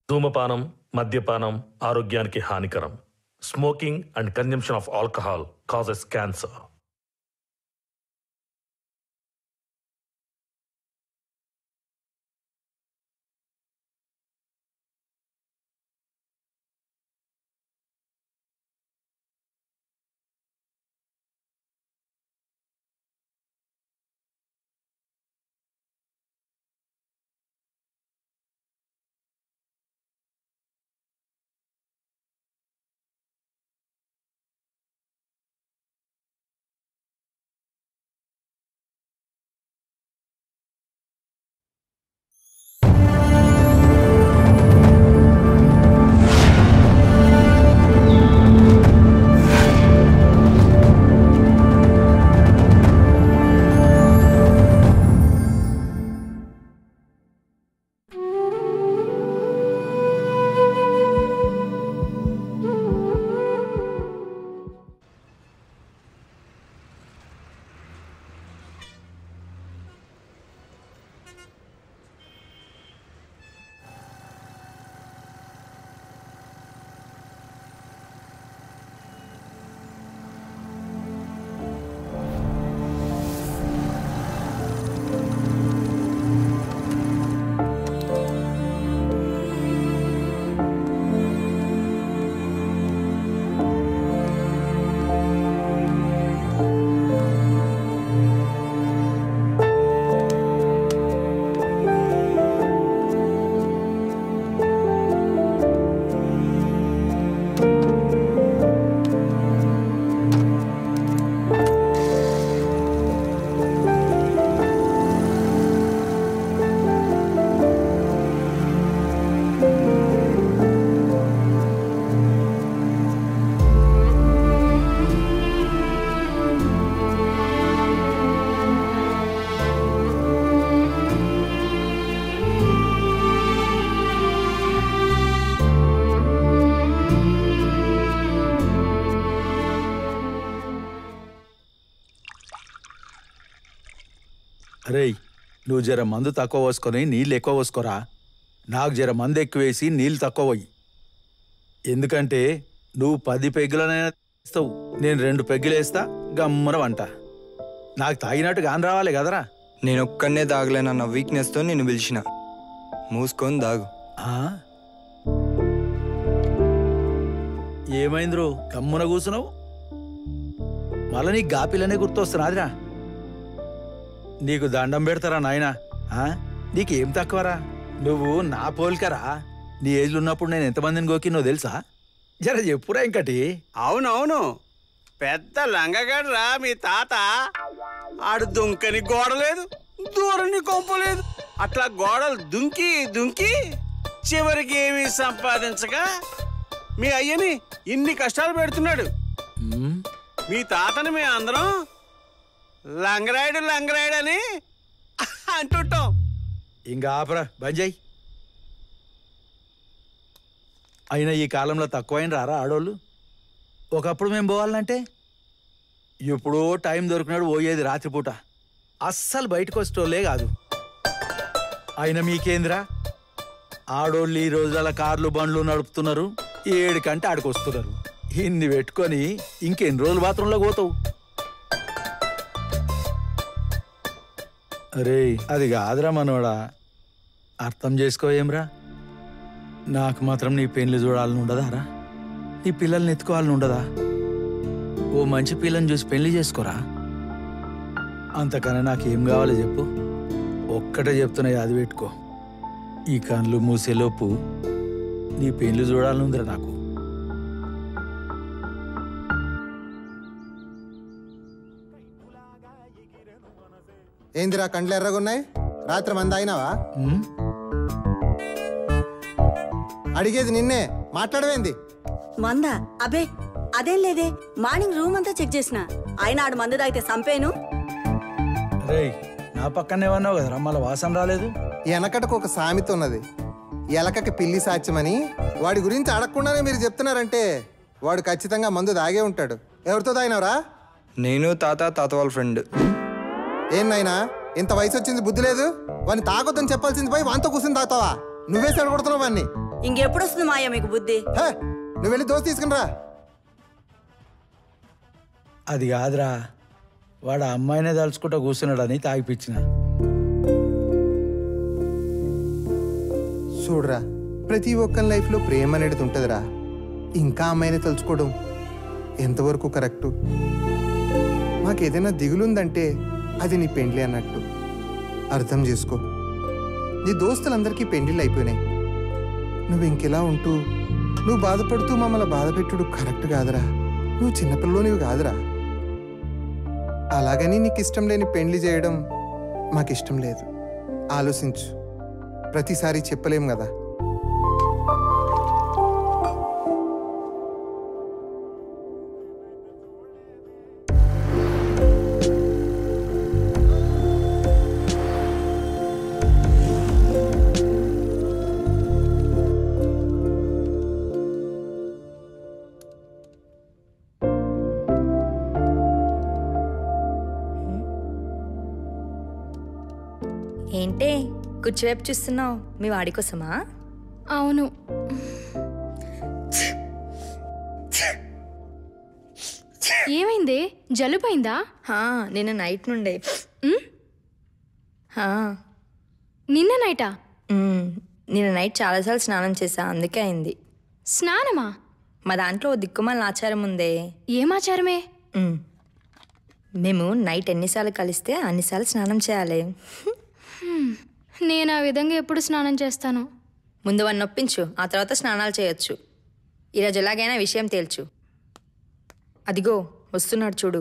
ధూమపానం మద్యపానం ఆరోగ్యానికి హానికరం smoking and consumption of alcohol causes cancer రేయ్ నువ్వు జర మందు తక్కువ పోసుకొని నీళ్ళు ఎక్కువ పోసుకోరా నాకు జర మందు ఎక్కువ వేసి నీళ్ళు తక్కువ పోయి ఎందుకంటే నువ్వు పది పెగ్గులనైనా ఇస్తావు నేను రెండు పెగ్గులు వేస్తా గమ్మున వంట నాకు తాగినట్టు కాని రావాలి కదరా నేను ఒక్కనే దాగలేనన్న వీక్నెస్తో నిన్ను పిలిచిన మూసుకొని దాగు ఆ? ఏమైందిరో గమ్మున కూసున్నావు మళ్ళా నీకు గాపిలనే గుర్తొస్తున్నాదిరా నీకు దండం పెడతారా నాయనా ఆ? నీకేం తక్కువరా నువ్వు నా పోలికరా నీ ఏజ్లో ఉన్నప్పుడు నేను ఎంతమందిని గోకి నువ్వు తెలుసా జర చెప్పురా ఇంకటి అవునవును పెద్ద లంగగాడు రా మీ తాత ఆడు దుంకని గోడ లేదు దూరని కొంప లేదు అట్లా గోడలు దుంకి దుంకి చివరికి ఏమీ సంపాదించగా మీ అయ్యని ఇన్ని కష్టాలు పెడుతున్నాడు ఉమ్, మీ తాతని మేము అందరం లంగరాయుడు లంగరాయుడు అని అంటుంటాం ఇంకా ఆపరా బంజాయి అయినా ఈ కాలంలో తక్కువైన రారా ఆడోళ్ళు ఒకప్పుడు మేము పోవాలంటే ఎప్పుడో టైం దొరికినాడు పోయేది రాత్రిపూట అస్సలు బయటకు వచ్చేటోళ్ళే కాదు అయినా మీకేందిరా ఆడోళ్ళు ఈ రోజుల కార్లు బండ్లు నడుపుతున్నారు ఏడు కంటే ఆడికొస్తున్నారు ఇన్ని పెట్టుకొని ఇంకెన్ని రోజులు బాత్రూంలో పోతావు అరే అది కాదురా మనోడా అర్థం చేసుకోయేమ్రా నాకు మాత్రం నీ పెళ్లి చూడాలని ఉండదారా నీ పిల్లల్ని ఎత్తుకోవాలని ఉండదా ఓ మంచి పిల్లని చూసి పెళ్లి చేసుకోరా అంతకన్నా నాకేం కావాలి చెప్పు ఒక్కటే చెప్తున్నా అది పెట్టుకో ఈ కళ్ళు మూసేలోపు నీ పెళ్లి చూడాలని ఉందిరా నాకు ఏందిరా కండ్లు ఎర్రగున్నాయి రాత్రి మంది అయినావా ఉమ్? అడిగేది నిన్నే మాట్లాడవేంది మందా అబే అదేం లేదే మార్నింగ్ రూమ్ అంతా చెక్ చేసిన ఆయన ఆడు మందు తాగితే సంపేను రేయ్ నా పక్కనే ఉన్నావు కదరా మళ్ళీ వాసన రాలేదు వెనకటకు ఒక సామెత ఉన్నది ఎలకకి పిల్లి సాధ్యమని వాడి గురించి అడగకుండానే మీరు చెప్తున్నారంటే వాడు ఖచ్చితంగా మందు దాగే ఉంటాడు ఎవరితో తాగినవరా నేను తాత తాత వాళ్ళ ఫ్రెండ్ ఏం నాయనా ఇంత వయసు వచ్చింది బుద్ధి లేదు వాడిని తాగొద్దని చెప్పాల్సింది పోయి వాంతో కూర్చుని తాగుతావా నువ్వే చెడగొడుతున్నావు వాడిని ఇంకెప్పుడు వస్తుంది మాయా మీకు బుద్ధి హే, నువ్వు వెళ్ళి దోశ తీసుకునిరా అది కాదురా వాడు ఆ అమ్మాయినే తలుచుకుంటూ కూర్చున్నాడని తాగిపిచ్చిన చూడరా ప్రతి ఒక్కరి లైఫ్లో ప్రేమ అనేది ఉంటుందిరా ఇంకా అమ్మాయిని తలుచుకోవడం ఎంతవరకు కరెక్టు మాకేదైనా దిగులుందంటే అది నీ పెండ్లి అన్నట్టు అర్థం చేసుకో నీ దోస్తులందరికీ పెండిళ్ళు అయిపోయినాయి నువ్వు ఇంకెలా ఉంటూ నువ్వు బాధపడుతూ మమ్మల్ని బాధ పెట్టుడు కరెక్ట్ కాదురా నువ్వు చిన్నపిల్లనివి కాదురా అలాగని నీకు ఇష్టం లేని పెండ్లి చేయడం మాకిష్టం లేదు ఆలోచించు ప్రతిసారి చెప్పలేం కదా ఏంటే కుర్చీవైపు చూస్తున్నావు మీ వాడి కోసమా అవును ఏమైంది జలుబైందా హా, నిన్న నైట్ నుండే ఉమ్, హా, నిన్న నైటా ఉమ్, నిన్న నైట్ చాలాసార్లు స్నానం చేశా అందుకే అయింది స్నానమా మా దాంట్లో ఓ దిక్కుమాల ఆచారం ఉందే ఏమాచారమే ఉమ్. మేము నైట్ ఎన్నిసార్లు కలిస్తే అన్నిసార్లు స్నానం చేయాలి నేను ఆ విధంగా ఎప్పుడు స్నానం చేస్తాను ముందు వాడిని నొప్పించు ఆ తర్వాత స్నానాలు చేయొచ్చు ఈరోజు ఎలాగైనా విషయం తేల్చు అదిగో వస్తున్నాడు చూడు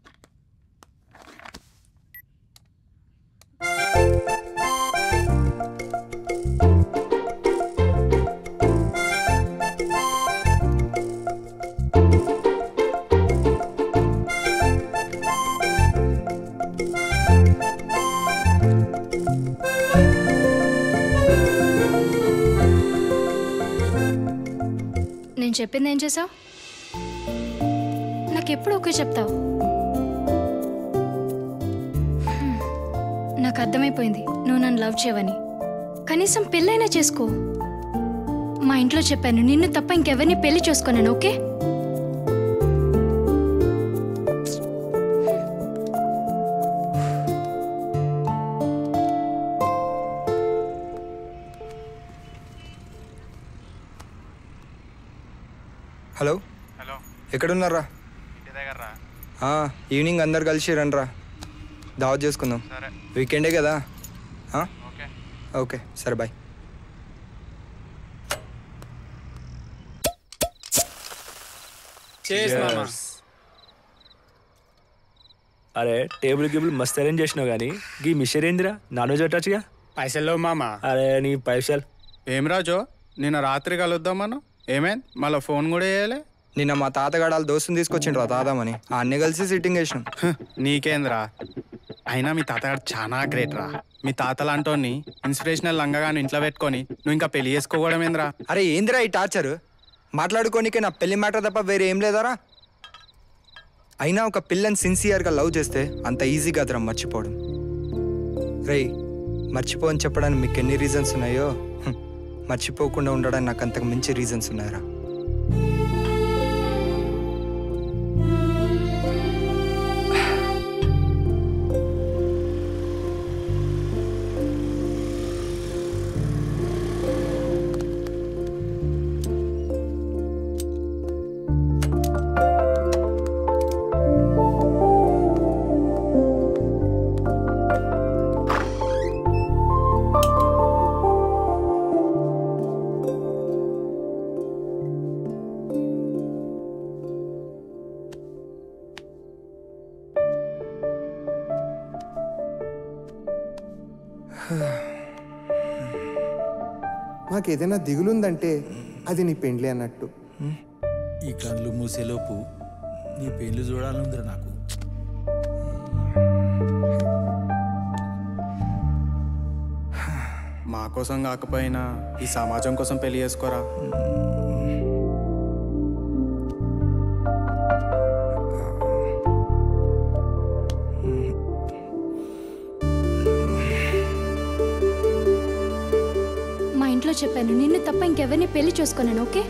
నేను చెప్పింది ఏం చేసావు నాకెప్పుడు ఓకే చెప్తావు హ్మ్. నాకు అర్థమైపోయింది నువ్వు నన్ను లవ్ చేయవని కనీసం పెళ్ళైనా చేసుకో మా ఇంట్లో చెప్పాను నిన్ను తప్ప ఇంకెవరిని పెళ్లి చేసుకోనాను ఓకే హలో హలో ఎక్కడున్నారా ఇంటి దగ్గర రా ఆ, ఈవినింగ్ అందరు కలిసి రండిరా దావత్ చేసుకుందాం సరే వీకెండే కదా ఆ? ఓకే ఓకే సరే బాయ్ అరే టేబుల్ గిబుల్ మస్త్ అరేంజ్ చేసినావు కానీ గీ మిషర్ ఏందిరా నాన్ వెజ్ పెట్టచ్చుగా పైసలు మామ అరే నీ పైసలు ఏం రాజు నిన్న రాత్రి కలుద్దాం మనం ఏమైంది మళ్ళీ ఫోన్ కూడా చేయలే నిన్న మా తాతగాడు వాళ్ళ దోస్తుని తీసుకొచ్చిండ్రు తాదామని ఆ అన్నీ కలిసి సిట్టింగ్ వేసినాం హ్, నీకేంద్రా అయినా మీ తాతగారు చాలా గ్రేట్ రా మీ తాతలాంటోని ఇన్స్పిరేషనల్ లంగగాను ఇంట్లో పెట్టుకొని నువ్వు ఇంకా పెళ్లి చేసుకోవడం ఏంద్రా అరే ఏందిరా ఈ టార్చర్ మాట్లాడుకోనికే నా పెళ్లి మ్యాటర్ తప్ప వేరే ఏం లేదారా అయినా ఒక పిల్లని సిన్సియర్గా లవ్ చేస్తే అంత ఈజీ కాదురా మర్చిపోవడం రేయ్ మర్చిపో అని చెప్పడానికి మీకు ఎన్ని రీజన్స్ ఉన్నాయో హ్మ్, మర్చిపోకుండా ఉండడానికి నాకు అంతకు మించి రీజన్స్ ఉన్నాయరా మాకేదైనా దిగులుందంటే అది నీ పెండ్లి అన్నట్టు ఈ కళ్ళు మూసేలోపు నీ పెళ్లి చూడాలందిరా నాకు మా కోసం కాకపోయినా ఈ సమాజం కోసం పెళ్లి చేసుకోరా మా ఇంట్లో చెప్పాను నిన్ను తప్ప ఇంకెవరిని పెళ్లి చేసుకోనాను ఓకే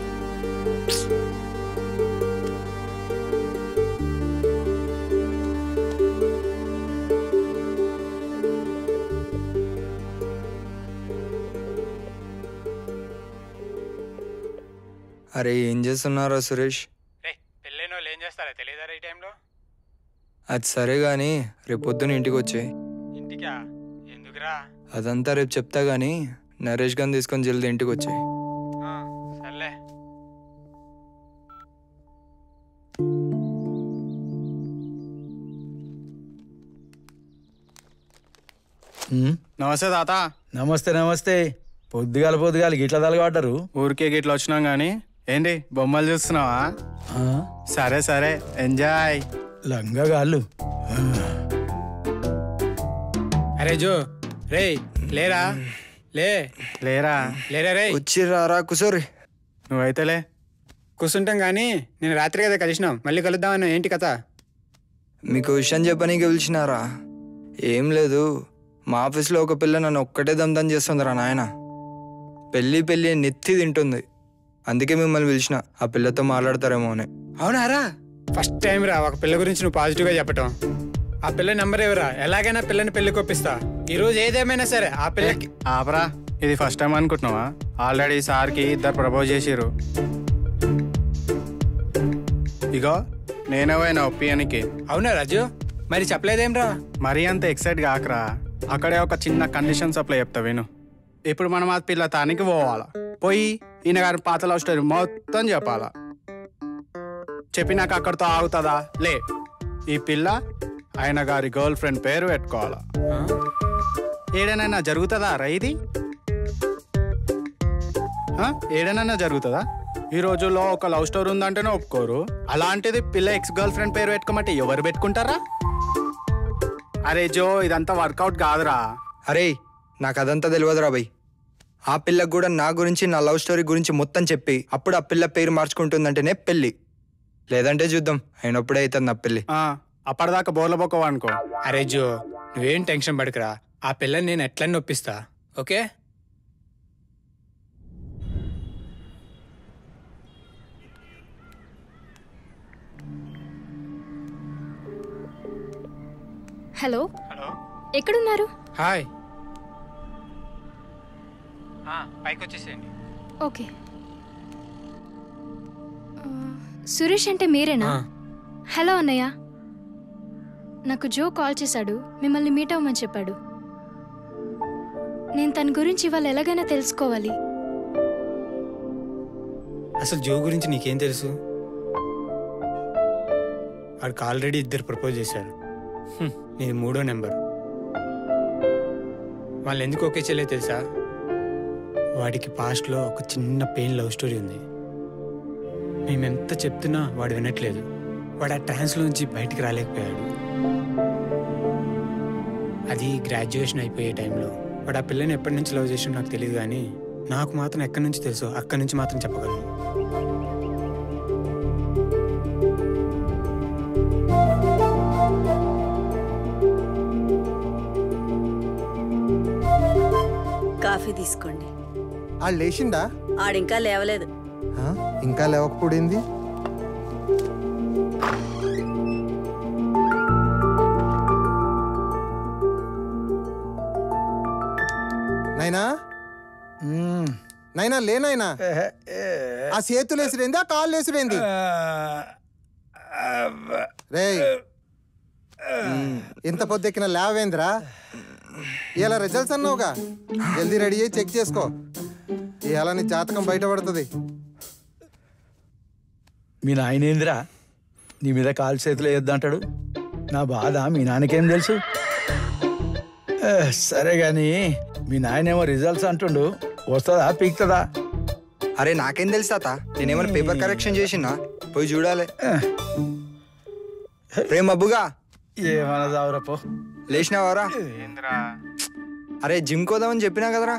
అరే ఏం చేస్తున్నారా సురేష్ పెళ్ళైన వాళ్ళు ఏం చేస్తారా తెలియదారా ఈ టైంలో అది సరే గాని రేపు పొద్దున ఇంటికి వచ్చే ఇంటికా ఎందుకురా అదంతా రేపు చెప్తా గాని నరేష్ గాని తీసుకొని జల్ది ఇంటికి వచ్చాయి ఆ, సర్లే ఉమ్, నమస్తే తాత నమస్తే నమస్తే పొద్దుగాల పొద్దుగాల గిట్ల తలగబడ్డారు ఊరికే గిట్ల వచ్చినాం గాని ఏంటి బొమ్మలు చూస్తున్నావా ఆ, సరే సరే ఎంజాయ్ లంగగాళ్ళు అరే జో రే లేరా లే లేరా లేరా రే వచ్చిర్రారా కుసోరి నువ్వైతేలే కూర్చుంటాం కానీ నేను రాత్రి కదా కలిసినాం మళ్ళీ కలుద్దామన్నా ఏంటి కథ మీకు విషయం చెప్పనీకి పిలిచినారా ఏం లేదు మా ఆఫీస్లో ఒక పిల్ల నన్ను ఒక్కటే దమ్దం చేస్తుందిరా నాయన పెళ్ళి పెళ్ళి అని నెత్తి తింటుంది అందుకే మిమ్మల్ని పిలిచిన ఆ పిల్లతో మాట్లాడతారేమో అని అవునారా ఫస్ట్ టైం రా ఒక పిల్ల గురించి నువ్వు పాజిటివ్గా చెప్పటం ఆ పిల్ల నెంబర్ ఎవరా ఎలాగైనా పిల్లని పెళ్లి కొప్పిస్తా ఈ రోజు ఏదేమైనా సరే ఆ పిల్లకి ఆపరా ఇది ఫస్ట్ టైం అనుకుంటున్నావా ఆల్రెడీ సార్కి ఇద్దరు ప్రపోజ్ చేసిర్రు ఇగో నేనే పోయినా ఒప్పియానికి అవునా రాజు మరి చెప్పలేదేంరా మరీ అంత ఎక్సైట్ కాకరా అక్కడే ఒక చిన్న కండిషన్ సప్లై చెప్తా విను ఇప్పుడు మనం ఆ పిల్ల తానికి పోవాలా పోయి ఈయన గారి పాత లవ్ స్టోరీ మొత్తం చెప్పాలా చెప్పినాక అక్కడితో ఆగుతుందా లే ఈ పిల్ల ఆయన గారి గర్ల్ ఫ్రెండ్ పేరు పెట్టుకోవాలా ఏడనైనా జరుగుతుందా రా ఇది ఆ? ఏడనైనా జరుగుతుందా ఈ రోజుల్లో ఒక లవ్ స్టోరీ ఉందంటేనే ఒప్పుకోరు అలాంటిది పిల్ల ఎక్స్ గర్ల్ ఫ్రెండ్ పేరు పెట్టుకోమంటే ఎవరు పెట్టుకుంటారా అరే జో ఇదంతా వర్కౌట్ కాదురా అరే నాకు అదంతా తెలియదురా బై ఆ పిల్లకు కూడా నా గురించి నా లవ్ స్టోరీ గురించి మొత్తం చెప్పి అప్పుడు ఆ పిల్ల పేరు మార్చుకుంటుందంటేనే పెళ్ళి లేదంటే చూద్దాం అయినప్పుడే అవుతుంది నా పెళ్ళి ఆ, అప్పటిదాకా బోర్ల బొక్కవా అనుకో అరే జో నువ్వేం టెన్షన్ పడకురా ఆ పిల్లని నేను ఎట్లా నొప్పిస్తా ఓకే హలో ఎక్కడున్నారు హాయ్ పైకి వచ్చేసేయండి ఓకే ఆ, సురేష్ అంటే మీరేనా హలో అన్నయ్య నాకు జో కాల్ చేశాడు మిమ్మల్ని మీట్ అవ్వమని చెప్పాడు నేను తన గురించి ఇవాళ ఎలాగైనా తెలుసుకోవాలి అసలు జో గురించి నీకేం తెలుసు వాడికి ఆల్రెడీ ఇద్దరు ప్రపోజ్ చేశారు హ్మ్, నీది మూడో నెంబర్ వాళ్ళు ఎందుకు ఓకే చేయలేదు తెలుసా వాడికి పాస్ట్లో ఒక చిన్న పెయిన్ లవ్ స్టోరీ ఉంది మేమెంత చెప్తున్నా వాడు వినట్లేదు వాడు ఆ ట్రాన్స్లో నుంచి బయటికి రాలేకపోయాడు అది గ్రాడ్యుయేషన్ అయిపోయే టైంలో వాడు ఆ పిల్లని ఎప్పటి నుంచి లవ్ చేసాడో నాకు తెలియదు కానీ నాకు మాత్రం ఎక్కడి నుంచి తెలుసు అక్కడి నుంచి మాత్రం చెప్పగలను కాఫీ తీసుకోండి వాళ్ళు లేచిండా ఆడింకా లేవలేదు ఆ? ఇంకా లేవకపోయింది నైనా నైనా లే నాయనా ఆ చేతులు వేసుడేంది ఆ కాళ్ళు వేసుడేంది రే ఇంత పొద్దెక్కిన లేవేంద్రా ఇలా రిజల్ట్స్ అన్నావుగా జల్దీ రెడీ అయ్యి చెక్ చేసుకో ఇలా నీ జాతకం బయటపడుతుంది మీ నాయనేందిరా నీ మీద కాలు చేతులు వేయొద్దంటాడు నా బాధ మీ నాన్నకేం తెలుసు ఏ, సరే గాని మీ నాయనేమో రిజల్ట్స్ అంటుండు వస్తుందా పీక్తుందా అరే నాకేం తెలుసు తాత నేనేమైనా పేపర్ కరెక్షన్ చేసినా పోయి చూడాలి రే మబ్బుగా ఏమన్నా చావురపో లేచినావారా అరే జిమ్ కోదామని చెప్పినా కదరా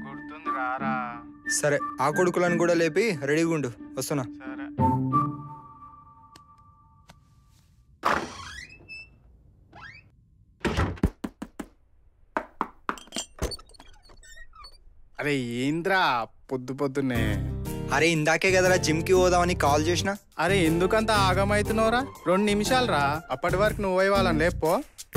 సరే ఆ కొడుకులను కూడా లేపి రెడీగా ఉండు వస్తున్నా అరే ఏంద్రా పొద్దు పొద్దున్నే అరే ఇందాకే కదరా జిమ్కి పోదామని కాల్ చేసిన అరే ఎందుకంత ఆగమవుతున్నావురా రెండు నిమిషాలు రా అప్పటి వరకు నువ్వు ఇవ్వాలని లేపో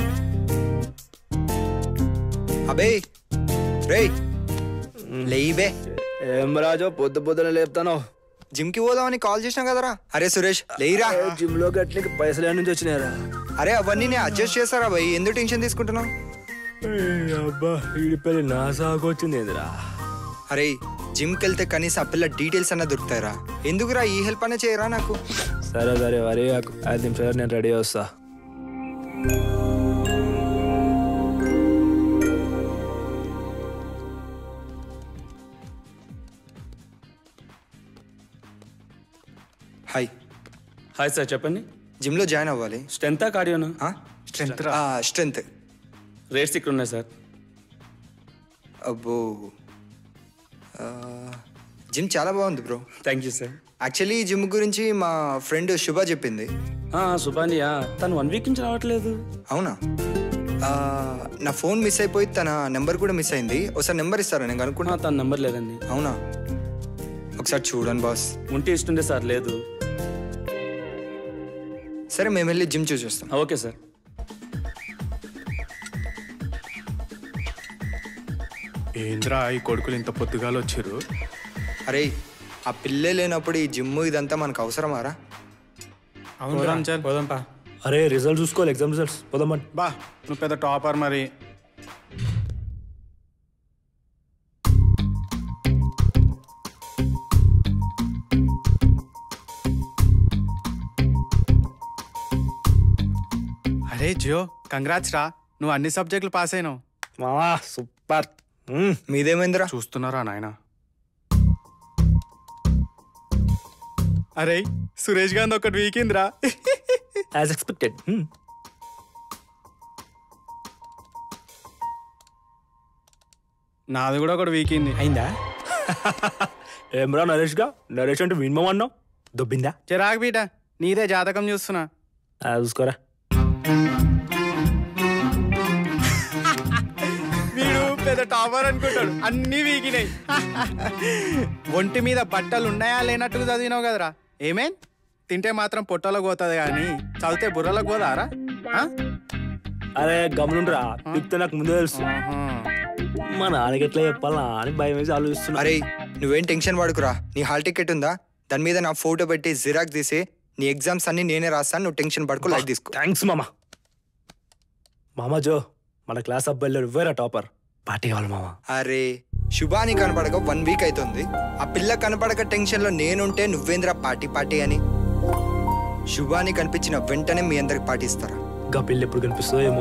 అబే రేయ్ లేయిబే ఏం రాజో పొద్దు పొద్దున లేపుతాను జిమ్కి పోదామని కాల్ చేసినా కదరా అరే సురేష్ లేయిరా జిమ్ లో గట్లకి పైసలు ఎక్కడి నుంచి వచ్చినాయరా అరే అవన్నీ నేను అడ్జస్ట్ చేస్తారా భయ్ ఎందుకు టెన్షన్ తీసుకుంటున్నావు అబ్బా ఈడి పెళ్ళి నా సాగు వచ్చింది ఏందిరా అరే జిమ్కి వెళ్తే కనీసం ఆ పిల్ల డీటెయిల్స్ అన్న దొరుకుతాయిరా ఎందుకురా ఈ హెల్ప్ అన్న చేయరా నాకు సరే సరే వరే ఐదు నిమిషాలు నేను రెడీ వస్తా హాయ్ హాయ్ సార్ చెప్పండి జిమ్లో జాయిన్ అవ్వాలి స్ట్రెంతా కార్డియోనా స్ట్రెంత్ స్ట్రెంత్ రేట్స్ ఇక్కడ ఉన్నాయి సార్ అబ్బో ఆ, జిమ్ చాలా బాగుంది bro thank you sir actually ఈ జిమ్ గురించి మా ఫ్రెండ్ శుభ చెప్పింది సుబానియా తను వన్ వీక్ నుంచి రావట్లేదు అవునా ఆ, నా ఫోన్ మిస్ అయిపోయి తన నెంబర్ కూడా మిస్ అయింది ఒకసారి నెంబర్ ఇస్తారా నేను అనుకున్నా తన నెంబర్ లేదండి అవునా ఒకసారి చూడండి బాస్ ఉంటే ఇస్తుండే సార్ లేదు సరే మేము వెళ్ళి జిమ్ చూసి వస్తాం ఓకే సార్ ఏంద్రా ఈ కొడుకులు ఇంత పొద్దుగాలు వచ్చారు అరే ఆ పిల్లే లేనప్పుడు ఈ జిమ్ ఇదంతా మనకు అవసరమారా పోదాం చల్ పోదాంపా అరే రిజల్ట్ చూసుకోవాలి ఎగ్జామ్ రిజల్ట్స్ పోదామని బా నువ్వు పెద్ద టాపర్ మరి అరే జియో కంగ్రాట్స్ రా నువ్వు అన్ని సబ్జెక్టులు పాస్ అయినావు మావా సూపర్ మీదేమైందిరా చూస్తున్నారా నాయన అరే సురేష్ గాంధీ ఒకటి వీకిందిరా యాజ్ ఎక్స్పెక్టెడ్ నాది కూడా ఒకటి వీకింది అయిందా ఏమ్రా నరేష్ గా నరేష్ అంటే మినిమం అన్నావు దొబ్బిందా చిరాకు బీట నీదే జాతకం చూస్తున్నా ఆ, చూసుకోరా వీడు పెద్ద టాపర్ అనుకుంటాడు అన్ని వీకినాయి ఒంటి మీద బట్టలు ఉన్నాయా లేనట్టుగా చదివినావు కదరా ఏమేం తింటే మాత్రం పొట్టలో పోతుంది కానీ చదివితే బుర్రలకు పోదారా ఆ? అరే గమనుండ్రా పిక్తే నాకు ముందే తెలుసు మా నాన్నకి ఎట్లా చెప్పాలా అని భయం వేసి ఆలోచిస్తున్నా అరే నువ్వేం టెన్షన్ పడుకురా నీ హాల్ టికెట్ ఉందా దాని మీద నా ఫోటో పెట్టి జిరాక్స్ తీసి నీ ఎగ్జామ్స్ అన్ని నేనే రాస్తాను నువ్వు టెన్షన్ పడుకో లైట్ తీసుకో థ్యాంక్స్ మామ మామా జో మన క్లాస్ అబ్బాయిలో నువ్వేరా టాపర్ పార్టీ కావాలి మామ అరే శుభాని కనపడక వన్ వీక్ అవుతుంది ఆ పిల్ల కనపడక టెన్షన్ లో నేనుంటే నువ్వేంద్రా పార్టీ పార్టీ అని శుభాని కనిపించిన వెంటనే మీ అందరికి పాటిస్తారా గా పిల్లి ఎప్పుడు కనిపిస్తుందో ఏమో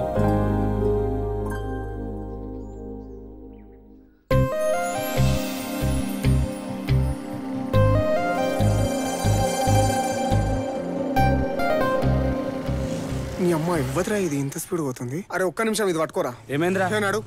నీ అమ్మ ఇవ్వదురా ఇది ఇంత స్పీడ్ పోతుంది అరే ఒక్క నిమిషం ఇది పట్టుకోరా ఏమైందిరా నాడు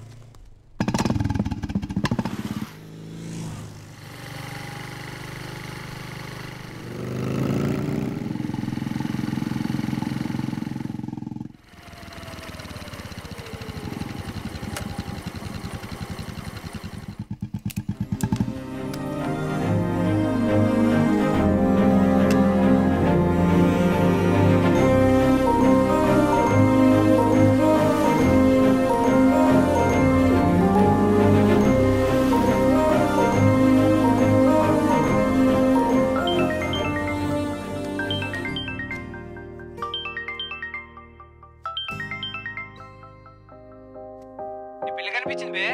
పిల్ల కనిపించింది బే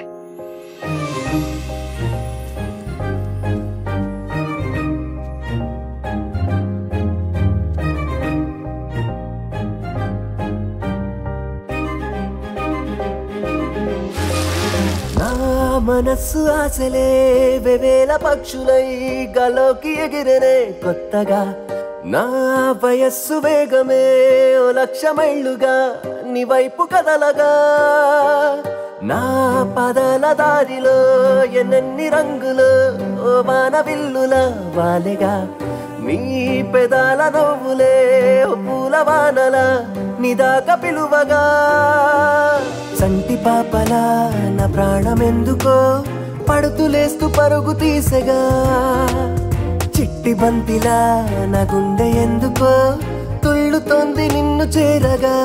నా మనస్సు ఆశలే వెవేల పక్షులై గలోకి ఎగిరనే కొత్తగా నా వయస్సు వేగమే ఓ లక్ష మైళ్ళుగా నీ వైపు కదలగా నా పదల దారిలో ఎన్నెన్ని రంగులు ఓ వాన విల్లుల వాలెగా నీ పెదాల నవ్వులే ఓ పూల వానల నిదాక పిలువగా సంటి పాపలా నా ప్రాణమెందుకో పడుతులేస్తూ పరుగు తీసగా చిట్టి బంతిలా నా గుండె ఎందుకో తుళ్ళుతోంది నిన్ను చేరగా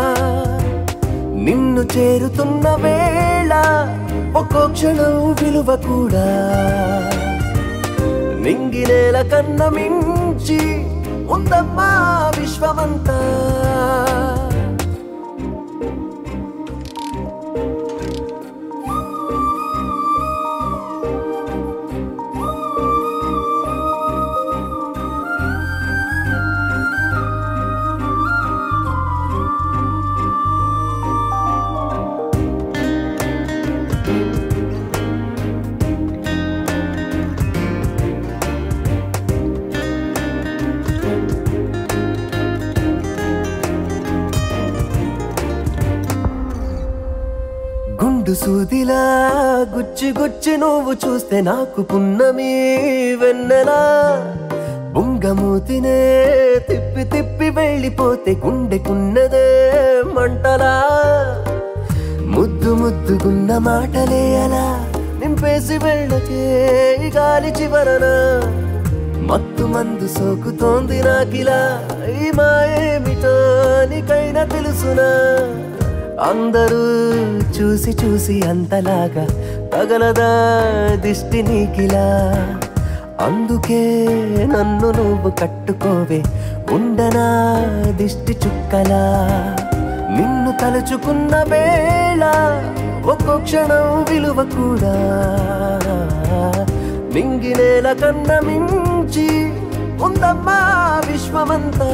నిన్ను చేరుతున్న వేళ ఒక్కో క్షణం విలువ కూడా నింగినేల కన్న మించి ఉందమ్మా విశ్వమంతా గుండు సూదిలా గుచ్చి గుచ్చి నువ్వు చూస్తే నాకు పున్నమి వెన్నెలా బుంగమూతినే తిప్పి తిప్పి వెళ్ళిపోతే గుండెకున్నదే మంటలా ముద్దు ముద్దుగున్న మాటలే అలా నింపేసి వెళ్ళకే ఈ గాలి చివరన మత్తు మందు సోకుతోంది నాకిలా ఈ మాయేమిటో నీకైనా తెలుసునా అందరూ చూసి చూసి అంతలాగా తగలదా దిష్టి నీకిలా అందుకే నన్ను నువ్వు కట్టుకోవే ఉండనా దిష్టి చుక్కలా నిన్ను తలుచుకున్న వేళ ఒక్కో క్షణం విలువ కూడా మింగినేల కన్న మించి ఉందమ్మా విశ్వమంతా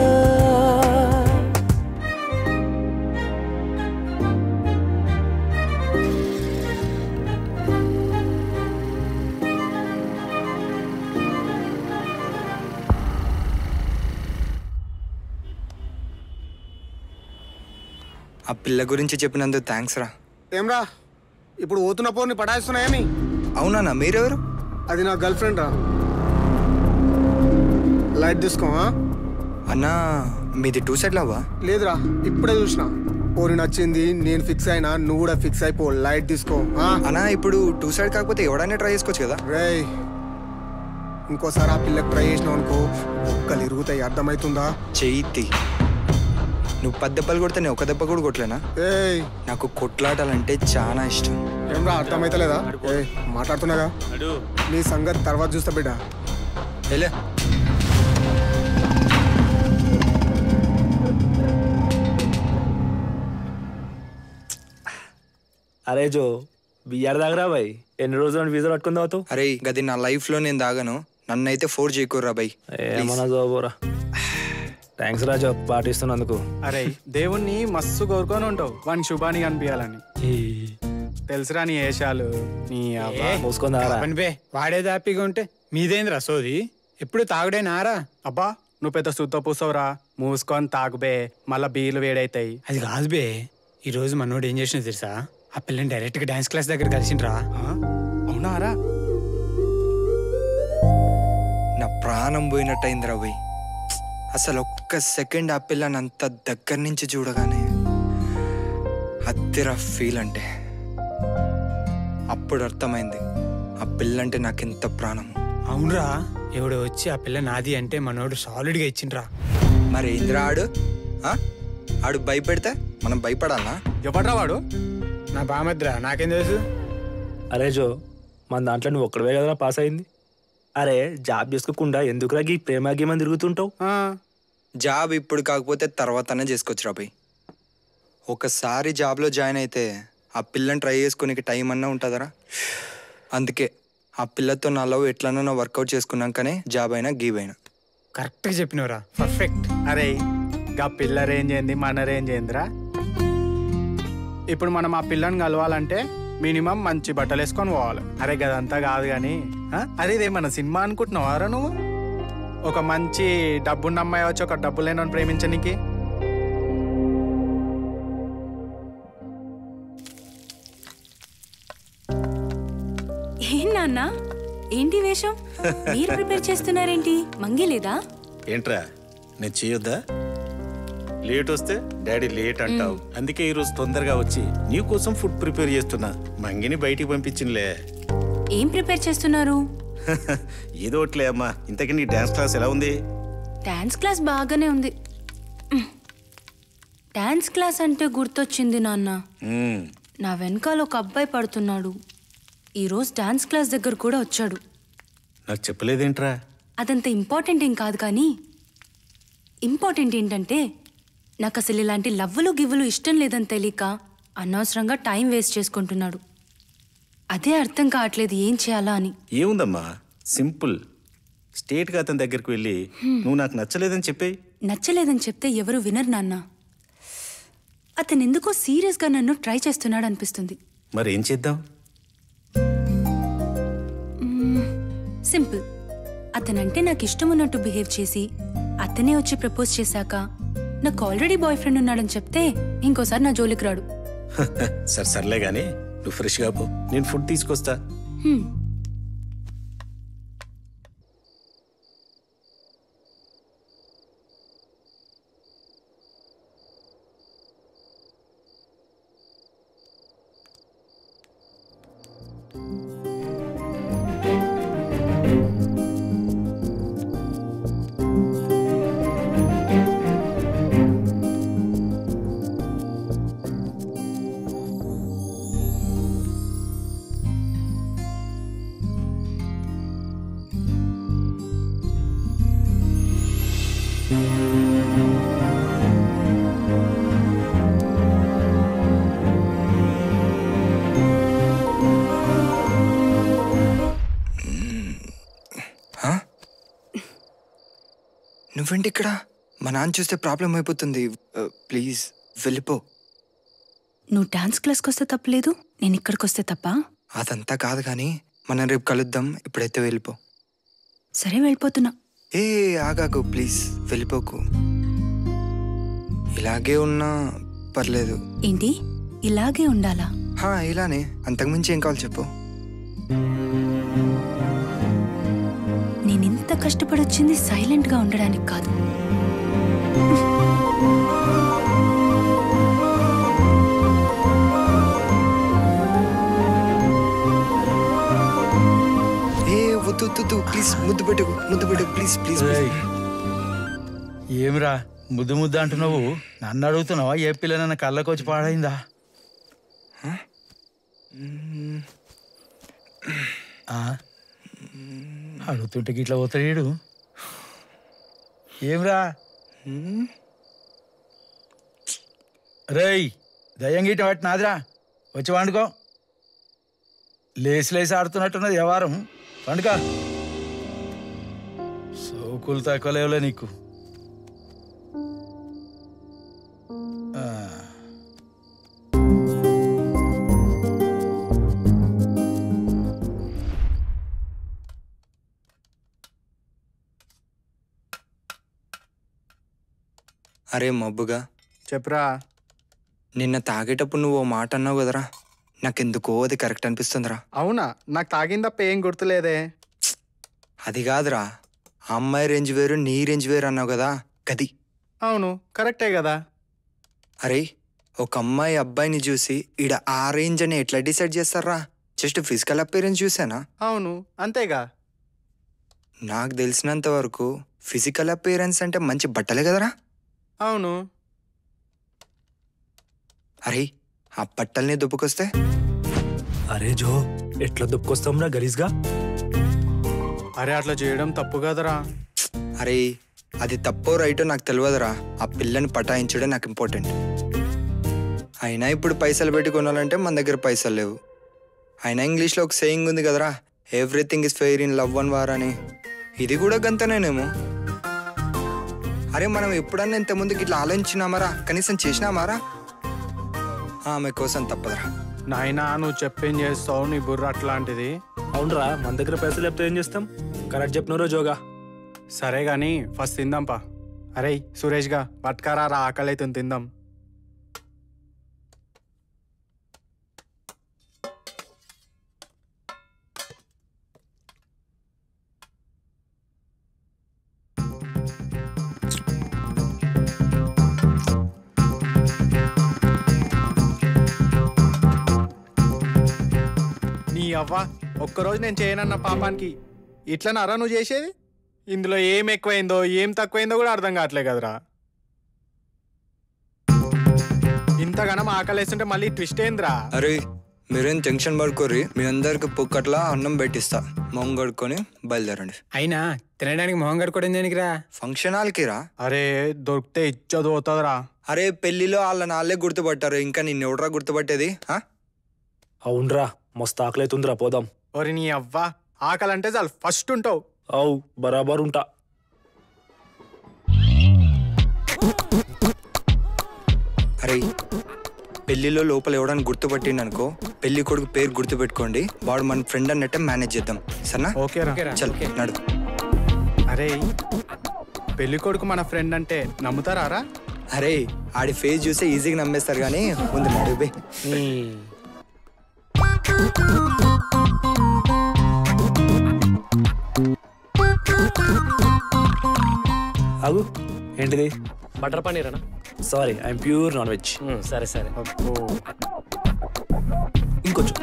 ఆ పిల్ల గురించి చెప్పినందుకు థ్యాంక్స్ రా ఏమ్రా ఇప్పుడు పోతున్న పోని పడాయిస్తున్నాయని అవునా మీరెవరు అది నా గర్ల్ ఫ్రెండ్ రా లైట్ తీసుకో ఆ? అన్నా మీది టూ సైడ్ లవ్వా లేదురా ఇప్పుడే చూసిన పోరి నచ్చింది నేను ఫిక్స్ అయినా నువ్వు కూడా ఫిక్స్ అయిపో లైట్ తీసుకో ఆ? అన్నా ఇప్పుడు టూ సైడ్ కాకపోతే ఎవడైనా ట్రై చేసుకోవచ్చు కదా రేయ్ ఇంకోసారి ఆ పిల్లకి ట్రై చేసినావు అనుకో ఒక్కలు ఇరుగుతాయి అర్థమవుతుందా చెయ్యి నువ్వు పది దెబ్బలు కొడితే నేను ఒక దెబ్బ కూడా కొట్టలేనా ఏయ్ నాకు కొట్లాడాలంటే చాలా ఇష్టం ఏమ్రా అర్థమైతలేదా ఏయ్ మాట్లాడుతున్నాగా నీ సంగతి తర్వాత చూస్తా బిడ్డ వెళ్ళే అరే జో బియ్యారు దాగరా బాయ్ ఎన్ని రోజులు వీజా పట్టుకుని తాగుతావు అరే గది నా లైఫ్ లో నేను దాగను నన్నైతే ఫోర్ చేయకూర్రా బై ఏమన్నా జోబోరా థ్యాంక్స్ రాజు పాటిస్తున్నందుకు అరే దేవుణ్ణి మస్తు కోరుకొని ఉంటావు వాని శుభాన్ని కనిపించాలని తెలుసురా నీ ఏషాలు నీ అబ్బా. మూసుకొని తాగరా. పని బే వాడే హ్యాపీగా ఉంటే మీదేంద్రా సోది ఎప్పుడు తాగుడే నారా అబ్బా నువ్వు పెద్ద సుత్త పూసవురా మూసుకొని తాగుబే మళ్ళా బీర్లు వేడైతాయి అది కాదు బే ఈ రోజు మనోడు ఏం చేసిన తెలుసా ఆ పిల్లని డైరెక్ట్ గా డాన్స్ క్లాస్ దగ్గర కలిసిండ్రా అవునారా నా ప్రాణం పోయినట్టయిందిరా బై అసలు ఒక్క సెకండ్ ఆ పిల్లని అంత దగ్గర నుంచి చూడగానే అద్దెరా ఫీల్ అంటే అప్పుడు అర్థమైంది ఆ పిల్లంటే నాకెంత ప్రాణం అవునరా ఎవడో వచ్చి ఆ పిల్ల నాది అంటే మనోడు సాలిడ్ గా ఇచ్చిండ్రా మరి ఏందిరా ఆడు ఆ? ఆడు భయపెడితే మనం భయపడాలా ఎవడ్రా వాడు నా బామద్రా నాకేం తెలుసు అరే జో మన దాంట్లో నువ్వు ఒక్కడవే కదరా పాస్ అయింది అరే జాబ్ చేసుకోకుండా ఎందుకురా ఈ ప్రేమ గేమని తిరుగుతుంటావు జాబ్ ఇప్పుడు కాకపోతే తర్వాతనే చేసుకోవచ్చు రాబోయ్ ఒకసారి జాబ్లో జాయిన్ అయితే ఆ పిల్లని ట్రై చేసుకునే టైం అన్నా ఉంటుందరా అందుకే ఆ పిల్లతో నా లవ్ ఎట్లనో వర్కౌట్ చేసుకున్నాకనే జాబ్ అయినా గీవ్ అయినా కరెక్ట్ గా చెప్పినవరా పర్ఫెక్ట్ అరే గా పిల్ల రేంజ్ ఏంది మన రేంజ్ ఏందిరా ఇప్పుడు మనం ఆ పిల్లని కలవాలంటే మినిమం మంచి బట్టలు వేసుకొని పోవాలి అరే గదంతా కాదు కానీ అరే ఇదేమన్నా సినిమా అనుకుంటున్నావారా నువ్వు ఒక మంచి డబ్బున్న అమ్మాయి వచ్చి ఒక డబ్బు లేని ప్రేమించనికి ఏం నాన్న ఏంటి వేషం మీరు ప్రిపేర్ చేస్తున్నారేంటి మంగి లేదా ఏంట్రా నేను చేయొద్దా లేట్ వస్తే డాడీ లేట్ అంటావు అందుకే ఈరోజు తొందరగా వచ్చి నీ కోసం ఫుడ్ ప్రిపేర్ చేస్తున్నా మంగిని బయటికి పంపించినలే ఏం ప్రిపేర్ చేస్తున్నారు ఏదో ఒకట్లే అమ్మా ఇంతకీ నీ డ్యాన్స్ క్లాస్ ఎలా ఉంది డాన్స్ క్లాస్ బాగానే ఉంది మ్. డాన్స్ క్లాస్ అంటే గుర్తొచ్చింది నాన్న మ్మ్. నా వెనకాల ఒక అబ్బాయి పడుతున్నాడు ఈరోజు డాన్స్ క్లాస్ దగ్గర కూడా వచ్చాడు నాకు చెప్పలేదేంట్రా అదంత ఇంపార్టెంట్ ఏం కాదు కానీ ఇంపార్టెంట్ ఏంటంటే నాకు అసలు ఇలాంటి లవ్వులు గివ్వులు ఇష్టం లేదని తెలియక అనవసరంగా టైం వేస్ట్ చేసుకుంటున్నాడు అదే అర్థం కావట్లేదు ఏం చేయాలా అని ఏముందమ్మా సింపుల్ స్టేట్గా అతని దగ్గరికి వెళ్ళి హ్మ్. నువ్వు నాకు నచ్చలేదని చెప్పేయి నచ్చలేదని చెప్తే ఎవరు వినరు నాన్న అతను ఎందుకో సీరియస్గా నన్ను ట్రై చేస్తున్నాడు అనిపిస్తుంది మరి ఏం చేద్దాం మ్మ్, సింపుల్ అతనంటే నాకు ఇష్టం ఉన్నట్టు బిహేవ్ చేసి అతనే వచ్చి ప్రపోజ్ చేశాక నాకు ఆల్రెడీ బాయ్ ఫ్రెండ్ ఉన్నాడని చెప్తే ఇంకోసారి నా జోలికి రాడు సరే సర్లే గానీ నువ్వు ఫ్రెష్గా పో నేను ఫుడ్ తీసుకొస్తా హ్మ్. నువ్వేంటి ఇక్కడ మా నాన్న చూస్తే ప్రాబ్లం అయిపోతుంది ప్లీజ్ వెళ్ళిపో నువ్వు డాన్స్ క్లాస్కి వస్తే తప్పలేదు నేను ఇక్కడికి వస్తే తప్ప అదంతా కాదు కానీ మనం రేపు కలుద్దాం ఇప్పుడైతే వెళ్ళిపో సరే వెళ్ళిపోతున్నా ఏ ఆగాగు ప్లీజ్ వెళ్ళిపోకు ఇలాగే ఉన్నా పర్లేదు ఏంటి ఇలాగే ఉండాలా హా ఇలానే అంతకుమించి ఏం కావాలి చెప్పు నేను ఇంత కష్టపడి వచ్చింది సైలెంట్గా ఉండడానికి కాదు ఏ వద్దు వద్దు, వద్దు ప్లీజ్ ముద్దు పెట్టు ముద్దు పెట్టు ప్లీజ్ ప్లీజ్ ఏమిరా ముద్దు ముద్దు అంటున్నావు నన్ను అడుగుతున్నావా ఏ పిల్లనన్న కళ్ళకొచ్చి పాడైందా ఆ? అడుగుతుంటే ఇట్లా పోతాడు వీడు. ఏమిరా రేయ్ దయ్యం గీట పట్టి నాదిరా వచ్చి వండుకో లేసి లేసి ఆడుతున్నట్టున్నది వ్యవహారం వండుక సోకులు తక్కువ లేవులే నీకు ఆ. అరే మబ్బుగా చెప్పురా నిన్న తాగేటప్పుడు నువ్వు ఓ మాట అన్నావు కదరా నాకెందుకో అది కరెక్ట్ అనిపిస్తుందిరా అవునా నాకు తాగిన తప్ప ఏం గుర్తులేదే అది కాదురా ఆ అమ్మాయి రేంజ్ వేరు నీ రేంజ్ వేరు అన్నావు కదా గది అవును కరెక్టే కదా అరే ఒక అమ్మాయి అబ్బాయిని చూసి ఈడ ఆ రేంజ్ అని ఎట్లా డిసైడ్ చేస్తారా జస్ట్ ఫిజికల్ అపీరెన్స్ చూసానా అవును అంతేగా నాకు తెలిసినంత వరకు ఫిజికల్ అపీరెన్స్ అంటే మంచి బట్టలే కదరా అవును అరే ఆ బట్టల్ని దుప్పుకొస్తే అరే జో ఎట్లా దుప్పుకొస్తాంరా గలీజ్గా అరే అట్లా చేయడం తప్పు కదరా అరే అది తప్పో రైటో నాకు తెలియదురా ఆ పిల్లని పటాయించడం నాకు ఇంపార్టెంట్ అయినా ఇప్పుడు పైసలు పెట్టి కొనాలంటే మన దగ్గర పైసలు లేవు అయినా ఇంగ్లీష్లో ఒక సేయింగ్ ఉంది కదరా everything is fair in love and war అని ఇది కూడా గంతనేనేమో అరే మనం ఎప్పుడన్నా ఇంత ముందుకి ఇట్లా ఆలోచించినామారా కనీసం చేసినామారా ఆమె కోసం తప్పదురా నాయనా నువ్వు చెప్పేం చేస్తావు నీ బుర్ర అట్లాంటిది అవునరా మన దగ్గర పైసలు చెప్తే ఏం చేస్తాం కరెక్ట్ చెప్పినరో జోగా సరే గాని ఫస్ట్ తిందాంపా అరే సురేష్ గా పట్కారా రా ఆకలి అవుతుంది తిందాం నీ అవ్వ ఒక్కరోజు నేను చేయనన్న పాపానికి ఇట్లనారా నువ్వు చేసేది ఇందులో ఏం ఎక్కువైందో ఏం తక్కువైందో కూడా అర్థం కావట్లే కదరా ఇంతగానం ఆకలేస్తుంటే మళ్ళీ ట్విస్ట్ ఏందిరా అరే మీరేం టెన్షన్ పడుకోర్రి మీ అందరికి పుక్కట్లా అన్నం పెట్టిస్తా మొహం కడుక్కొని బయలుదేరండి అయినా తినడానికి మొహం కడుకోవడం దేనికిరా ఫంక్షన్ హాల్కి రా అరే దొరికితే ఇచ్చదు పోతుందిరా అరే పెళ్లిలో వాళ్ళ నాళ్ళే గుర్తుపట్టారు ఇంకా నిన్ను ఎవడరా గుర్తుపట్టేది ఆ? అవునరా మస్తు ఆకలి అవుతుందిరా పోదాం ఒరి నీ అవ్వ ఆకలంటే చాలు ఫస్ట్ ఉంటావు అవు బరాబర్ ఉంటా అరే పెళ్లిలో లోపల ఎవడని గుర్తుపట్టిండు అనుకో పెళ్లి కొడుకు పేరు గుర్తుపెట్టుకోండి వాడు మన ఫ్రెండ్ అన్నట్టే మేనేజ్ చేద్దాం సరేనా ఓకేరా చల్ నడు అరే పెళ్లి కొడుకు మన ఫ్రెండ్ అంటే నమ్ముతారా రా అరే ఆడి ఫేస్ చూస్తే ఈజీగా నమ్మేస్తారు కానీ ముందు నడు బే ఆగు ఏంటిది బటర్ పన్నీర్ అన్న sorry I'm pure non veg సరే సరే ఇంకొంచెం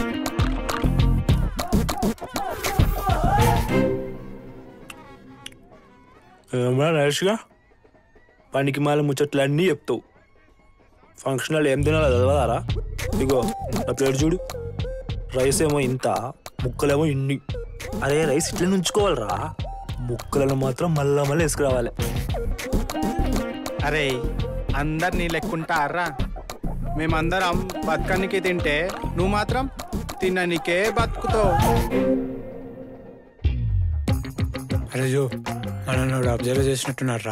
ఏమన్నా నరేష్గా పనికి మాల ముచ్చట్లు అన్నీ చెప్తావు ఫంక్షన్లో ఏం తినాలో చదవదారా ఇగో నా ప్లేట్ చూడు రైస్ ఏమో ఇంత ముక్కలేమో ఇన్ని అరే రైస్ ఇట్లా ఉంచుకోవాలరా ముక్కలను మాత్రం మళ్ళా మళ్ళీ వేసుకురావాలి అరే అందరు నీ లెక్కుంటారా మేమందరం బతకనికి తింటే నువ్వు మాత్రం తిననికే బతుకుతావు అరే జో మనల్ని ఒకడు అబ్జర్వ్ చేసినట్టున్నారా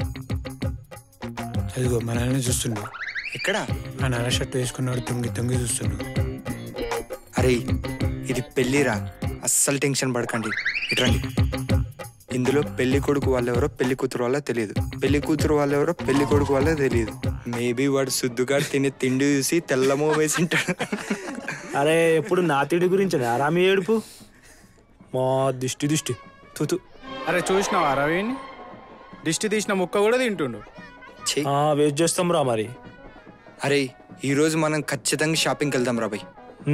అదిగో మనల్ని చూస్తుండు ఎక్కడ ఆ నల్ల షర్ట్ వేసుకున్నాడు తొంగి తొంగి చూస్తుండు అరే ఇది పెళ్లిరా అస్సలు టెన్షన్ పడకండి ఇట్రండి ఇందులో పెళ్లి కొడుకు వాళ్ళెవరో పెళ్లి కూతురు వాళ్ళ తెలియదు పెళ్లి కూతురు వాళ్ళెవరో పెళ్లి కొడుకు వాళ్ళ తెలియదు మేబీ వాడు సుద్దుగా తిని తిండి చూసి తెల్లమో వేసింటాడు అరే ఎప్పుడు నా తిడి గురించి ఆరామి ఏడుపు మా దిష్టి దిష్టి తుతు అరే చూసినావా రవిని దిష్టి తీసిన ముక్క కూడా తింటుండు వెయిట్ చేస్తాం రా మరి అరే ఈ రోజు మనం ఖచ్చితంగా షాపింగ్కి వెళ్దాం రా బాయ్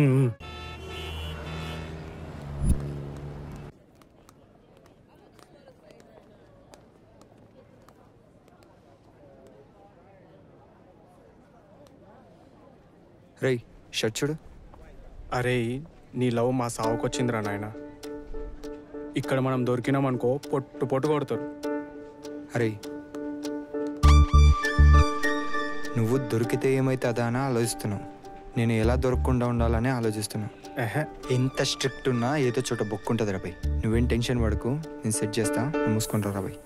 రేయ్ షర్ట్ చూడు అరే నీ లవ్ మా సావుకొచ్చిందిరా నాయన ఇక్కడ మనం దొరికినామనుకో పొట్టు పొట్టు కొడతారు అరే నువ్వు దొరికితే ఏమైతే అదా అని ఆలోచిస్తున్నావు నేను ఎలా దొరకకుండా ఉండాలని ఆలోచిస్తున్నావు ఎంత స్ట్రిక్ట్ ఉన్నా ఏదో చోట బొక్కుంటుంది రాబాయ్ నువ్వేం టెన్షన్ పడకు నేను సెట్ చేస్తా నువ్వు మూసుకుంటా రాబాయ్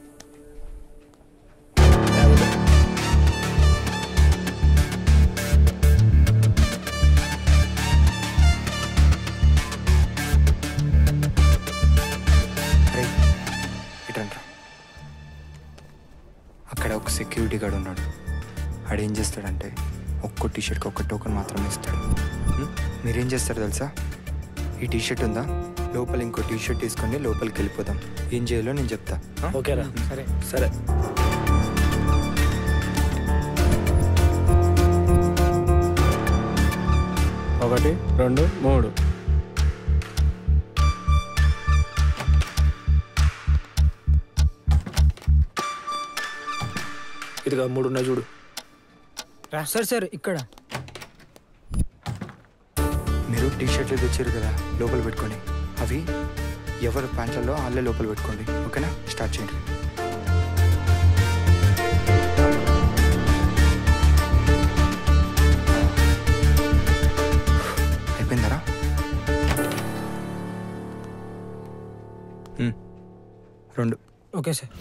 రేయ్, ఇటండ్రా అక్కడ ఒక సెక్యూరిటీ గార్డ్ ఉన్నాడు ఆడేం చేస్తాడంటే ఒక్కో టీ షర్ట్కి ఒక్క టోకెన్ మాత్రమే ఇస్తాడు హ్మ్? మీరేం చేస్తారు తెలుసా ఈ టీ షర్ట్ ఉందా లోపల ఇంకో టీ షర్ట్ తీసుకొని లోపలికి వెళ్ళిపోదాం ఏం చేయాలో నేను చెప్తా ఆ? ఓకేరా సరే సరే ఒకటి రెండు మూడు ఇదిగా మూడు ఉన్నాయి చూడు సార్ సార్ ఇక్కడ మీరు టీ షర్ట్లు తెచ్చారు కదా లోపల పెట్టుకోండి అవి ఎవరి ప్యాంట్లలో వాళ్ళే లోపల పెట్టుకోండి ఓకేనా స్టార్ట్ చేయండి అయిపోయిందరా హ్మ్. రెండు ఓకే సార్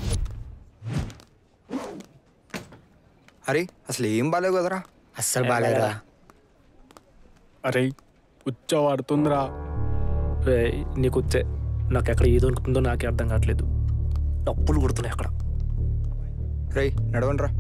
అరే అసలు ఏం బాగాలేవు కదరా అస్సలు బాగాలేదురా అరే ఉచ్చ పడుతుందిరా రే నీకు వచ్చే నాకు ఎక్కడ ఏది దొరుకుతుందో నాకే అర్థం కావట్లేదు డప్పులు కొడుతున్నాయి అక్కడ రై నడవండ్రా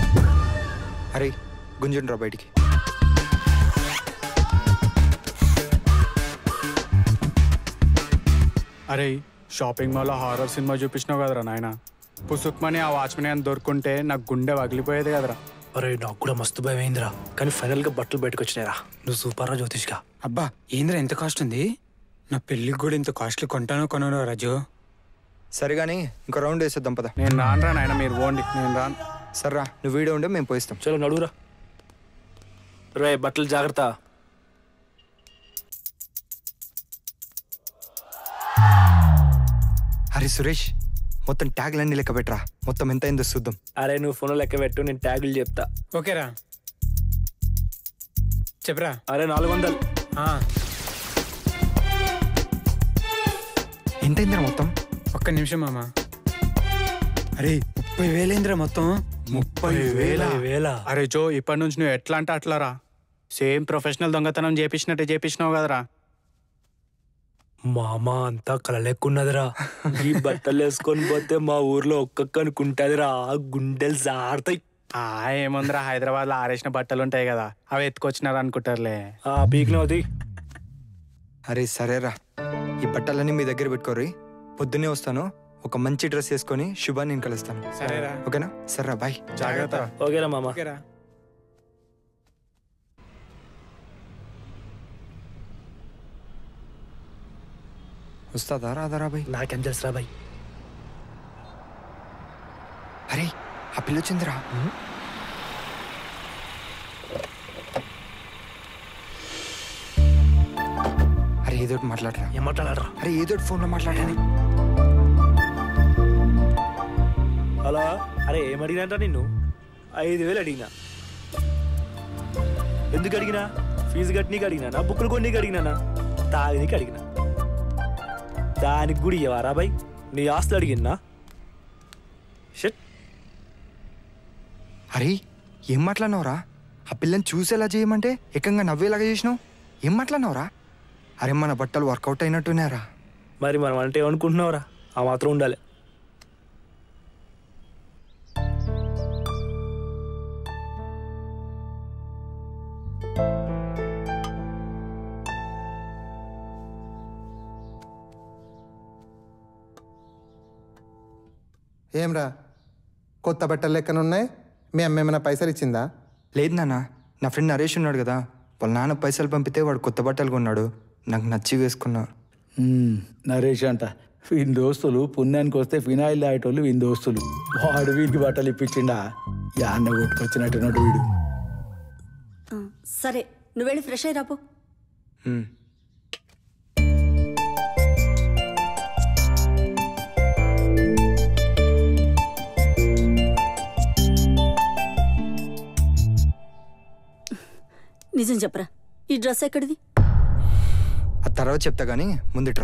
అరే గుంజుండ్రా బయటికి అరే షాపింగ్ మాల్లో హారర్ సినిమా చూపించినావు కదరా నాయన పుసుక్మని ఆ వాచ్మెన్ అని దొరుకుంటే నాకు గుండె పగిలిపోయేది కదరా అరే నాకు కూడా మస్తు భయం అయిందిరా కానీ ఫైనల్ గా బట్టలు బయటకు వచ్చినాయిరా నువ్వు సూపర్ రా జ్యోతిష్గా అబ్బా ఏంద్రా ఎంత కాస్ట్ ఉంది నా పెళ్ళికి కూడా ఇంత కాస్ట్లీ కొంటానో కొనో రాజు సరే కానీ ఇంకో రౌండ్ వేసేద్దాం పద నేను రానురా నాయన మీరు పోండి నేను రాను సర్రా నువ్వు వీడియో ఉంటే మేము పోయిస్తాం చలో నడువురా రే బట్టలు జాగ్రత్త అరే సురేష్ మొత్తం ట్యాగ్లన్నీ లెక్క పెట్టరా మొత్తం ఎంత అయిందో చూద్దాం అరే నువ్వు ఫోన్ లెక్క పెట్టు నేను ట్యాగులు చెప్తా ఓకేరా చెప్పరా అరే నాలుగు వందలు ఎంత అయిందిరా మొత్తం ఒక్క నిమిషం మామ అరే ముప్పై వేలేంద్రా మొత్తం ముప్పై వేల వేల అరే జో ఇప్పటి నుంచి నువ్వు ఎట్లా అంటే అట్లా రా సేమ్ ప్రొఫెషనల్ దొంగతనం చేపించినట్టే చేపించినావు కదరా మామ అంతా కలలెక్కున్నదిరా ఈ బట్టలు వేసుకొని పోతే మా ఊర్లో ఒక్కొక్క అనుకుంటదిరా గుండెలు జారుతాయి ఆ ఏముందిరా హైదరాబాద్ లో ఆరేసిన బట్టలు ఉంటాయి కదా అవి ఎత్తుకొచ్చినారు అనుకుంటారులే ఆ పీకినవుది అరే సరేరా ఈ బట్టలన్నీ మీ దగ్గర పెట్టుకోరు పొద్దున్నే వస్తాను ఒక మంచి డ్రెస్ వేసుకొని శుభాన్ని నేను కలుస్తాను సరేరా. ఓకేనా సరేరా బాయ్ జాగ్రత్త ఓకేరా మామ ఓకేరా వస్తాదా రాదారా బాయ్ నాకేం తెలుసురా బాయ్ అరే ఆ పిల్ల వచ్చిందిరా అరే ఏదో ఒకటి మాట్లాడరా ఏం మాట్లాడరా అరే ఏదో ఒకటి ఫోన్లో మాట్లాడాలి అలా అరే ఏం అడిగినా నిన్ను ఐదు వేలు అడిగినా ఎందుకు అడిగినా ఫీజు కట్టనీకి అడిగినా బుక్కులు కొన్నీకి అడిగినా తాగనీకి అడిగినా దానికి కూడా ఇవ్వరా బాయ్ నీ ఆస్తులు అడిగినా షట్ అరే ఏం మాట్లాడినావురా ఆ పిల్లని చూసేలా చేయమంటే ఏకంగా నవ్వేలాగా చేసినావు ఏం మాట్లాడినావురా అరే మన బట్టలు వర్కౌట్ అయినట్టున్నారా మరి మనం అంటే ఏమనుకుంటున్నావురా ఆ మాత్రం ఉండాలి ఏమ్రా కొత్త బట్టలు లెక్కనున్నాయి మీ అమ్మ ఏమైనా పైసలు ఇచ్చిందా లేదు నాన్న నా ఫ్రెండ్ నరేష్ ఉన్నాడు కదా వాళ్ళ నాన్న పైసలు పంపితే వాడు కొత్త బట్టలు కొన్నాడు నాకు నచ్చి వేసుకున్నా మ్మ్, నరేష్ అంట వీని దోస్తులు పుణ్యానికి వస్తే ఫినాయిల్ తాగేటోళ్ళు వీని దోస్తులు వాడు వీనికి బట్టలు ఇప్పించిండా యాన్న కొట్టుకొచ్చినట్టున్నాడు వీడు ఆ, సరే నువ్వు వెళ్ళి ఫ్రెష్ అయ్యి రాపో హ్మ్. నిజం చెప్పరా ఈ డ్రెస్ ఎక్కడిది ఆ తర్వాత చెప్తా కానీ ముందుట్రా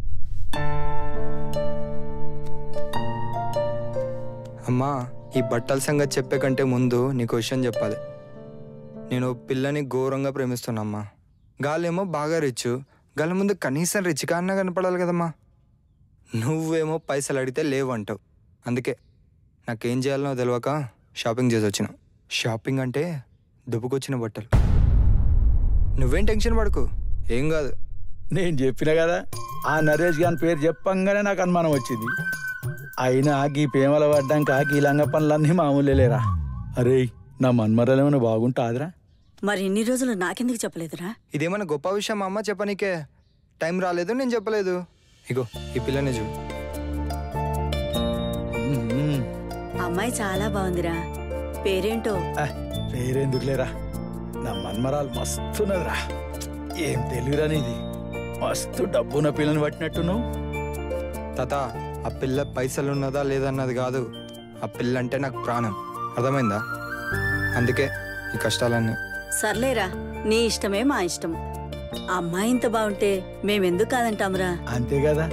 అమ్మా ఈ బట్టల సంగతి చెప్పే కంటే ముందు నీకు విషయం చెప్పాలి నేను ఓ పిల్లని ఘోరంగా ప్రేమిస్తున్నామ్మా గాలేమో బాగా రిచ్ గాలి ముందు కనీసం రిచ్ కాన్నా కనపడాలి కదమ్మా నువ్వేమో పైసలు అడిగితే లేవంటావు అందుకే నాకేం చేయాలనో తెలియక షాపింగ్ చేసి వచ్చిన షాపింగ్ అంటే దుబ్బుకొచ్చిన బట్టలు నువ్వేం టెన్షన్ పడకు ఏం కాదు నేను చెప్పిన కదా ఆ నరేష్ గాని పేరు చెప్పంగానే నాకు అనుమానం వచ్చింది అయినా గీ ప్రేమల పడ్డాక గీ లంగ పనులన్నీ మామూలే లేరా అరే నా మన్మరాలు ఏమైనా బాగుంటాదిరా మరి ఇన్ని రోజులు నాకెందుకు చెప్పలేదురా ఇదేమన్నా గొప్ప విషయం మా అమ్మ చెప్పనీకే టైం రాలేదు నేను చెప్పలేదు ఇగో ఈ పిల్లనే చూడు అమ్మాయి చాలా బాగుందిరా పేరేంటో పేరెందుకు లేరా నా మన్మరాలు మస్తున్నదిరా ఏం తెలియరా నీది మస్తు డబ్బున్న పిల్లని పట్టినట్టున్నావు తాత ఆ పిల్ల పైసలు ఉన్నదా లేదన్నది కాదు ఆ పిల్ల అంటే నాకు ప్రాణం అర్థమైందా అందుకే ఈ కష్టాలన్నీ సర్లేరా నీ ఇష్టమే మా ఇష్టం అమ్మాయి ఇంత బాగుంటే మేమెందుకు కాదంటాంరా అంతే కదా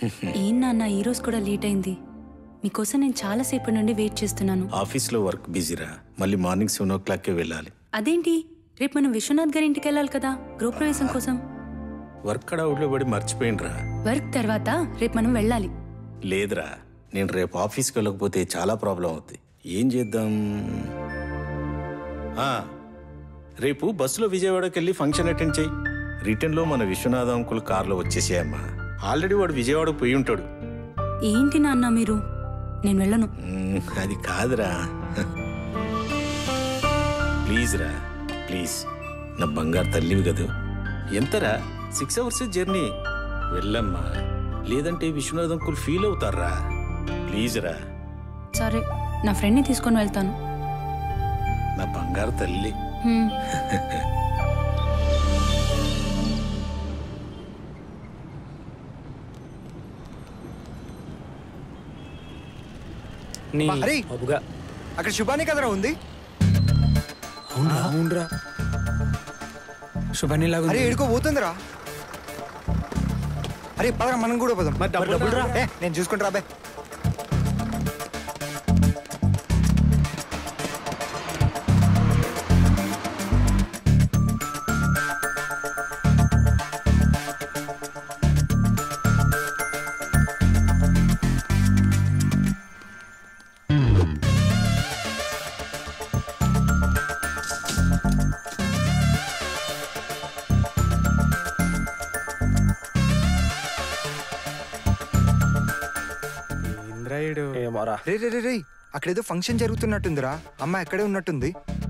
ఏం నాన్న ఈ రోజు కూడా లేట్ అయింది మీకోసం నేను చాలాసేపటి నుండి వెయిట్ చేస్తున్నాను ఆఫీస్లో వర్క్ బిజీరా మళ్ళీ మార్నింగ్ సెవెన్ ఓ క్లాక్కే వెళ్ళాలి అదేంటి రేపు మనం విశ్వనాథ్ గారి ఇంటికి వెళ్ళాలి కదా గృహప్రవేశం కోసం వర్క్ కడౌట్లో పడి మర్చిపోయినరా వర్క్ తర్వాత రేపు మనం వెళ్ళాలి లేదురా నేను రేపు ఆఫీస్కి వెళ్ళకపోతే చాలా ప్రాబ్లం అవుద్ది ఏం చేద్దాం ఆ, రేపు బస్సులో విజయవాడకి వెళ్ళి ఫంక్షన్ అటెండ్ చేయి రిటర్న్లో మన విశ్వనాథ అంకుల్ కార్లో వచ్చేసేయమ్మా ఆల్రెడీ వాడు విజయవాడకు పోయి ఉంటాడు ఏంటి నాన్న మీరు నేను వెళ్ళను మ్మ్, అది కాదురా ప్లీజ్ రా ప్లీజ్ నా బంగారు తల్లివి కదూ ఎంతరా సిక్స్ అవర్స్ జర్నీ వెళ్ళమ్మా లేదంటే విశ్వనాథ్ అంకుల్ ఫీల్ అవుతారా ప్లీజ్ రా సరే నా ఫ్రెండ్ని తీసుకొని వెళ్తాను నా బంగారు తల్లి హ్మ్. నీ అరే అబ్బుగా. అక్కడ శుభాని కదరా ఉంది అవునరా అవునరా శుభాని లాగా అరే ఎడుకో పోతుందిరా అరే పదరా మనం కూడా పోదాం డబ్బులు రా. ఏ, నేను చూసుకుంటా బే ఇంద్రాయుడు ఏమోరా రే రే రే రే అక్కడేదో ఫంక్షన్ జరుగుతున్నట్టుందిరా అమ్మ ఎక్కడే ఉన్నట్టుంది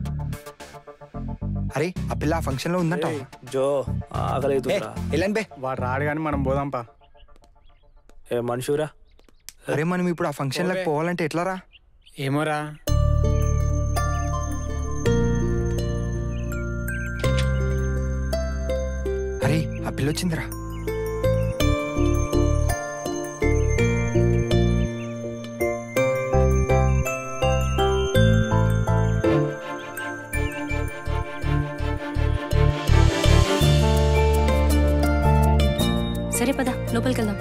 అరే ఆ పిల్ల ఆ ఫంక్షన్ లో ఉందంట జో ఆకలితుందిరా ఎలాన్ బే వాడు రాడు కానీ మనం పోదాంపా ఏ మనుషురా అరే మనం ఇప్పుడు ఆ ఫంక్షన్ లకు పోవాలంటే ఎట్లా రా ఏమోరా అరే ఆ పిల్ల వచ్చిందిరా సరే పద లోపలికి వెళ్దాం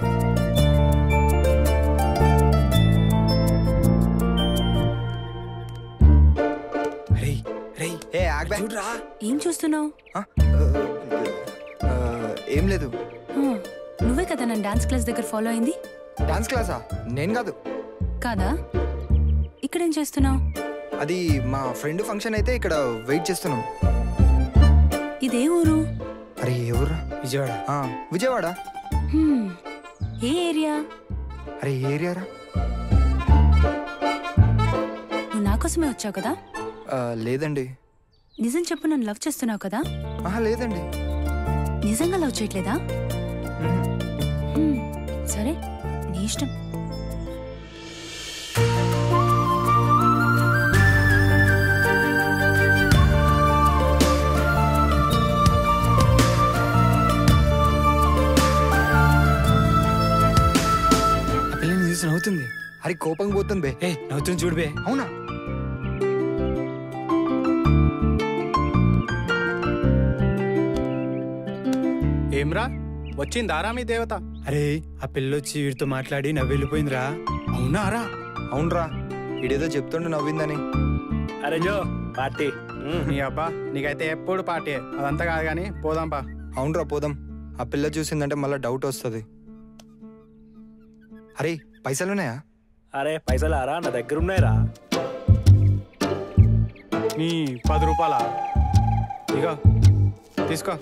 రే రే ఏ ఆగ్ బే చూడరా ఏం చూస్తున్నావు ఏం లేదు నువ్వే కదా నన్ను డాన్స్ క్లాస్ దగ్గర ఫాలో అయింది డాన్స్ క్లాసా నేను కాదు కాదా ఇక్కడేం చేస్తున్నావు అది మా ఫ్రెండ్ ఫంక్షన్ అయితే ఇక్కడ వెయిట్ చేస్తున్నాం ఇదే ఊరు అరే ఎవరు విజయవాడ విజయవాడ హ్మ్. ఏ ఏరియా అరే ఏ ఏరియా రా నువ్వు నా కోసమే వచ్చావు కదా ఆ, లేదండి నిజం చెప్పు నన్ను లవ్ చేస్తున్నావు కదా ఆహా లేదండి నిజంగా లవ్ చేయట్లేదా హ్మ్. సరే నీ ఇష్టం ఆ పిల్లని చూసి నవ్వుతుంది అరే కోపం పోతుంది బే ఏ నవ్వుతుంది చూడు బే అవునా ఏమ్రా వచ్చిందారా మీ దేవత అరే ఆ పిల్లొచ్చి వీడితో మాట్లాడి నవ్వు వెళ్ళిపోయిందిరా అవునారా అవునరా ఇడేదో చెప్తుండు నవ్విందని అరే జో పార్టీ నీ అబ్బా నీకైతే ఎప్పుడు పార్టీ అదంతా కాదు కానీ పోదాంపా అవునరా పోదాం ఆ పిల్ల చూసిందంటే మళ్ళీ డౌట్ వస్తుంది అరే పైసలున్నాయా అరే పైసలు ఆరా నా దగ్గర ఉన్నాయిరా నీ పది రూపాయల ఇగో తీసుకో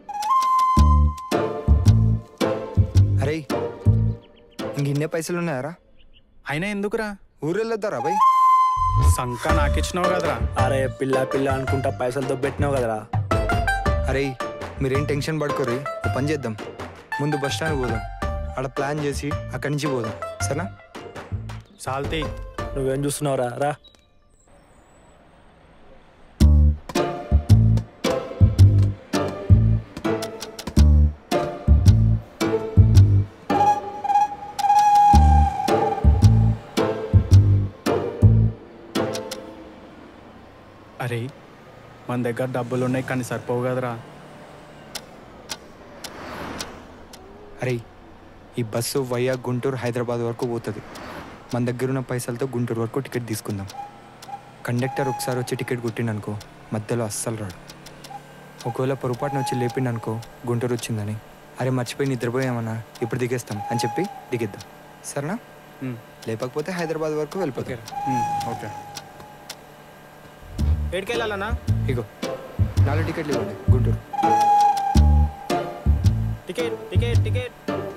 అరే ఇంక ఇన్నే పైసలు ఉన్నాయారా అయినా ఎందుకురా ఊరెళ్ళొద్దారా బై సంక నాకిచ్చినావు కదరా అరే పిల్ల పిల్ల అనుకుంటా పైసలు దొబ్బెట్టినావు కదరా అరే మీరేం టెన్షన్ పడుకోర్రి ఓ పని చేద్దాం ముందు బస్ స్టాండ్ పోదాం అక్కడ ప్లాన్ చేసి అక్కడి నుంచి పోదాం సరేనా సాల్తీ నువ్వేం చూస్తున్నావురా రా అరే మన దగ్గర డబ్బులు ఉన్నాయి కానీ సరిపోవు కదరా అరే ఈ బస్సు వయ్యా గుంటూరు హైదరాబాద్ వరకు పోతుంది మన దగ్గర ఉన్న పైసలతో గుంటూరు వరకు టికెట్ తీసుకుందాం కండక్టర్ ఒకసారి వచ్చి టికెట్ కొట్టిండనుకో మధ్యలో అస్సలు రాడు ఒకవేళ పొరపాటున వచ్చి లేపిండనుకో గుంటూరు వచ్చిందని అరే మర్చిపోయి నిద్రపోయామన్నా ఇప్పుడు దిగేస్తాం అని చెప్పి దిగేద్దాం సరేనా లేకపోతే హైదరాబాద్ వరకు వెళ్ళిపోతాం ఓకే ఏడికి వెళ్ళాలన్నా ఇగో నాలుగు టికెట్లు ఇవ్వండి గుంటూరు టికెట్ టికెట్ టికెట్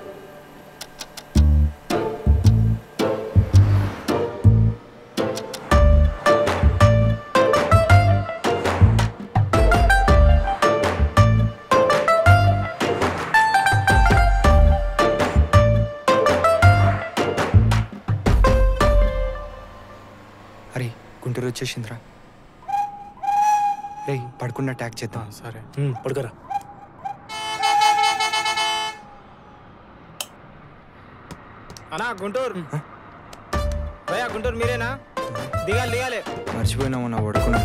అరే గుంటూరు వచ్చేసిందిరా రే పడుకున్న ట్యాక్ చేద్దాం సరే పడుకోరా అన్నా గుంటూరు భయ్యా గుంటూరు మీరేనా దిగాలి దిగాలి మర్చిపోయినాము నా పడుకున్నా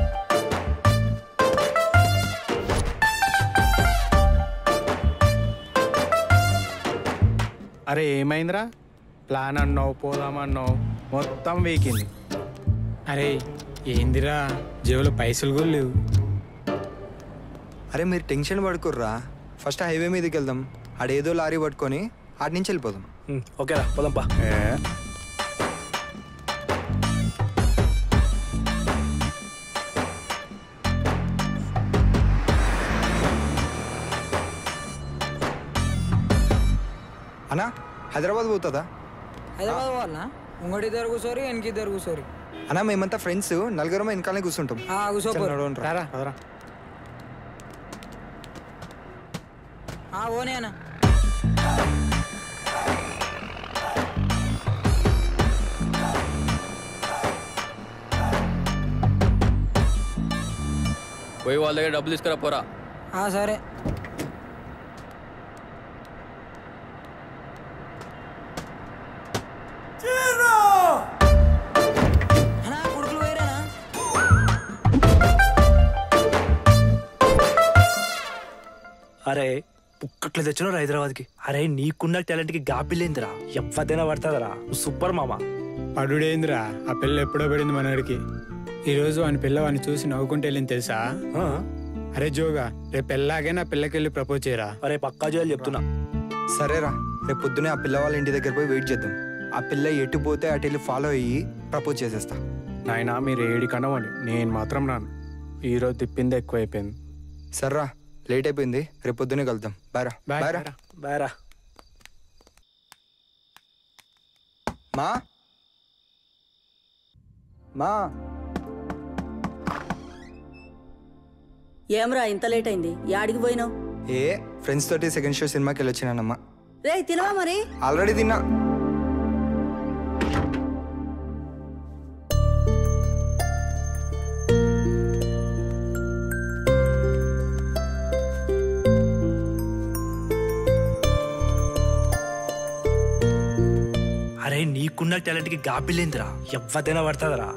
అరే ఏమైందిరా ప్లాన్ అన్నావు పోదామన్నావు మొత్తం వీకింది అరే ఏందిరా జేబులో పైసలు కూడా లేవు అరే మీరు టెన్షన్ పడుకోర్రా ఫస్ట్ హైవే మీదకి వెళ్దాం ఆడేదో లారీ పట్టుకొని ఆడి నుంచి వెళ్ళిపోదాం ఓకేరా పోదాంపా అన్నా హైదరాబాద్ పోతుందా హైదరాబాద్ వాళ్ళనా ముంగడి ఇద్దరు కూర్చోరు వెనక ఇద్దరు కూర్చోరు అన్నా మేమంతా ఫ్రెండ్స్ నలుగురం వెనకాలనే కూర్చుంటాం ఆ, కూర్చోపో. చల్ నడవండి రా. ఆ ఓనే అన్న పోయి వాళ్ళ దగ్గర డబ్బులు తీసుకురా పోరా ఆ, సరే అన్నా కొడుకులు వేరేనా అరే పుక్కట్లు తెచ్చినారు హైదరాబాద్కి అరే నీకున్న టాలెంట్కి గాపిల్లేందిరా ఎవ్వదైనా పడుతుందిరా నువ్వు సూపర్ మామా పడుడేందిరా ఆ పిల్ల ఎప్పుడో పడింది మనడికి ఈరోజు వాని పిల్ల వాడిని చూసి నవ్వుకుంటూ వెళ్ళింది తెలుసా అరే జోగా రేపు ఎల్లాగే నా పిల్లకెళ్ళి ప్రపోజ్ చేయరా అరే పక్కా చేయాలి చెప్తున్నా సరేరా రేపు పొద్దునే ఆ పిల్ల వాళ్ళ ఇంటి దగ్గర పోయి వెయిట్ చేద్దాం ఆ పిల్ల ఎటు పోతే అటు వెళ్ళి ఫాలో అయ్యి ప్రపోజ్ చేసేస్తా నాయనా మీరు ఏడి కనవండి నేను మాత్రం రాను ఈరోజు తిప్పింది ఎక్కువైపోయింది సర్రా లేట్ అయిపోయింది రేపు పొద్దునే కలుద్దాం బాయ్రా Bye. బాయ్రా బాయ్రా మా మా ఏమ్రా ఇంత లేట్ అయింది యాడికి పోయినావు ఏ ఫ్రెండ్స్ తోటి సెకండ్ షో సినిమాకి వెళ్ళొచ్చినానమ్మా రే తినవా మరి ఆల్రెడీ తిన్నా అరే నీకున్న టాలెంట్కి గాపిల్లేందిరా ఎవ్వదైనా పడుతుందిరా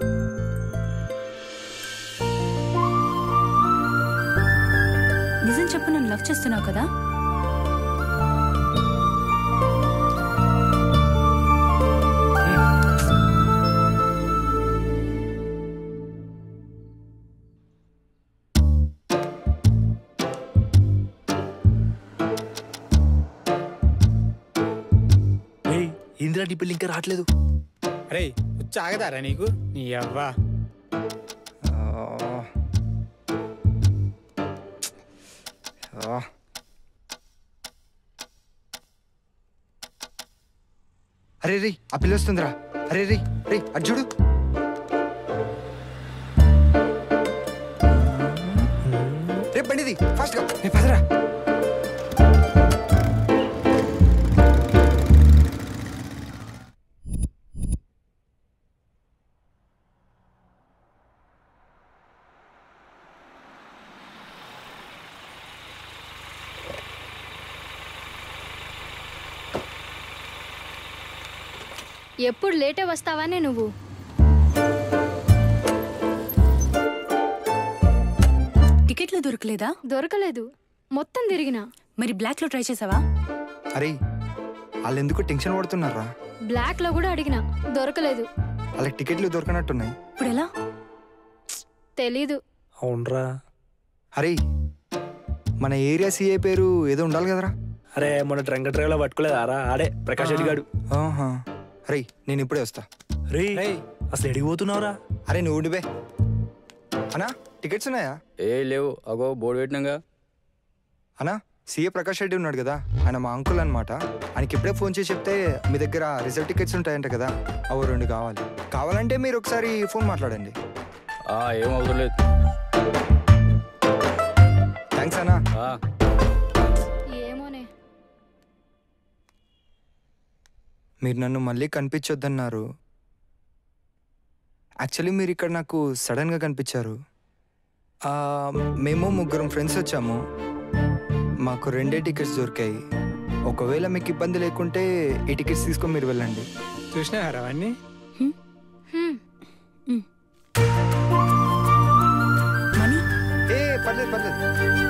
నిజం చెప్పు నన్ను లవ్ చేస్తున్నావు కదా ఏయ్ ఇందిరా నీ పెళ్ళి ఇంకా రావట్లేదు అరే వచ్చి ఆగదారా నీకు నీ అవ్వా అరే రీ ఆ పిల్ల వస్తుందిరా అరే రీ రే అటు చూడు రేపు బండిది ఫాస్ట్ గా రే పదరా ఎప్పుడు లేటే వస్తావానే నువ్వు టికెట్లు దొరకలేదా దొరకలేదు మొత్తం తిరిగినా మరి బ్లాక్ లో ట్రై చేసావా అరే వాళ్ళు ఎందుకు టెన్షన్ పడుతున్నారా బ్లాక్ లో కూడా అడిగినా దొరకలేదు వాళ్ళకి టికెట్లు దొరకనట్టున్నాయి ఇప్పుడు ఎలా తెలీదు అవునరా అరే మన ఏరియా సీఏ పేరు ఏదో ఉండాలి కదరా అరే మొన్న ట్రంక్ డ్రైవ్లో పట్టుకోలేదారా ఆడే ప్రకాష్ రెడ్డి గాడు ఆహా అరే నేను ఇప్పుడే వస్తా రే అసలు ఎడిగిపోతున్నావురా అరే నువ్వు ఉండిపే అన్నా టికెట్స్ ఉన్నాయా ఏ లేవు అగో బోర్డు పెట్టినాగా అన్నా సీఏ ప్రకాష్ రెడ్డి ఉన్నాడు కదా ఆయన మా అంకుల్ అనమాట ఆయనకి ఇప్పుడే ఫోన్ చేసి చెప్తే మీ దగ్గర రిజర్వ్ టికెట్స్ ఉంటాయంట కదా అవి రెండు కావాలి కావాలంటే మీరు ఒకసారి ఫోన్ మాట్లాడండి ఆ, ఏం అవసరం లేదు థ్యాంక్స్ అన్నా ఆ, ఏమోనే మీరు నన్ను మళ్ళీ కనిపించొద్దన్నారు యాక్చువల్లీ మీరు ఇక్కడ నాకు సడన్గా కనిపించారు ఆ, మేము ముగ్గురం ఫ్రెండ్స్ వచ్చాము మాకు రెండే టికెట్స్ దొరికాయి ఒకవేళ మీకు ఇబ్బంది లేకుంటే ఈ టికెట్స్ తీసుకొని మీరు వెళ్ళండి చూసినారా అవన్నీ ఏ పర్లేదు పర్లేదు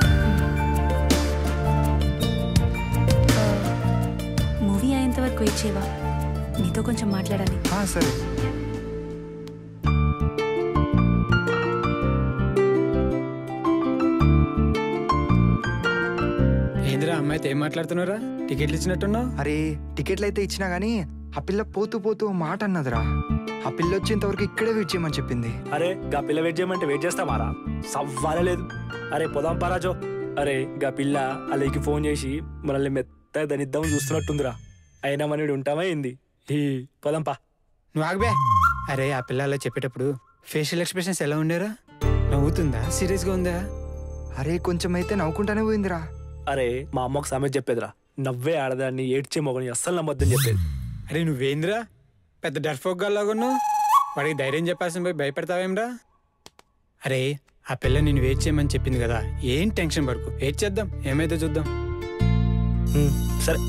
మూవీ అయ్యేంత వరకు వెయిట్ చేయవా నీతో కొంచెం మాట్లాడాలి ఆ, సరే ఏందిరా అమ్మాయితో ఏం మాట్లాడుతున్నారా టికెట్లు ఇచ్చినట్టున్నావు అరే టికెట్లు అయితే ఇచ్చినా గానీ ఆ పిల్ల పోతూ పోతూ ఓ మాట అన్నదిరా ఆ పిల్ల వచ్చేంత వరకు ఇక్కడే వెయిట్ చేయమని చెప్పింది అరే గా పిల్ల వెయిట్ చేయమంటే వెయిట్ చేస్తామారా సవ్వాలే లేదు అరే పోదాం పరాజో అరే గా పిల్ల అలైకి ఫోన్ చేసి మనల్ని మెత్తగా దనిద్దామని చూస్తున్నట్టుందిరా అయినా మనడు ఉంటామా ఏంది ఈ పోదాం పా నువ్వు ఆగబే అరే ఆ పిల్ల అలా చెప్పేటప్పుడు ఫేషియల్ ఎక్స్ప్రెషన్స్ ఎలా ఉండేరా నవ్వుతుందా సీరియస్గా ఉందా అరే కొంచెం అయితే నవ్వుకుంటానే పోయిందిరా అరే మా అమ్మకు సామెత చెప్పేదిరా నవ్వే ఆడదాన్ని ఏడ్చే మొగని అస్సలు నమ్మొద్దని చెప్పేది అరే నువ్వేందిరా పెద్ద డర్ఫోక్ లాగున్నావు వాడికి ధైర్యం చెప్పాల్సిన పోయి భయపెడతావేమ్రా అరే ఆ పిల్ల నేను వెయిట్ చేయమని చెప్పింది కదా ఏం టెన్షన్ పడుకు వెయిట్ చేద్దాం ఏమైతే చూద్దాం సరే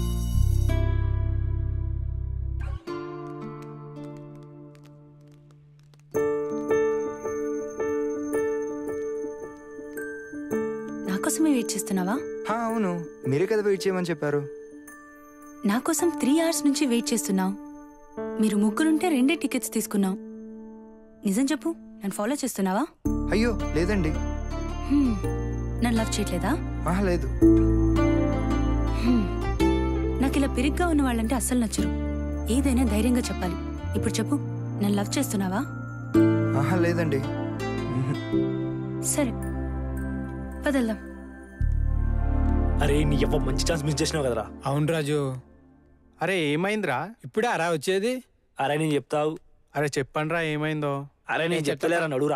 నా కోసమే వెయిట్ చేస్తున్నావా హా, అవును మీరే కదా వెయిట్ చేయమని చెప్పారు నా కోసం త్రీ అవర్స్ నుంచి వెయిట్ చేస్తున్నావు మీరు ముగ్గురుంటే రెండే టికెట్స్ తీసుకున్నావు నిజం చెప్పు నన్ను ఫాలో చేస్తున్నావా అయ్యో లేదండి హ్మ్. నన్ను లవ్ చేయట్లేదా ఆహా లేదు హ్మ్. నాకు ఇలా పిరిగ్గా ఉన్న వాళ్ళంటే అస్సలు నచ్చరు ఏదైనా ధైర్యంగా చెప్పాలి ఇప్పుడు చెప్పు నన్ను లవ్ చేస్తున్నావా ఆహా లేదండి సరే వదల్దాం అరే నీ ఎవ్వ మంచి ఛాన్స్ మిస్ చేసినావు కదరా అవును రాజు అరే ఏమైందిరా ఇప్పుడే అరా వచ్చేది అరే నేను చెప్తావు అరే చెప్పండిరా ఏమైందో అరే నేను చెప్తలేరా నడురా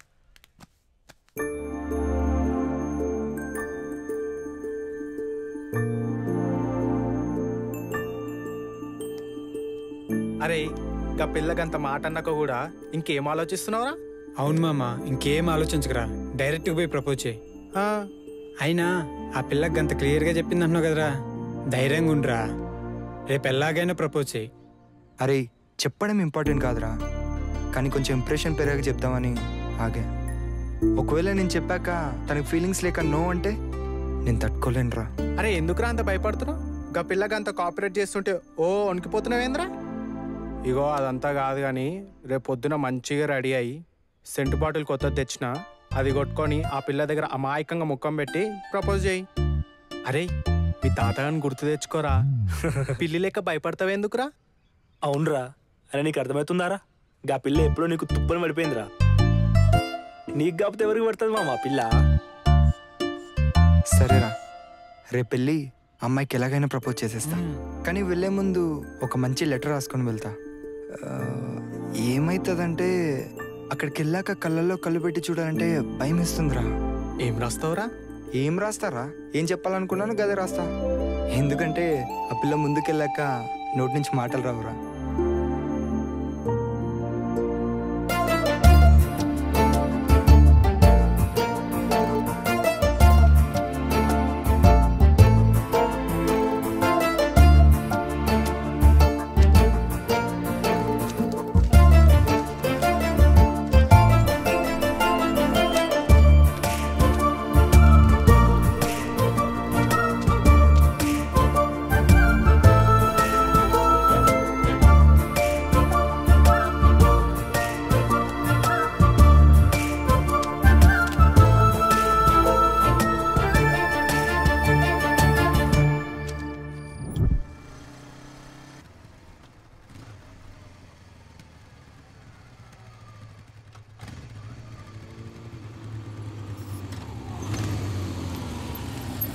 అరే గా పిల్లకంత మాట అన్నాక కూడా ఇంకేం ఆలోచిస్తున్నావురా అవును మామ ఇంకేం ఆలోచించకరా డైరెక్ట్ పోయి ప్రపోజ్ చేయి అయినా ఆ పిల్లకి అంత క్లియర్గా చెప్పింది అంటున్నావు కదరా ధైర్యంగా ఉండురా రేపు ఎలాగైనా ప్రపోజ్ చేయి అరే చెప్పడం ఇంపార్టెంట్ కాదురా కానీ కొంచెం ఇంప్రెషన్ పెరిగాక చెప్దామని ఆగే ఒకవేళ నేను చెప్పాక తనకి ఫీలింగ్స్ లేక నో అంటే నేను తట్టుకోలేనురా అరే ఎందుకురా అంత భయపడుతున్నావు గా పిల్లకి అంత కాపరేట్ చేస్తుంటే ఓ వణికిపోతున్నావేంద్రా ఇగో అదంతా కాదు కానీ రేపు పొద్దున మంచిగా రెడీ అయ్యి సెంటు బాటిల్ కొత్తది తెచ్చిన అది కొట్టుకొని ఆ పిల్ల దగ్గర అమాయకంగా ముఖం పెట్టి ప్రపోజ్ చేయి అరే మీ తాతగారిని గుర్తు తెచ్చుకోరా పిల్లి లెక్క భయపడతావెందుకురా అవునరా అరే నీకు అర్థమవుతుందారా గా పిల్ల ఎప్పుడో నీకు తుప్పని పడిపోయిందిరా నీకు కాకపోతే ఎవరికి పడుతుంది మామ పిల్ల సరేరా రేపు వెళ్ళి అమ్మాయికి ఎలాగైనా ప్రపోజ్ చేసేస్తా కానీ వెళ్ళే ముందు ఒక మంచి లెటర్ రాసుకొని వెళ్తా ఆ, ఏమైతుందంటే అక్కడికి వెళ్ళాక కళ్ళల్లో కళ్ళు పెట్టి చూడాలంటే భయం ఇస్తుందిరా ఏం రాస్తావురా ఏం రాస్తారా ఏం చెప్పాలనుకున్నాను గదే రాస్తా ఎందుకంటే ఆ పిల్ల ముందుకెళ్ళాక నోటి నుంచి మాటలు రావురా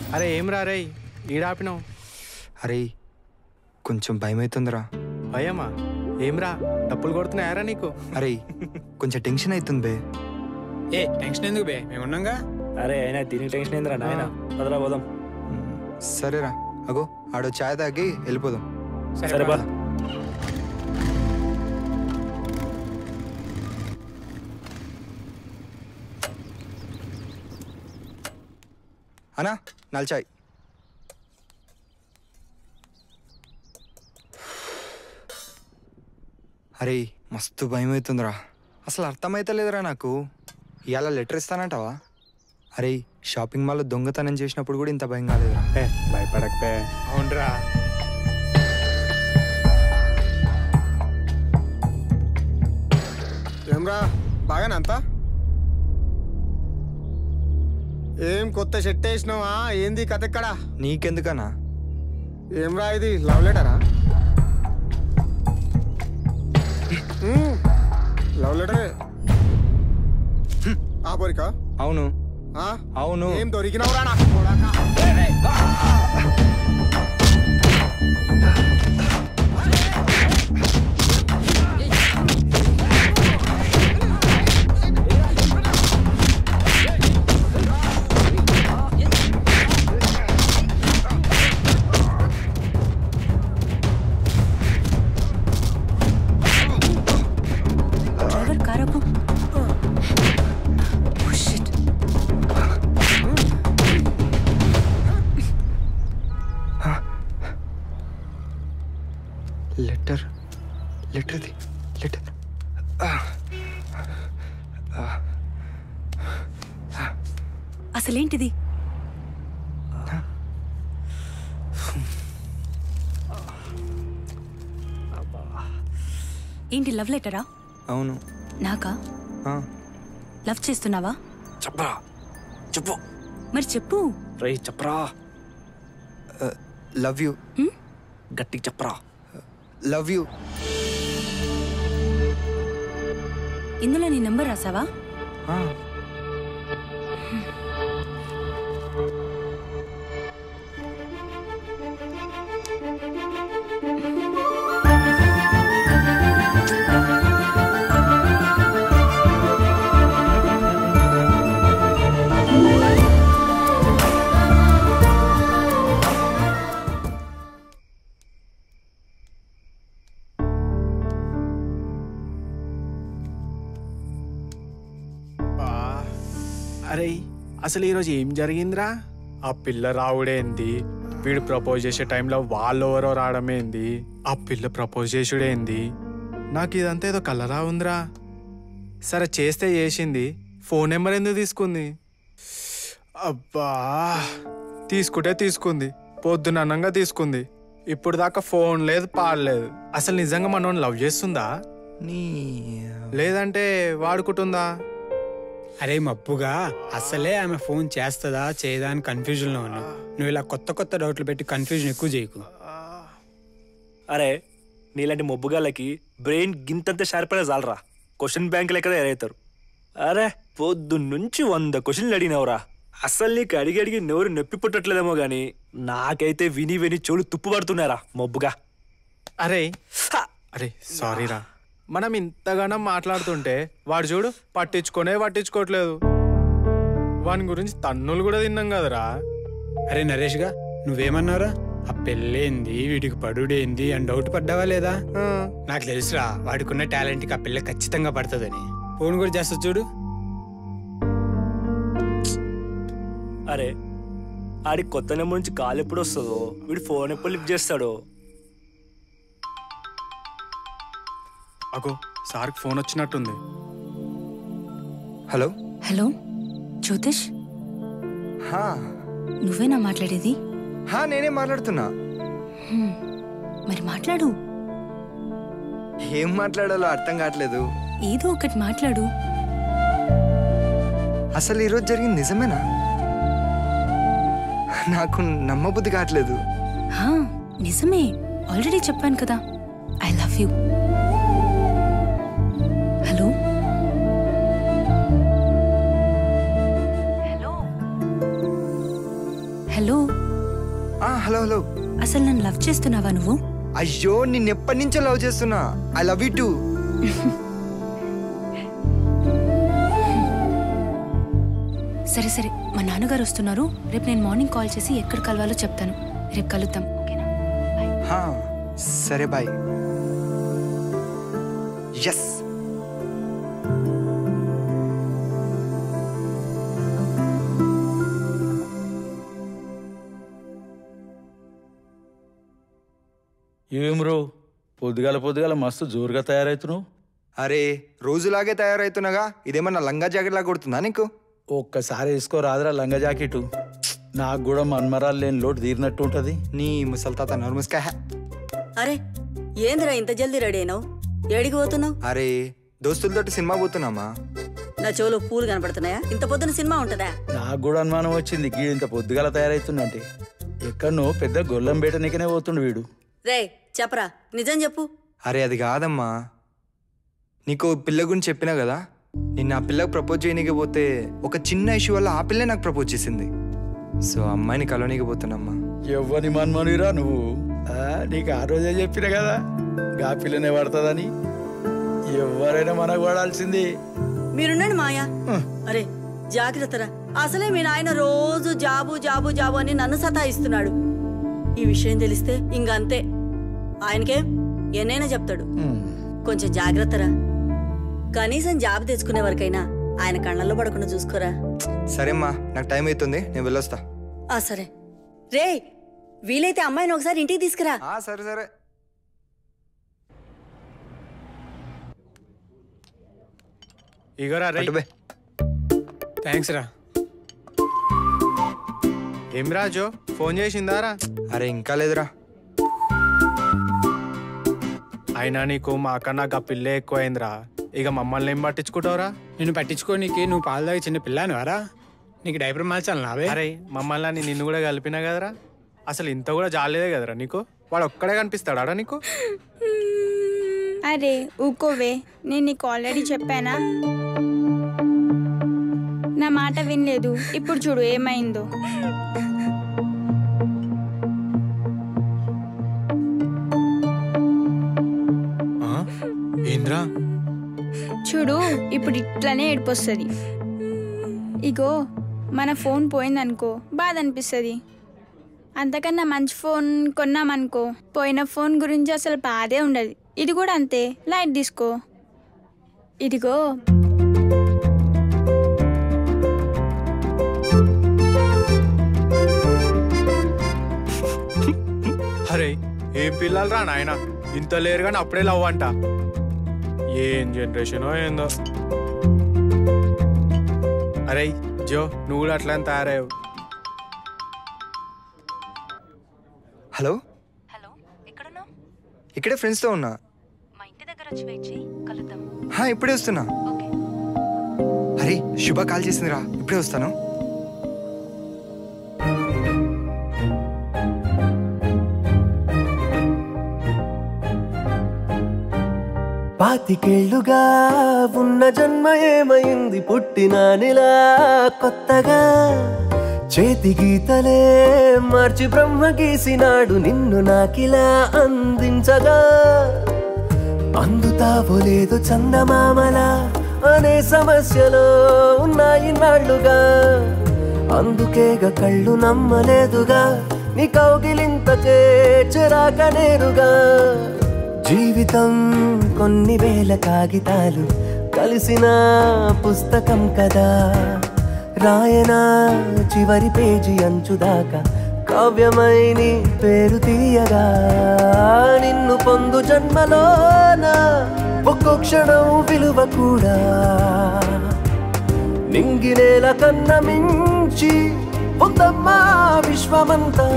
అరే ఏం రా రే ఈడాపినావు అరే కొంచెం భయం అవుతుందిరా భయమా ఏం రా డప్పులు కొడుతున్నాయారా నీకు అరే కొంచెం టెన్షన్ అవుతుంది బే ఏ టెన్షన్ ఎందుకు బే మేము ఉన్నాగా అరే అయినా దీనికి టెన్షన్ ఏందిరా నాయన పదరా పోదాం సరేరా అగో ఆడో ఛాయ్ తాగి వెళ్ళిపోదాం సరే బా అనా నల్చాయ్ అరే మస్తు భయం అవుతుందిరా అసలు అర్థమైతలేదురా నాకు ఇవాళ లెటర్ ఇస్తానంటావా అరే షాపింగ్ మాల్లో దొంగతనం చేసినప్పుడు కూడా ఇంత భయం కాలేదురా భయపడకపోయా అవునరా ఏమ్రా బాగానంతా ఏం కొత్త షర్ట్ వేసినావా ఏంది కథ ఎక్కడ నీకెందుకన్నా ఏమ్రా ఇది లవ్ లెటరా లవ్ లెటరే ఆ పోరిక అవును ఆ? అవును ఏం దొరికినవురా నాకు కొడకా? డ్రైవర్ కారపు లెటర్ లెటర్ది లెటర్ అసలేంటిది ఏంటి లవ్ లెటరా అవును నాకా ఆ. లవ్ చేస్తున్నావా చెప్పరా చెప్పు మరి చెప్పు రై చెప్పరా లవ్ యూ గట్టిగా చెప్పరా లవ్ యూ ఇందులో నీ నంబర్ రాసావా బా. అరే అసలు ఈరోజు ఏం జరిగిందిరా ఆ పిల్ల రావుడేంది వీడు ప్రపోజ్ చేసే టైంలో వాళ్ళు ఎవరో రావడమేంది ఆ పిల్ల ప్రపోజ్ చేసుడేంది నాకు ఇదంతా ఏదో కలరా ఉందిరా సరే చేస్తే చేసింది ఫోన్ నెంబర్ ఎందుకు తీసుకుంది అబ్బా తీసుకుంటే తీసుకుంది పొద్దున అన్నంగా తీసుకుంది ఇప్పుడు దాకా ఫోన్ లేదు పాడలేదు అసలు నిజంగా మనం లవ్ చేస్తుందా నీ లేదంటే వాడుకుంటుందా అరే మప్పుగా అసలే ఆమె ఫోన్ చేస్తుందా చేయదా అని కన్ఫ్యూజన్లో ఉన్నావు నువ్వు ఇలా కొత్త కొత్త డౌట్లు పెట్టి కన్ఫ్యూజన్ ఎక్కువ చేయకు అరే నీలాంటి మొబ్బుగాళ్ళకి బ్రెయిన్ గింతంత షార్ప్ అయినా చాలరా క్వశ్చన్ బ్యాంక్ లెక్క ఎరైతారు అరే పొద్దున్నుంచి వంద క్వశ్చన్లు అడిగినావురా అసలు నీకు అడిగి అడిగి నోరు నొప్పి పుట్టట్లేదేమో గాని నాకైతే విని విని చెవులు తుప్పు పడుతున్నారా మొబ్బుగా అరే అరే సారీరా మనం ఇంతగానం మాట్లాడుతుంటే వాడు చూడు పట్టించుకొనే పట్టించుకోవట్లేదు వాని గురించి తన్నులు కూడా తిన్నాం కదరా అరే నరేష్గా నువ్వేమన్నారా ఆ పెళ్ళేంది వీడికి పడుడేంది అని డౌట్ పడ్డావా లేదా నాకు తెలుసురా వాడికున్న టాలెంట్కి ఆ పిల్ల ఖచ్చితంగా పడుతుందని ఫోన్ కూడా చేస్తా చూడు అరే ఆడి కొత్త నెంబర్ నుంచి కాల్ ఎప్పుడు వస్తుందో వీడు ఫోన్ ఎప్పుడు లిఫ్ట్ చేస్తాడో అగో సార్కి ఫోన్ వచ్చినట్టుంది హలో హలో జ్యోతిష్ హా నువ్వేనా మాట్లాడేది హా నేనే మాట్లాడుతున్నా హ్మ్. మరి మాట్లాడు ఏం మాట్లాడాలో అర్థం కావట్లేదు ఏదో ఒకటి మాట్లాడు అసలు ఈరోజు జరిగింది నిజమేనా నాకు నమ్మబుద్ధి కావట్లేదు హా, నిజమే ఆల్రెడీ చెప్పాను కదా I love you hello hello hello hello అసలు నన్ను లవ్ చేస్తున్నావా నువ్వు అయ్యో నిన్ను ఎప్పటి నుంచో లవ్ చేస్తున్నా ఐ లవ్ యూ టూ సరే సరే మా నాన్నగారు వస్తున్నారు రేపు నేను మార్నింగ్ కాల్ చేసి ఎక్కడ కలవాలో చెప్తాను రేపు కలుద్దాం సరే బాయ్ ఎస్ ఏం రో పొద్దుగాల పొద్దుగాల మస్తు జోరుగా తయారవుతున్నావు అరే రోజులాగే తయారవుతున్నాగా ఇదేమన్నా లంగా జాకెట్ లాగా కొడుతుందా నీకు ఒక్కసారి వేసుకో రాదురా లంగా జాకెట్ నాకు కూడా మన్మరాలు లేని లోటు తీరినట్టు ఉంటది నీ ముసల్తాత నోర్ముస్కా అరే ఏందిరా ఇంత జల్దీ రెడీ అయినావు ఏడికి పోతున్నావు అరే దోస్తులతోటి సినిమా పోతున్నామా నా చెవులో పూలు కనపడుతున్నాయా ఇంత పొద్దున సినిమా ఉంటదా నాకు కూడా అనుమానం వచ్చింది గీ ఇంత పొద్దుగాల తయారవుతుందంటే ఎక్కడనో పెద్ద గొల్లం బేటనికనే పోతుండు వీడు రే చెప్పరా నిజం చెప్పు అరే అది కాదమ్మా నీకు పిల్ల గురించి చెప్పినా కదా నిన్న ఆ పిల్లకు ప్రపోజ్ చేయనీకి పోతే ఒక చిన్న ఇష్యూ వల్ల ఆ పిల్లే నాకు ప్రపోజ్ చేసింది సో ఆ అమ్మాయిని కలవనీకి పోతున్నామ్మా ఎవ్వని మన్మనురా నువ్వు ఆ, నీకు ఆ రోజే చెప్పిన కదా గా పిల్లనే పడుతుందని ఎవరైనా మనకు పడాల్సింది మీరుండండి మాయా అరే జాగ్రత్తరా అసలే మీ నాయన రోజు జాబు జాబు జాబు అని నన్ను సతాయిస్తున్నాడు ఈ విషయం తెలిస్తే ఇంక అంతే ఆయనకే ఎన్నైనా చెప్తాడు కొంచెం జాగ్రత్తరా కనీసం జాబ్ తెచ్చుకునే వరకైనా ఆయన కళ్ళల్లో పడకుండా చూసుకోరా సరేమ్మా నాకు టైం అవుతుంది నేను వెళ్ళొస్తా ఆ సరే రే వీలైతే అమ్మాయిని ఒకసారి ఇంటికి తీసుకురా సరే సరే ఇగోరా రే థ్యాంక్స్ రా ఏం రాజు ఫోన్ చేసిందారా అరే ఇంకా లేదురా అయినా నీకు మా కన్నా గా పిల్లే ఎక్కువైందిరా ఇక మమ్మల్ని ఏం పట్టించుకుంటావురా నిన్ను పట్టించుకోనీకి నువ్వు పాలు తాగి చిన్న పిల్లాను వారా నీకు డైపర్ మార్చాలి నావే అరే మమ్మల్ని అని నిన్ను కూడా కలిపినా కదరా అసలు ఇంత కూడా జాలేదే కదరా నీకు వాడు ఒక్కడే కనిపిస్తాడా నీకు అరే ఊకోవే నేను నీకు ఆల్రెడీ చెప్పానా నా మాట వినలేదు ఇప్పుడు చూడు ఏమైందో ఏంద్రా చూడు ఇప్పుడు ఇట్లనే ఏడిపోస్తుంది ఇగో మన ఫోన్ పోయిందనుకో బాధ అనిపిస్తుంది అంతకన్నా మంచి ఫోన్ కొన్నామనుకో పోయిన ఫోన్ గురించి అసలు బాధే ఉండదు ఇది కూడా అంతే లైట్ తీసుకో ఇదిగో అరే ఏం పిల్లలు రా నాయన ఇంత లేరు కానీ అప్పుడే లవ్ అంట ఏం జనరేషనో ఏందో అరే జో నువ్వు కూడా అట్లా తయారయ్యావు హలో హలో ఎక్కడున్నావు ఇక్కడే ఫ్రెండ్స్తో ఉన్నా మా ఇంటి దగ్గర వచ్చి వెయిట్ చేయి కలుద్దాం హా, ఇప్పుడే వస్తున్నా అరే శుభ కాల్ చేసిందిరా ఇప్పుడే వస్తాను పాతికేళ్లుగా ఉన్న జన్మ ఏమైంది పుట్టినానిలా కొత్తగా చేతి గీతలే మార్చి బ్రహ్మ గీసినాడు నిన్ను నాకిలా అందించగా అందుతావో లేదు చందమామలా అనే సమస్యలో ఉన్నాయి నాళ్ళుగా అందుకేగా కళ్ళు నమ్మలేదుగా నీ కౌగిలింతకే చెరాక నేరుగా జీవితం కొన్ని వేల కాగితాలు కలిసిన పుస్తకం కదా రాయనా చివరి పేజీ అంచుదాకా కావ్యమై నీ పేరు తీయగా నిన్ను పొందు జన్మలోన ఒక్కో క్షణం విలువ కూడా నింగినేల కన్న మించి ఉందమ్మా విశ్వమంతా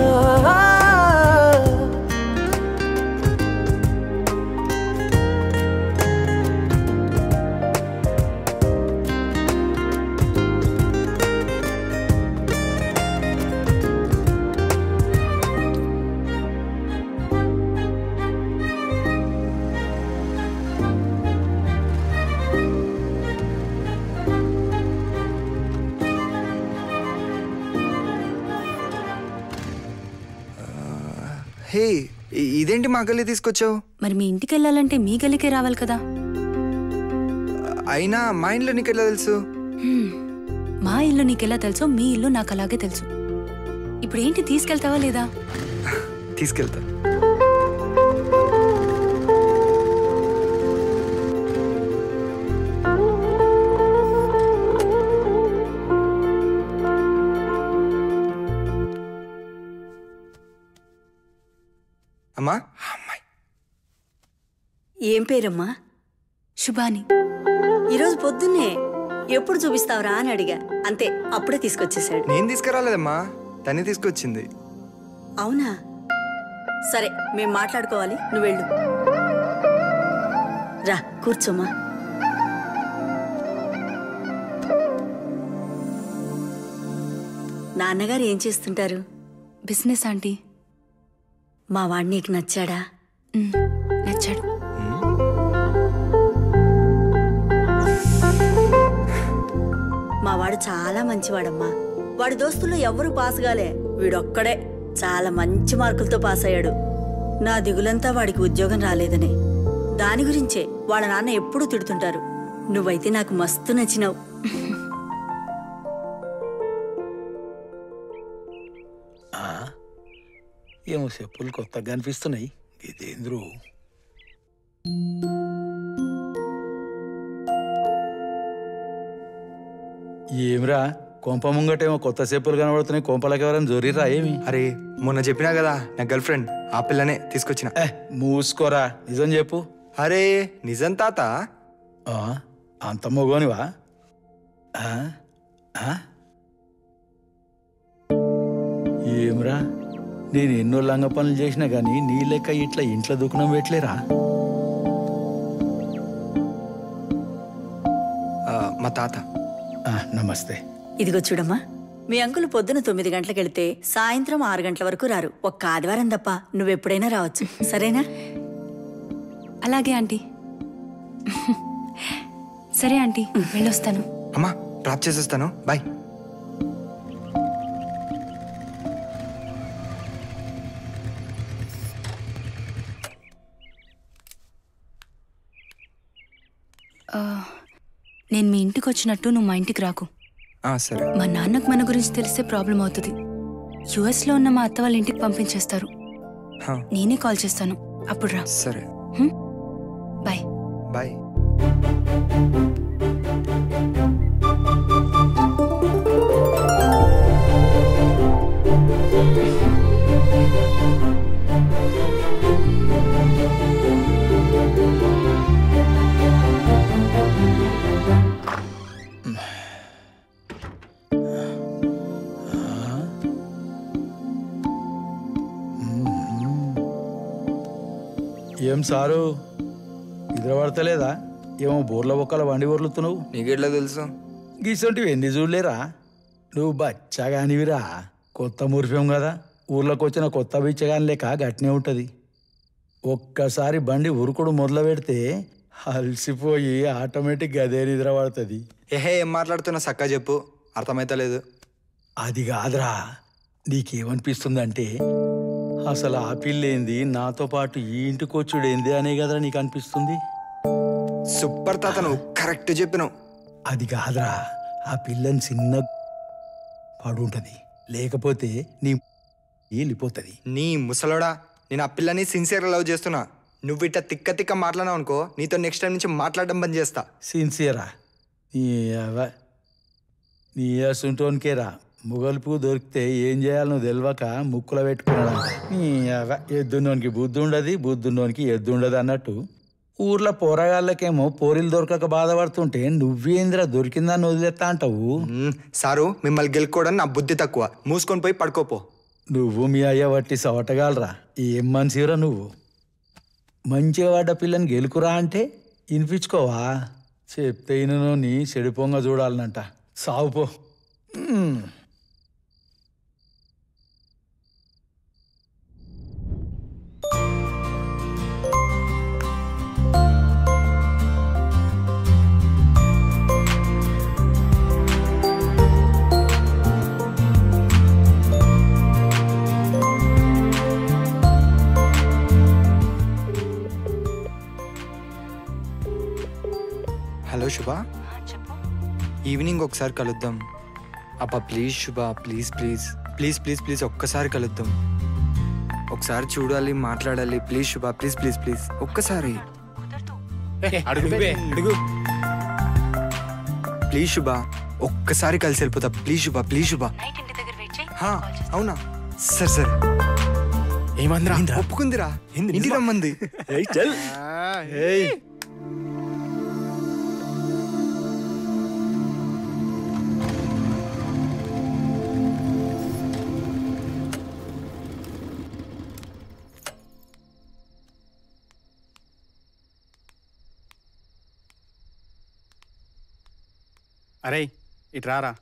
హే ఇ- ఇదేంటి మా గల్లి తీసుకొచ్చావు మరి మీ ఇంటికి వెళ్ళాలంటే మీ గలికే రావాలి కదా అయినా మా ఇంట్లో నీకెట్లా తెలుసు హ్మ్. మా ఇల్లు నీకెలా తెలుసో మీ ఇల్లు నాకు అలాగే తెలుసు ఇప్పుడు ఏంటి తీసుకెళ్తావా లేదా తీసుకెళ్తా అమ్మా ఏం పేరమ్మా శుభాని ఈరోజు పొద్దున్నే ఎప్పుడు చూపిస్తావురా అని అడిగా అంతే అప్పుడే తీసుకొచ్చేసాడు నేను తీసుకురాలేదమ్మా తనే తీసుకొచ్చింది అవునా సరే మేం మాట్లాడుకోవాలి నువ్వు వెళ్ళు రా కూర్చోమ్మా నాన్నగారు ఏం చేస్తుంటారు బిజినెస్ ఆంటీ మా వాడు నీకు నచ్చాడా నచ్చాడు మా వాడు చాలా మంచివాడమ్మా వాడి దోస్తుల్లో ఎవ్వరూ పాస్ కాలే వీడొక్కడే చాలా మంచి మార్కులతో పాస్ అయ్యాడు నా దిగులంతా వాడికి ఉద్యోగం రాలేదని దాని గురించే వాళ్ళ నాన్న ఎప్పుడూ తిడుతుంటారు నువ్వైతే నాకు మస్తు నచ్చినావు ఆ, ఏమో చెప్పులు కొత్తగా అనిపిస్తున్నాయి ఇదేంద్రు ఏమిరా కొంప ముంగటేమో కొత్త చెప్పులు కనబడుతున్నాయి కొంపలకి ఎవరైనా జోరిరా ఏమి అరే మొన్న చెప్పినా కదా నా గర్ల్ ఫ్రెండ్ ఆ పిల్లనే తీసుకొచ్చిన మూసుకోరా నిజం చెప్పు అరే నిజం తాత ఆ, అంత మొగోనివా ఆ? ఆ? ఏమిరా నేను ఎన్నో లంగ పనులు చేసినా గానీ నీ లెక్క ఇట్లా ఇంట్లో దుకుణం పెట్టలేరా ఆ, మా తాత ఆ, నమస్తే ఇదిగో చూడమ్మా మీ అంకులు పొద్దున తొమ్మిది గంటలకు వెళితే సాయంత్రం ఆరు గంటల వరకు రారు ఒక్క ఆదివారం తప్ప నువ్వెప్పుడైనా రావచ్చు సరేనా అలాగే ఆంటీ సరే ఆంటీ వెళ్ళొస్తాను అమ్మా డ్రాప్ చేసేస్తాను బాయ్ ఆ, నేను మీ ఇంటికి వచ్చినట్టు నువ్వు మా ఇంటికి రాకు ఆ, సరే మా నాన్నకు మన గురించి తెలిస్తే ప్రాబ్లం అవుతుంది యుఎస్ లో ఉన్న మా అత్త వాళ్ళ ఇంటికి పంపించేస్తారు హా, నేనే కాల్ చేస్తాను అప్పుడు రా సరే బాయ్ బాయ్ ఏం సారు నిద్ర పడతలేదా ఏమో బోర్ల బొక్కల వండి బొర్లుతున్నావు నీకెట్లా తెలుసు గీసొంటివి ఎన్ని చూడలేరా నువ్వు బచ్చగానివిరా కొత్త మురిఫం కదా ఊర్లోకి వచ్చిన కొత్త బిచ్చగాని లేక గట్నే ఉంటది ఒక్కసారి బండి ఉరుకుడు మొదలు పెడితే అలసిపోయి ఆటోమేటిక్ అదే నిద్ర పడుతుంది ఏహే ఏం మాట్లాడుతున్నా సక్క చెప్పు అర్థమైతలేదు అది కాదురా నీకేమనిపిస్తుందంటే అసలు ఆ పిల్లేంది నాతో పాటు ఈ ఇంటికి వచ్చుడేంది అనే కదరా నీకు అనిపిస్తుంది సూపర్ తాత నువ్వు కరెక్ట్ చెప్పినావు అది కాదురా ఆ పిల్లని చిన్న పడుంటది లేకపోతే నీ వెళ్ళిపోతుంది నీ ముసలోడా నేను ఆ పిల్లని సిన్సియర్గా లవ్ చేస్తున్నా నువ్వు ఇట్ట తిక్క తిక్క మాట్లాడినావు అనుకో నీతో నెక్స్ట్ టైం నుంచి మాట్లాడడం బంద్ చేస్తా సిన్సియరా నీ అవ నీ అసుంటోనికేరా ముగల్పు దొరికితే ఏం చేయాలో నువ్వు తెలియక ముక్కుల పెట్టుకున్నాడు నీ అవ ఎద్దున్నోనికి బుద్ధి ఉండదు బుద్ధున్నోనికి ఎద్దు ఉండదు అన్నట్టు ఊర్లో పోరగాళ్ళకేమో పోరీలు దొరకక బాధపడుతుంటే నువ్వేంద్రా దొరికిందని వదిలేస్తా అంటావు సారు మిమ్మల్ని గెలుక్కోవడం నా బుద్ధి తక్కువ మూసుకొని పోయి పడుకోపో నువ్వు మీ అయ్య వట్టి సవటగాలరా ఏం మనిషిరా నువ్వు మంచిగా పడ్డ పిల్లని గెలుకురా అంటే వినిపించుకోవా చెప్తే నీ చెడిపోంగ చూడాలనంట సావుపో మ్మ్. శుభ ఈవినింగ్ ఒకసారి కలుద్దాం అబ్బా ప్లీజ్ శుభ please please please please please ఒక్కసారి కలుద్దాం ఒకసారి చూడాలి మాట్లాడాలి ప్లీజ్ శుభ ప్లీజ్ ప్లీజ్ ప్లీజ్ ఒక్కసారి అడుగు బే, అడుగు ప్లీజ్ శుభ ఒక్కసారి కలిసి వెళ్ళిపోతా ప్లీజ్ శుభ ప్లీజ్ శుభ హా, అవునా సరే సరే ఏమందిరా ఒప్పుకుందిరా ఇంటి రమ్మంది చల్ ఏయ్ అరే ఇటు రారా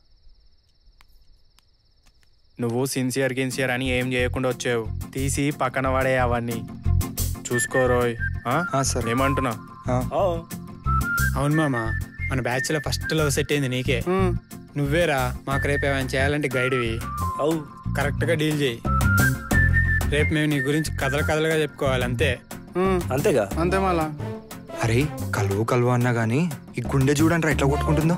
నువ్వు సిన్సియర్ గిన్సియర్ అని ఏం చేయకుండా వచ్చావు తీసి పక్కన పడే అవన్నీ చూసుకోరోయ్ ఆ? ఏమంటున్నావు అవును మామ మన బ్యాచ్ లో ఫస్ట్ లవ్ సెట్ అయింది నీకే నువ్వేరా మాకు రేపు ఏమైనా చేయాలంటే గైడ్వి అవు కరెక్ట్ గా డీల్ చేయి రేపు మేము నీ గురించి కథలు కథలుగా చెప్పుకోవాలి అంతే అంతేగా అంతే మళ్ళా అరే కలువు కలువు అన్నా గానీ ఈ గుండె చూడండి ఎట్లా కొట్టుకుంటుందో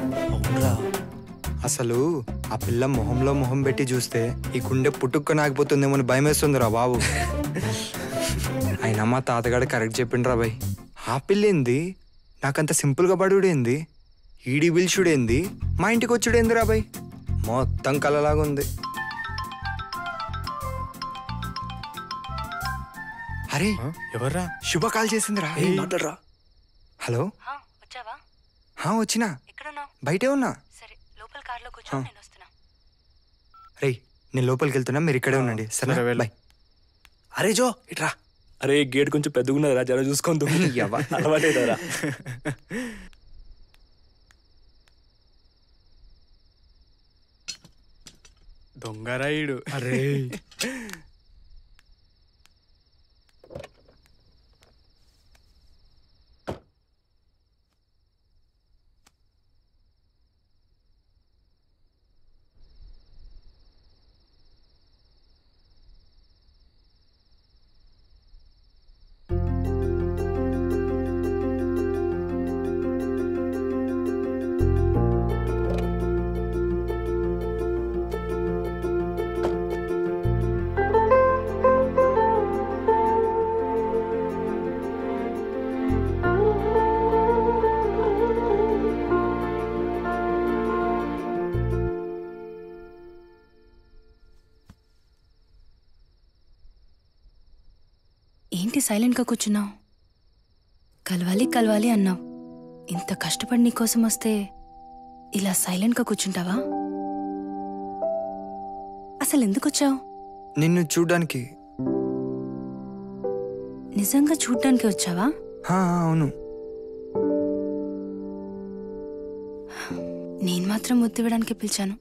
అసలు ఆ పిల్ల మొహంలో మొహం పెట్టి చూస్తే ఈ గుండె పుట్టుక్క నాగిపోతుందేమో అని భయం వేస్తుందిరా బాబు అయినా మా తాతగాడు కరెక్ట్ చెప్పిండ్రా బాయ్ ఆ పిల్లేంది నాకంత సింపుల్గా పడుడేంది ఈడి పిలుచుడేంది మా ఇంటికి వచ్చుడేంది రా బాయ్ మొత్తం కలలాగా ఉంది అరే ఎవర్రా శుభ కాల్ చేసిందిరా ఏయ్. మాట్లాడరా హలో వచ్చావా హా వచ్చినా ఎక్కడున్నావు బయటే ఉన్నా సరే లోపల కార్లో కూర్చో హా. నేను వస్తున్నా రేయ్ నేను లోపలికి వెళ్తున్నా మీరు ఇక్కడే ఉండండి సరే సరే, వెళ్ళు. బాయ్ అరే జో ఇట్రా అరే గేట్ కొంచెం పెద్దగా ఉన్నదిరా జర చూసుకోండి యవ్వ. అలవాటేదారా దొంగరాయుడు అరే ఏంటి సైలెంట్గా కూర్చున్నావు కలవాలి కలవాలి అన్నావు ఇంత కష్టపడి నీకోసం వస్తే ఇలా సైలెంట్గా కూర్చుంటావా అసలు ఎందుకు వచ్చావు నిన్ను చూడ్డానికి నిజంగా చూడ్డానికి వచ్చావా హా, అవును నేను మాత్రం ముద్దు ఇవ్వడానికి పిలిచాను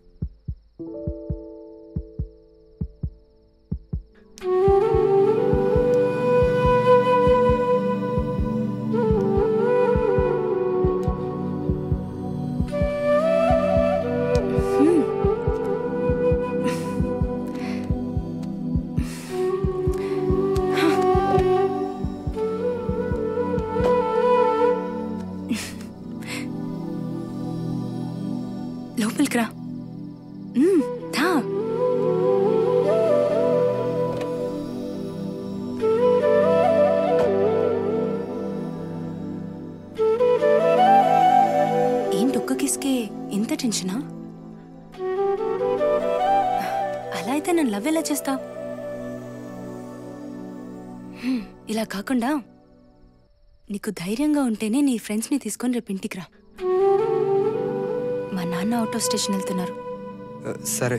లోపలికి రా మ్మ్, దా ఏంటి ఒక్క కిస్కే ఇంత టెన్షనా అలా అయితే నన్ను లవ్ ఎలా చేస్తావు ఇలా కాకుండా నీకు ధైర్యంగా ఉంటేనే నీ ఫ్రెండ్స్ని తీసుకొని రేపు ఇంటికి రా మా నాన్న అవుట్ ఆఫ్ స్టేషన్ వెళ్తున్నారు ఆ, సరే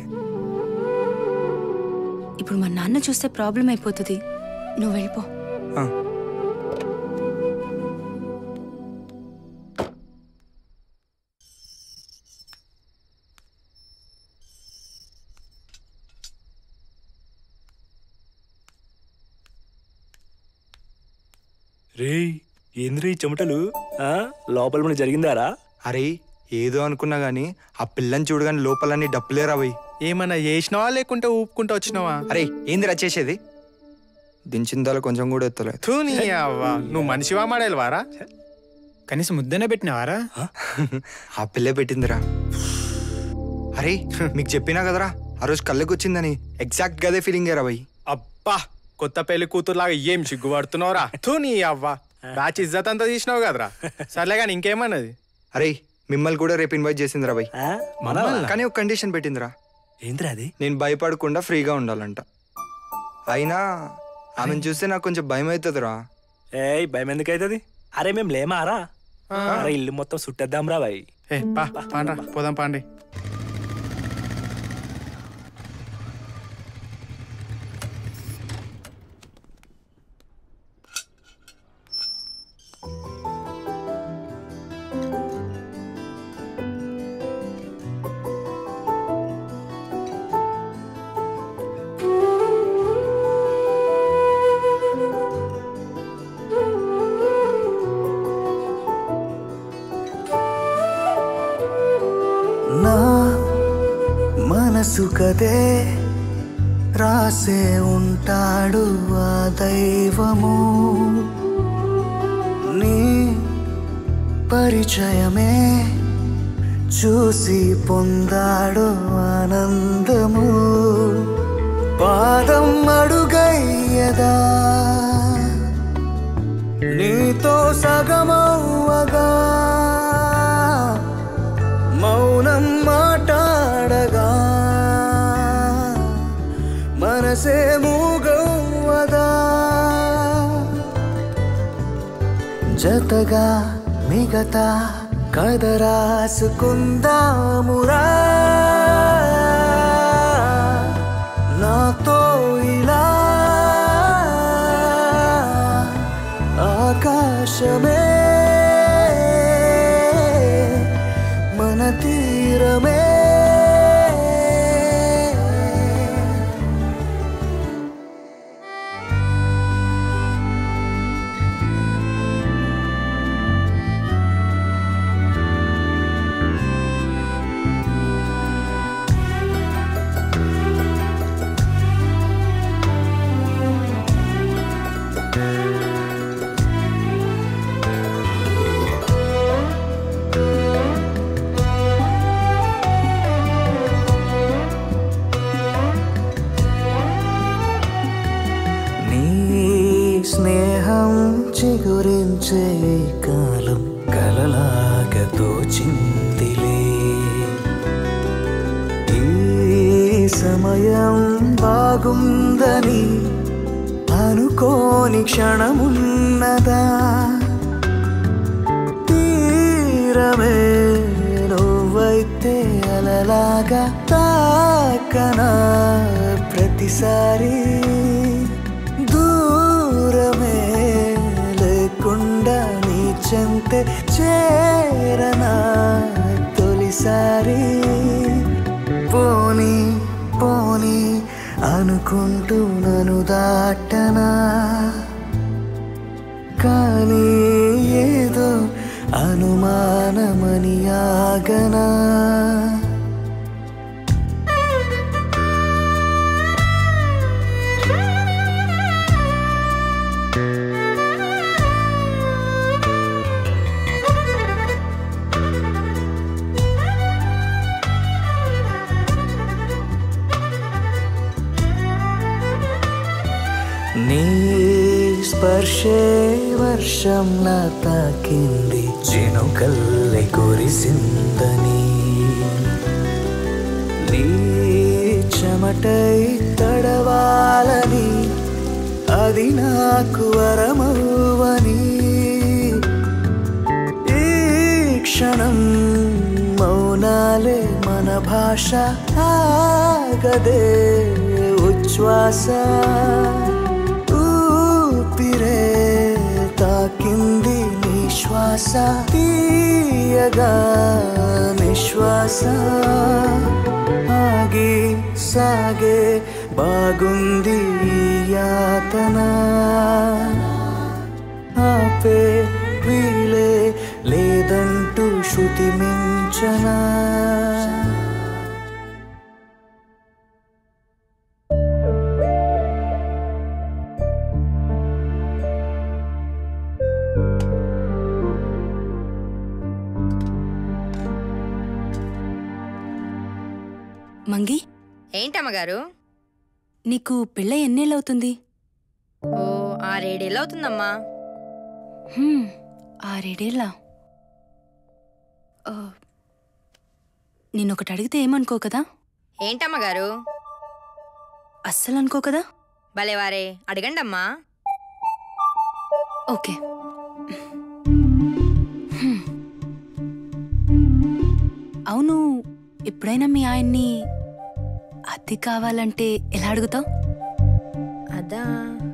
ఇప్పుడు మా నాన్న చూస్తే ప్రాబ్లం అయిపోతుంది నువ్వు వెళ్ళిపో ఆ. రేయ్ ఏంద్రీ ఈ చెమటలు ఆ? లోపల మన జరిగిందారా అరే ఏదో అనుకున్నా గానీ ఆ పిల్లని చూడగానే లోపలన్నీ డప్పులేరా పోయి ఏమన్నా చేసినావా లేకుంటే ఊపుకుంటూ వచ్చినావా అరే ఏందిరా చేసేది దించిందాల కొంచెం కూడా ఎత్తలేదు తూ నీ అవ్వ నువ్వు మనిషివా మాడేవారా కనీసం ముద్దనే పెట్టినావారా ఆ పిల్లే పెట్టిందిరా అరే మీకు చెప్పినా కదరా ఆ రోజు కళ్ళకి వచ్చిందని ఎగ్జాక్ట్ గదే ఫీలింగ్ రా భయ్ అబ్బా కొత్త పెళ్లి కూతురులాగా ఏం సిగ్గుపడుతున్నావురా తూ నీ అవ్వ బ్యాచ్ ఇజ్జత్ అంతా తీసినావు కదరా సర్లే కానీ ఇంకేమన్నది అరే మిమ్మల్ని కూడా రేపు ఇన్వైట్ చేసిందిరా భయ్ మనల్నా? కానీ ఒక కండిషన్ పెట్టిందిరా ఏంద్రా అది నేను భయపడకుండా ఫ్రీగా ఉండాలంట అయినా ఆమెను చూస్తే నాకు కొంచెం భయం అవుతుందిరా ఏయ్ భయం ఎందుకు అవుతుంది అరే మేము లేమారా అరే ఇల్లు మొత్తం సుట్టేద్దాం రా బాయ్ ఏ పా పాండ్రా పోదాం పాండి నా మనసు కదే రాసే ఉంటాడు ఆ దైవము నీ పరిచయమే చూసి పొందాడు ఆనందము పాదం అడుగయ్యదా నీతో సగమవ్వగా మౌనం మాట్లాడగా మనసే మూగవ్వదా జతగా మిగతా కథ రాసుకుందామురా నాతో ఇలా ఆకాశమే మన తీరమే నీ స్నేహం చిగురించే ఈ కాలం కలలాగా తోచిందిలే ఈ సమయం బాగుందని అనుకోని క్షణమున్నదా తీరమే నువ్వైతే అలలాగా తాకనా ప్రతిసారి దూరమే లేకుండా నీ చెంతే చేరనా తొలిసారి పోనీ పోనీ అనుకుంటూ నన్ను దాటనా కానీ ఏదో అనుమానమని ఆగనా నీ స్పర్శే వర్షంలా తాకింది చినుకల్లె కురిసిందని నీ చెమటై తడవాలని అది నాకు వరమవ్వని ఈ క్షణం మౌనాలే మన భాష ఆగదే ఉచ్ఛ్వాస ఊపిరే తాకింది నీ శ్వాస తీయగా నిశ్వాస ఆగి సాగే బాగుంది ఈ యాతన ఆపే వీలే లేదంటూ శృతి మించనా మంగి ఏంటమ్మగారు నీకు పెళ్ళై ఎన్నేళ్ళవుతుంది ఓ ఆరేడేళ్ళు అవుతుందమ్మా హ్మ్, ఆరేడేళ్ళ ఆ, నిన్నొకటి అడిగితే ఏమనుకో కదా ఏంటమ్మగారు అస్సలు అనుకో కదా భలేవారే అడగండి అమ్మా ఓకే హ్మ్. అవును ఎప్పుడైనా మీ ఆయన్ని అద్దె కావాలంటే ఎలా అడుగుతావు అదా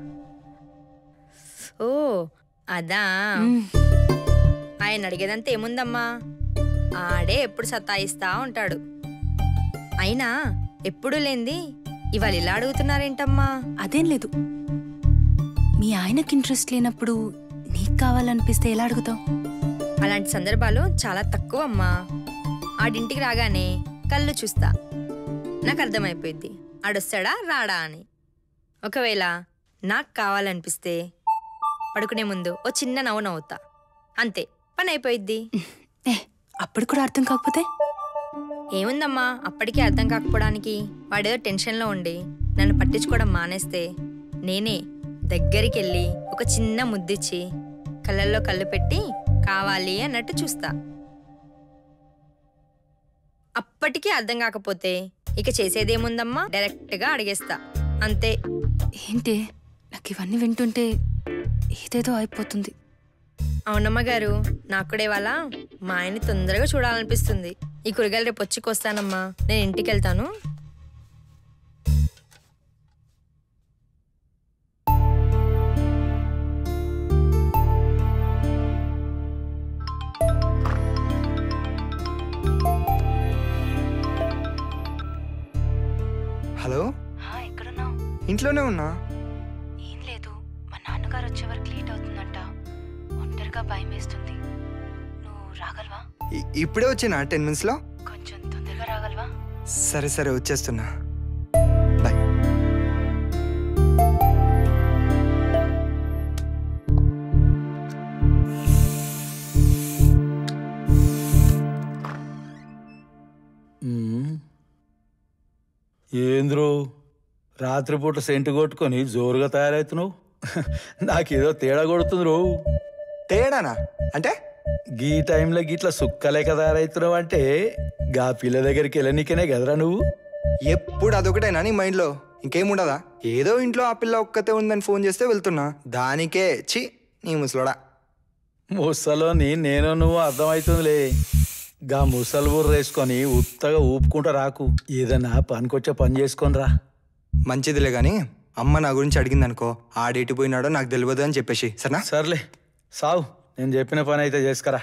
ఓ అదా ఆయన అడిగేదంతా ఏముందమ్మా ఆడే ఎప్పుడు సతాయిస్తా ఉంటాడు అయినా ఎప్పుడు లేంది ఇవాళ ఇలా అడుగుతున్నారేంటమ్మా అదేం లేదు మీ ఆయనకి ఇంట్రెస్ట్ లేనప్పుడు నీకు కావాలనిపిస్తే ఎలా అడుగుతావు అలాంటి సందర్భాలు చాలా తక్కువ అమ్మా ఆడింటికి రాగానే కళ్ళు చూస్తా నాకు అర్థమైపోయింది ఆడొస్తాడా రాడా అని ఒకవేళ నాకు కావాలనిపిస్తే పడుకునే ముందు ఓ చిన్న నవ్వు నవ్వుతా అంతే పని అయిపోయిద్ది అప్పుడు కూడా అర్థం కాకపోతే ఏముందమ్మా అప్పటికే అర్థం కాకపోవడానికి వాడేదో టెన్షన్లో ఉండి నన్ను పట్టించుకోవడం మానేస్తే నేనే దగ్గరికి వెళ్ళి ఒక చిన్న ముద్దిచ్చి కళ్ళల్లో కళ్ళు పెట్టి కావాలి అన్నట్టు చూస్తా అప్పటికీ అర్థం కాకపోతే ఇక చేసేదేముందమ్మా డైరెక్ట్గా అడిగేస్తా అంతే ఏంటి నాకు ఇవన్నీ వింటుంటే ఏదేదో అయిపోతుంది అవునమ్మ గారు నాకు కూడా ఇవాళ మా ఆయన్ని తొందరగా చూడాలనిపిస్తుంది ఈ కూరగాయలు రేపు వచ్చుకొస్తానమ్మా నేను ఇంటికి వెళ్తాను హలో ఎక్కడున్నావు ఇంట్లోనే ఉన్నా ఏం లేదు మా నాన్నగారు వచ్చే వరకు లేట్ అవుతుందంట ఒంటరిగా భయం వేస్తుంది నువ్వు రాగలవా ఇ- ఇప్పుడే వచ్చినా టెన్ మినిట్స్లో కొంచెం తొందరగా రాగలవా సరే సరే వచ్చేస్తున్నా ఏంద్రు రాత్రిపూట సెంటు కొట్టుకొని జోరుగా తయారవుతున్నావు నాకేదో తేడా కొడుతుందిరు తేడానా అంటే గీ టైంలో గిట్లా సుక్కలేక తయారవుతున్నావు అంటే గా పిల్ల దగ్గరికి వెళ్ళనీకనే కదరా నువ్వు ఎప్పుడు అదొకటేనా నీ మైండ్లో ఇంకేముండదా ఏదో ఇంట్లో ఆ పిల్ల ఒక్కతే ఉందని ఫోన్ చేస్తే వెళ్తున్నా దానికే చి నీ ముసలోడా ముసలోని నేను నువ్వు అర్థమవుతుందిలే గా ముసలి ఊరు వేసుకొని ఉత్తగా ఊపుకుంటా రాకు ఏదన్నా పనికొచ్చే పని చేసుకొని రా మంచిదిలే గాని అమ్మ నా గురించి అడిగింది అనుకో ఆడేటి పోయినాడో నాకు తెలియదు అని చెప్పేసి సరేనా సర్లే సావు నేను చెప్పిన పని అయితే చేసుకరా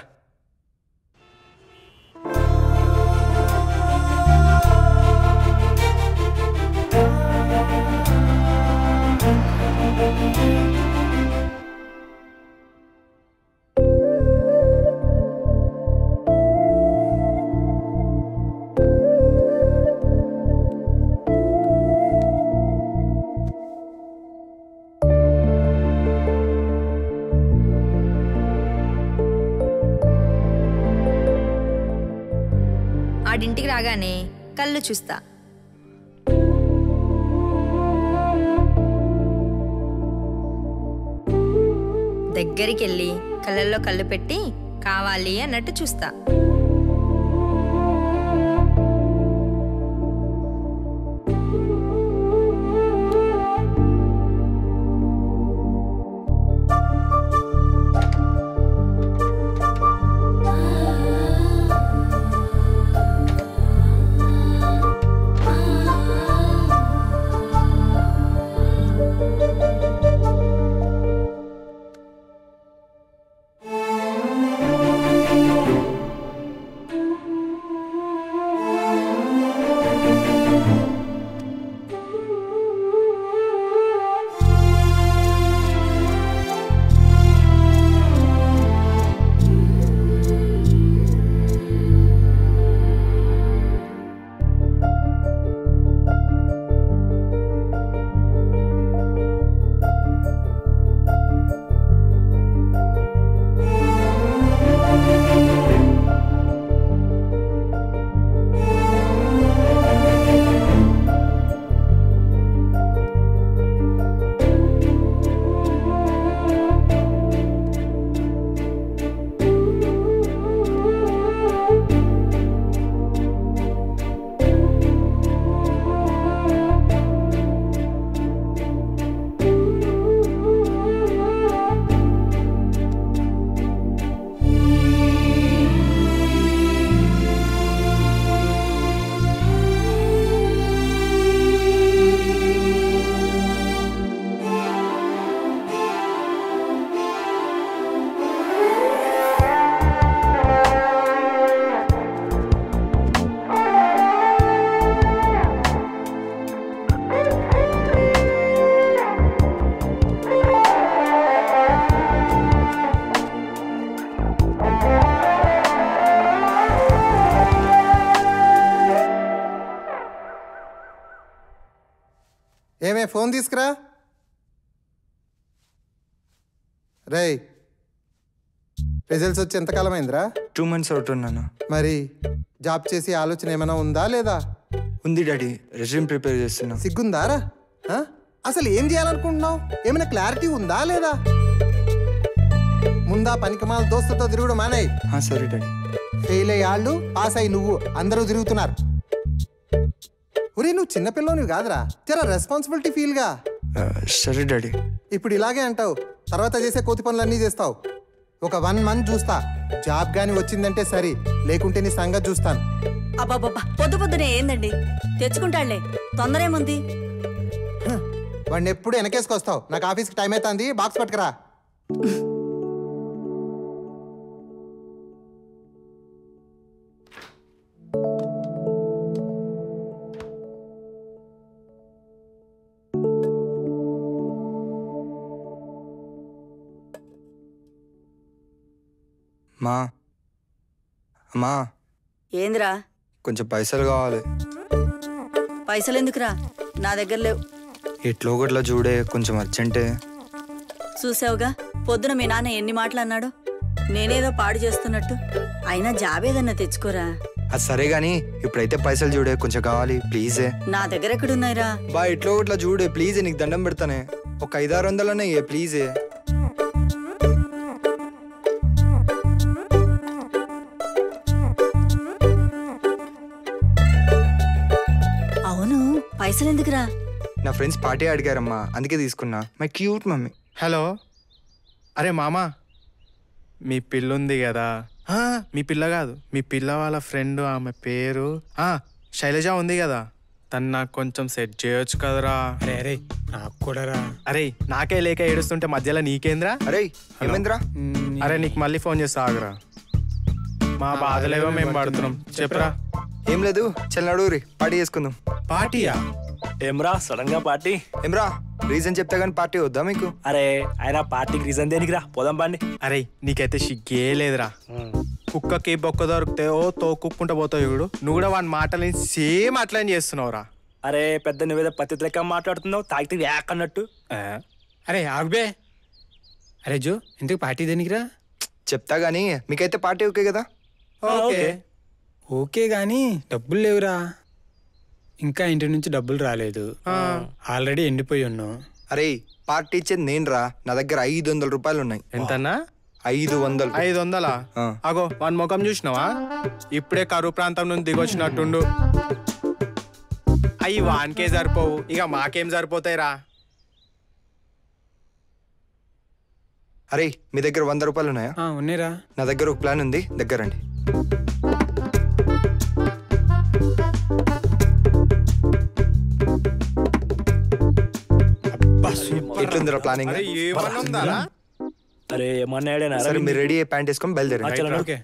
ఆడింటికి రాగానే కళ్ళు చూస్తా దగ్గరికి వెళ్ళి కళ్ళల్లో కళ్ళు పెట్టి కావాలి అన్నట్టు చూస్తా ఏమే ఫోన్ తీసుకురా రేయ్ రిజల్ట్స్ వచ్చి ఎంతకాలం అయిందిరా టూ మంత్స్ అవుతున్నాను మరి జాబ్ చేసి ఆలోచన ఏమైనా ఉందా లేదా ఉంది డాడీ రెజ్యూమ్ ప్రిపేర్ చేస్తున్నా సిగ్గుందారా ఆ? అసలు ఏం చేయాలనుకుంటున్నావు ఏమైనా క్లారిటీ ఉందా లేదా ముందా పనికిమాల దోస్తుతో తిరుగుడు మానేయ్ సరే డాడీ ఫెయిల్ అయ్యి వాళ్ళు పాస్ అయ్యి నువ్వు అందరూ తిరుగుతున్నారు ఒరే నువ్వు చిన్నపిల్లనివి కాదురా జర రెస్పాన్సిబిలిటీ ఫీల్గా ఆ, సరే డాడీ ఇప్పుడు ఇలాగే అంటావు తర్వాత చేసే కోతి పనులన్నీ చేస్తావు ఒక వన్ మంత్ చూస్తా జాబ్ గాని వచ్చిందంటే సరి లేకుంటే నీ సంగతి చూస్తాను అబ్బాబ్బా పొద్దు పొద్దునే ఏందండి తెచ్చుకుంటాడులే తొందర ఏముంది వాడిని ఎప్పుడు వెనకేసుకొస్తావు నాకు ఆఫీస్కి టైం అవుతుంది బాక్స్ పట్టుకురా మా అమ్మా ఏందిరా కొంచెం పైసలు కావాలి పైసలు ఎందుకురా నా దగ్గర లేవు ఎట్లో ఒకట్లా చూడే కొంచెం అర్జెంటే చూసావుగా పొద్దున మీ నాన్న ఎన్ని మాటలు అన్నాడు నేనేదో పాడు చేస్తున్నట్టు అయినా జాబ్ ఏదన్నా తెచ్చుకోరా అది సరే గాని ఇప్పుడైతే పైసలు చూడే కొంచెం కావాలి ప్లీజే నా దగ్గర ఎక్కడున్నాయిరా బా ఎట్లో ఒకట్లా చూడే ప్లీజే నీకు దండం పెడతానే ఒక ఐదారు వందలనే ఇయ్యే ప్లీజే అవును పైసలు ఎందుకురా నా ఫ్రెండ్స్ పార్టీ అడిగారమ్మా అందుకే తీసుకున్నా మై క్యూట్ మమ్మీ హలో అరే మామా మీ పిల్ల ఉంది కదా ఆ, మీ పిల్ల కాదు మీ పిల్ల వాళ్ళ ఫ్రెండ్ ఆమె పేరు ఆ, శైలజ ఉంది కదా తను నాకు కొంచెం సెట్ చేయొచ్చు కదరా అరే అరే నాకు కూడా రా అరే నాకే లేక ఏడుస్తుంటే మధ్యలో నీకేంద్రా అరే ఏమైందిరా అరే నీకు మళ్ళీ ఫోన్ చేస్తా ఆగురా మా బాధలేవో మేము పడుతున్నాం చెప్పరా ఏం లేదు చెల్లనడుగురి పార్టీ చేసుకుందాం పార్టీయా ఏమ్రా సడన్ గా పార్టీ ఏమ్రా రీజన్ చెప్తే కానీ పార్టీ వద్దా మీకు అరే ఆయన పార్టీకి రీజన్ దేనికిరా పోదాం పండి అరే నీకైతే సిగ్గే లేదురా కుక్కకి బొక్క దొరికితే ఓ తోకుక్కుంటా పోతావు ఇప్పుడు నువ్వు కూడా వాడి మాటలని సేమ్ అట్లనే చేస్తున్నావురా అరే పెద్ద నువ్వేదో పత్తి లెక్క మాట్లాడుతున్నావు తాగితే వ్యాక్ అన్నట్టు అరే ఆగుబే అరే జో ఎందుకు పార్టీ దేనికిరా చెప్తా గానీ మీకైతే పార్టీ ఓకే కదా ఓకే ఓకే గాని డబ్బులు లేవురా ఇంకా ఇంటి నుంచి డబ్బులు రాలేదు ఆల్రెడీ ఎండిపోయి ఉన్నాం అరే పార్టీ ఇచ్చేది నేను రా నా దగ్గర ఐదు వందల రూపాయలు ఉన్నాయి ఎంతన్నా ఐదు వందలు ఐదు వందలా అగో వాని ముఖం చూసినావా ఇప్పుడే కరువు ప్రాంతం నుంచి దిగొచ్చినట్టుండు అయ్యి వానికే సరిపోవు ఇక మాకేం సరిపోతాయిరా అరే మీ దగ్గర వంద రూపాయలు ఉన్నాయా ఉన్నాయిరా నా దగ్గర ఒక ప్లాన్ ఉంది దగ్గరండి ఎట్లుందిరా ప్లానింగ్ అరే ఏమన్నా ఉందారా అరే ఏమన్నాడేనా సరే మీరు రెడీ అయ్యి ప్యాంట్ వేసుకొని బయలుదేరండి ఓకే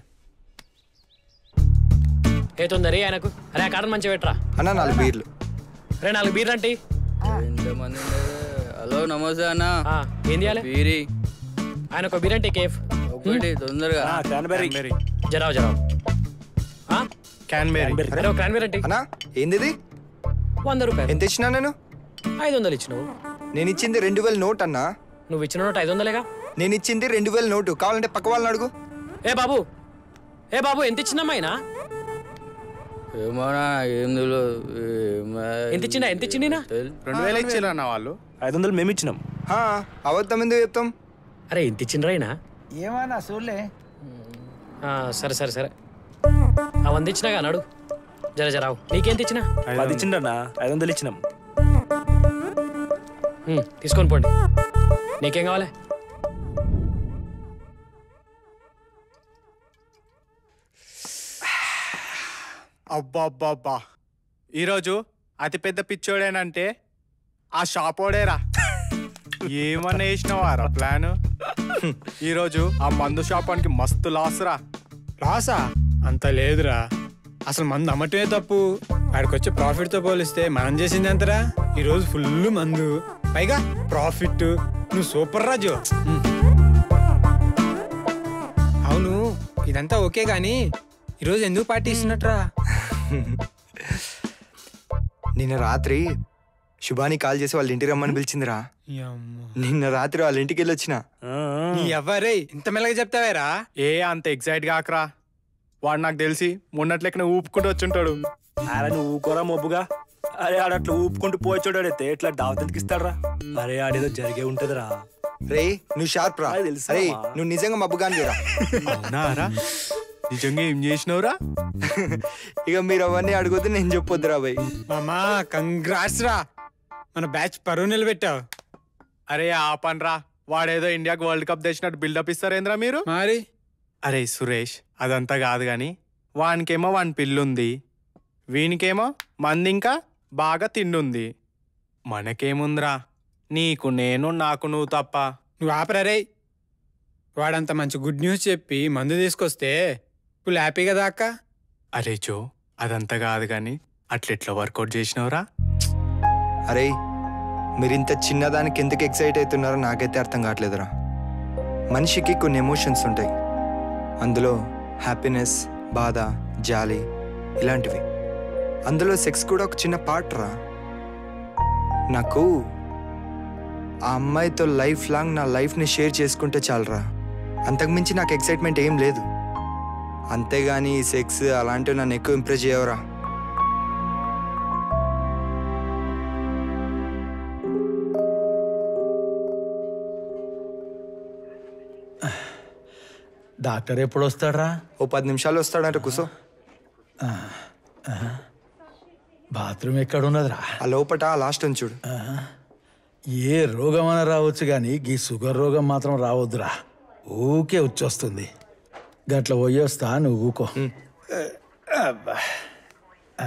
ఏ తొందర ఆయనకు అరే ఆ కారణం మంచిగా పెట్టరా అన్న నాలుగు బీర్లు రే నాలుగు బీర్లు అంటే ఎంతమంది హలో నమస్తే అన్న ఏం చేయాలి బీరి ఆయన ఒక బీర్ అంటే కేఫ్ ఒకటి తొందరగా క్రాన్బెర్రీ జరావు జరావు క్యాన్బెరీ అరే ఒక క్రాన్బెరీ అంటే అన్నా ఏంది ఇది? వంద రూపాయలు ఎంత ఇచ్చినా నేను ఐదు వందలు ఇచ్చినావు నేను ఇచ్చింది రెండు వేల నోట్ అన్నా నువ్వు ఇచ్చిన నోట్ ఐదు వందలేగా నేను ఇచ్చింది రెండు వేల నోటు కావాలంటే పక్క వాళ్ళని అడుగు ఏ బాబు ఏ బాబు ఎంత ఇచ్చినమ్మా ఆయన ఏమన్నా ఏం తెలియదు ఎంత ఇచ్చిండా ఎంత ఇచ్చిండినా రెండు వేలు ఇచ్చిరా అన్న వాళ్ళు ఐదు వందలు మేము ఇచ్చినాం హా, అబద్ధం ఎందుకు చెప్తాం అరే ఎంత ఇచ్చిండ్రా ఆయన ఏమన్నా చూడలే ఆ, సరే సరే సరే ఆ వంద ఇచ్చినాగా అన్నాడు జర జరావు నీకేంత ఇచ్చినా పది ఇచ్చిండన్నా ఐదు వందలు ఇచ్చినాం ఉమ్, తీసుకొని పోండి నీకేం కావాలి అబ్బా ఈరోజు అతిపెద్ద పిచ్చోడేనంటే ఆ షాపోడేరా ఏమన్నా వేసినవారా ప్లాన్ ఈరోజు ఆ మందు షాపానికి మస్తు లాస్ రా లాసా అంత లేదురా అసలు మందు అమ్మటమే తప్పు వాడికి వచ్చే ప్రాఫిట్తో పోలిస్తే మనం చేసింది ఎంతరా ఈరోజు ఫుల్ మందు పైగా ప్రాఫిట్ నువ్వు సూపర్ రాజు అవును ఇదంతా ఓకే కానీ ఈరోజు ఎందుకు పార్టీ ఇస్తున్నట్రా నిన్న రాత్రి శుభాని కాల్ చేసి వాళ్ళ ఇంటికి రమ్మని పిలిచిందిరా నిన్న రాత్రి వాళ్ళ ఇంటికి వెళ్ళి వచ్చిన నీ ఎవ్వరే ఇంత మెల్లగా చెప్తావేరా ఏ అంత ఎగ్జైట్ గాకరా వాడు నాకు తెలిసి మొన్నట్లెక్కన ఊపుకుంటూ వచ్చుంటాడు అరే నువ్వు ఊకోరా మొబ్బుగా అరే ఆడ అట్లా ఊపుకుంటూ పోయి చూడడైతే ఇట్లా డావతలకి ఇస్తాడరా అరే ఆడేదో జరిగే ఉంటదిరా రే నువ్వు షార్ప్ రా రే నువ్వు నిజంగా మబ్బుగాని లేరా అవునారా నిజంగా ఏం చేసినవురా ఇక మీరు అవన్నీ అడగొద్దు నేను చెప్పొద్దురా భయ్ మామా కంగ్రాట్స్ రా మన బ్యాచ్ పరువు నిలబెట్టావు అరే ఆపన్రా వాడేదో ఇండియాకి వరల్డ్ కప్ తెచ్చినట్టు బిల్డప్ ఇస్తారేంద్రా మీరు మరి అరే సురేష్ అదంతా కాదు గాని వానికేమో వాని పిల్లుంది వీనికేమో మంది ఇంకా బాగా తిండుంది మనకేముందిరా నీకు నేను నాకు నువ్వు తప్ప నువ్వు ఆపరా రే వాడంత మంచి గుడ్ న్యూస్ చెప్పి మందు తీసుకొస్తే ఇప్పుడు హ్యాపీ కదా అక్క అరే జో అదంతా కాదు గాని అట్లెట్లా వర్కౌట్ చేసినవురా అరే మీరు ఇంత చిన్నదానికి ఎందుకు ఎక్సైట్ అవుతున్నారో నాకైతే అర్థం కావట్లేదురా మనిషికి కొన్ని ఎమోషన్స్ ఉంటాయి అందులో హ్యాపీనెస్ బాధ జాలి ఇలాంటివి అందులో సెక్స్ కూడా ఒక చిన్న పార్ట్ రా నాకు ఆ అమ్మాయితో లైఫ్ లాంగ్ నా లైఫ్ని షేర్ చేసుకుంటే చాలరా అంతకుమించి నాకు ఎక్సైట్మెంట్ ఏం లేదు అంతేగాని ఈ సెక్స్ అలాంటివి నన్ను ఎక్కువ ఇంప్రెస్ చేయవరా డాక్టర్ ఎప్పుడు వస్తాడ్రా ఓ పది నిమిషాలు వస్తాడంట కూసో బాత్రూమ్ ఎక్కడ ఉన్నదిరా ఆ లోపట లాస్ట్ ఉంచుడు ఏ రోగం అని రావచ్చు కానీ గీ షుగర్ రోగం మాత్రం రావద్దురా ఊకే వచ్చొస్తుంది గట్ల పోయి వస్తా నువ్వు ఊకో అబ్బా. ఆ.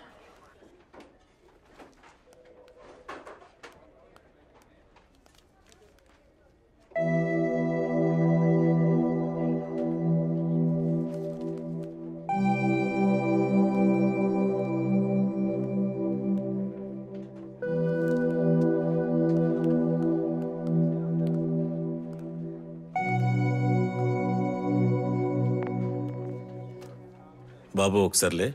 బాబు ఒకసారిలే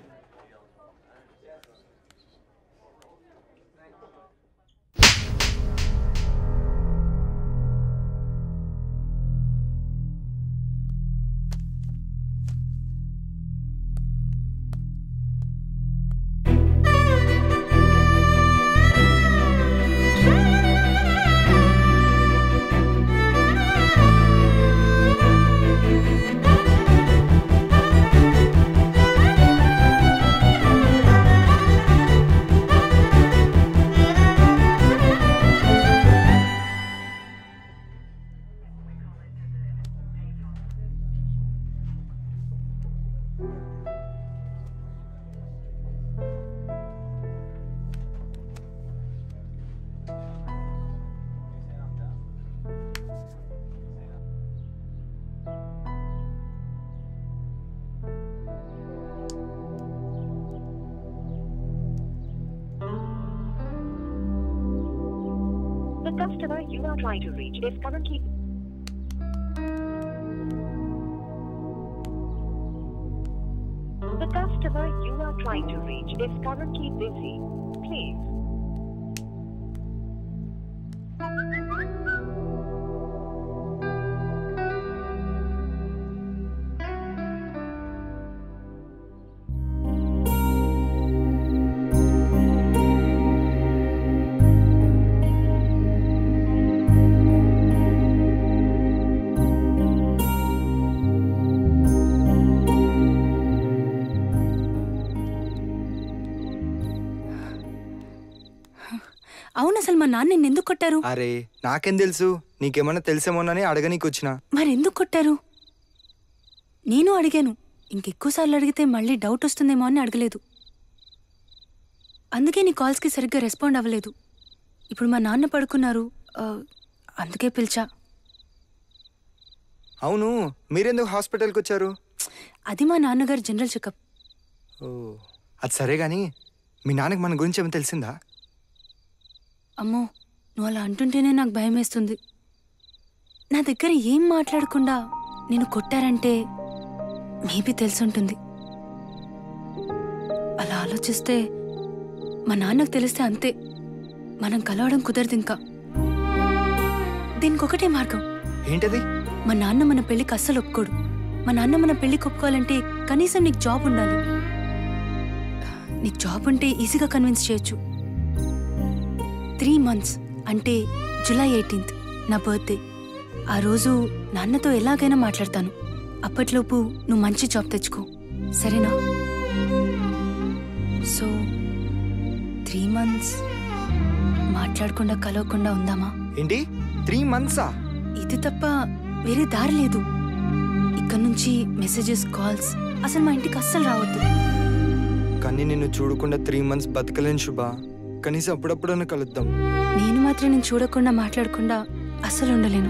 The customer you are trying to reach is currently The customer you are trying to reach is currently busy. Please. అవును అసలు మా నాన్న నిన్ను ఎందుకు కొట్టారు అరే నాకేం తెలుసు నీకేమన్నా తెలిసేమోనని అడగనీకి వచ్చిన మరి ఎందుకు కొట్టారు నేను అడిగాను ఇంకెక్కువసార్లు అడిగితే మళ్ళీ డౌట్ వస్తుందేమో అని అడగలేదు అందుకే నీ కాల్స్కి సరిగ్గా రెస్పాండ్ అవ్వలేదు ఇప్పుడు మా నాన్న పడుకున్నారు ఆ, అందుకే పిలిచా అవును మీరెందుకు హాస్పిటల్కి వచ్చారు అది మా నాన్నగారు జనరల్ చెకప్ ఓ అది సరే గాని మీ నాన్నకి మన గురించి ఏమైనా తెలిసిందా అమ్మో నువ్వు అలా అంటుంటేనే నాకు భయం వేస్తుంది నా దగ్గర ఏం మాట్లాడకుండా నేను కొట్టారంటే మేబీ తెలుసుంటుంది అలా ఆలోచిస్తే మా నాన్నకు తెలిస్తే అంతే మనం కలవడం కుదరదు ఇంకా దీనికి ఒకటే మార్గం ఏంటది మా నాన్న మన పెళ్లికి అస్సలు ఒప్పుకోడు మా నాన్న మన పెళ్లికి ఒప్పుకోవాలంటే కనీసం నీకు జాబ్ ఉండాలి నీకు జాబ్ ఉంటే ఈజీగా కన్విన్స్ చేయొచ్చు త్రీ మంత్స్ అంటే జూలై ఎయిటీన్త్ నా బర్త్డే ఆ రోజు నాన్నతో ఎలాగైనా మాట్లాడతాను అప్పట్లోపు నువ్వు మంచి జాబ్ తెచ్చుకో సరేనా సో త్రీ మంత్స్ మాట్లాడకుండా కలవకుండా ఉందామా ఏంటి త్రీ మంత్సా ఇది తప్ప వేరే దారి లేదు ఇక్కడ నుంచి మెసేజెస్ కాల్స్ అసలు మా ఇంటికి అస్సలు రావద్దు కానీ నిన్ను చూడకుండా త్రీ మంత్స్ బతకలేను శుభ కనీసం అప్పుడప్పుడన్నా కలుద్దాం నేను మాత్రం నేను చూడకుండా మాట్లాడకుండా అస్సలు ఉండలేను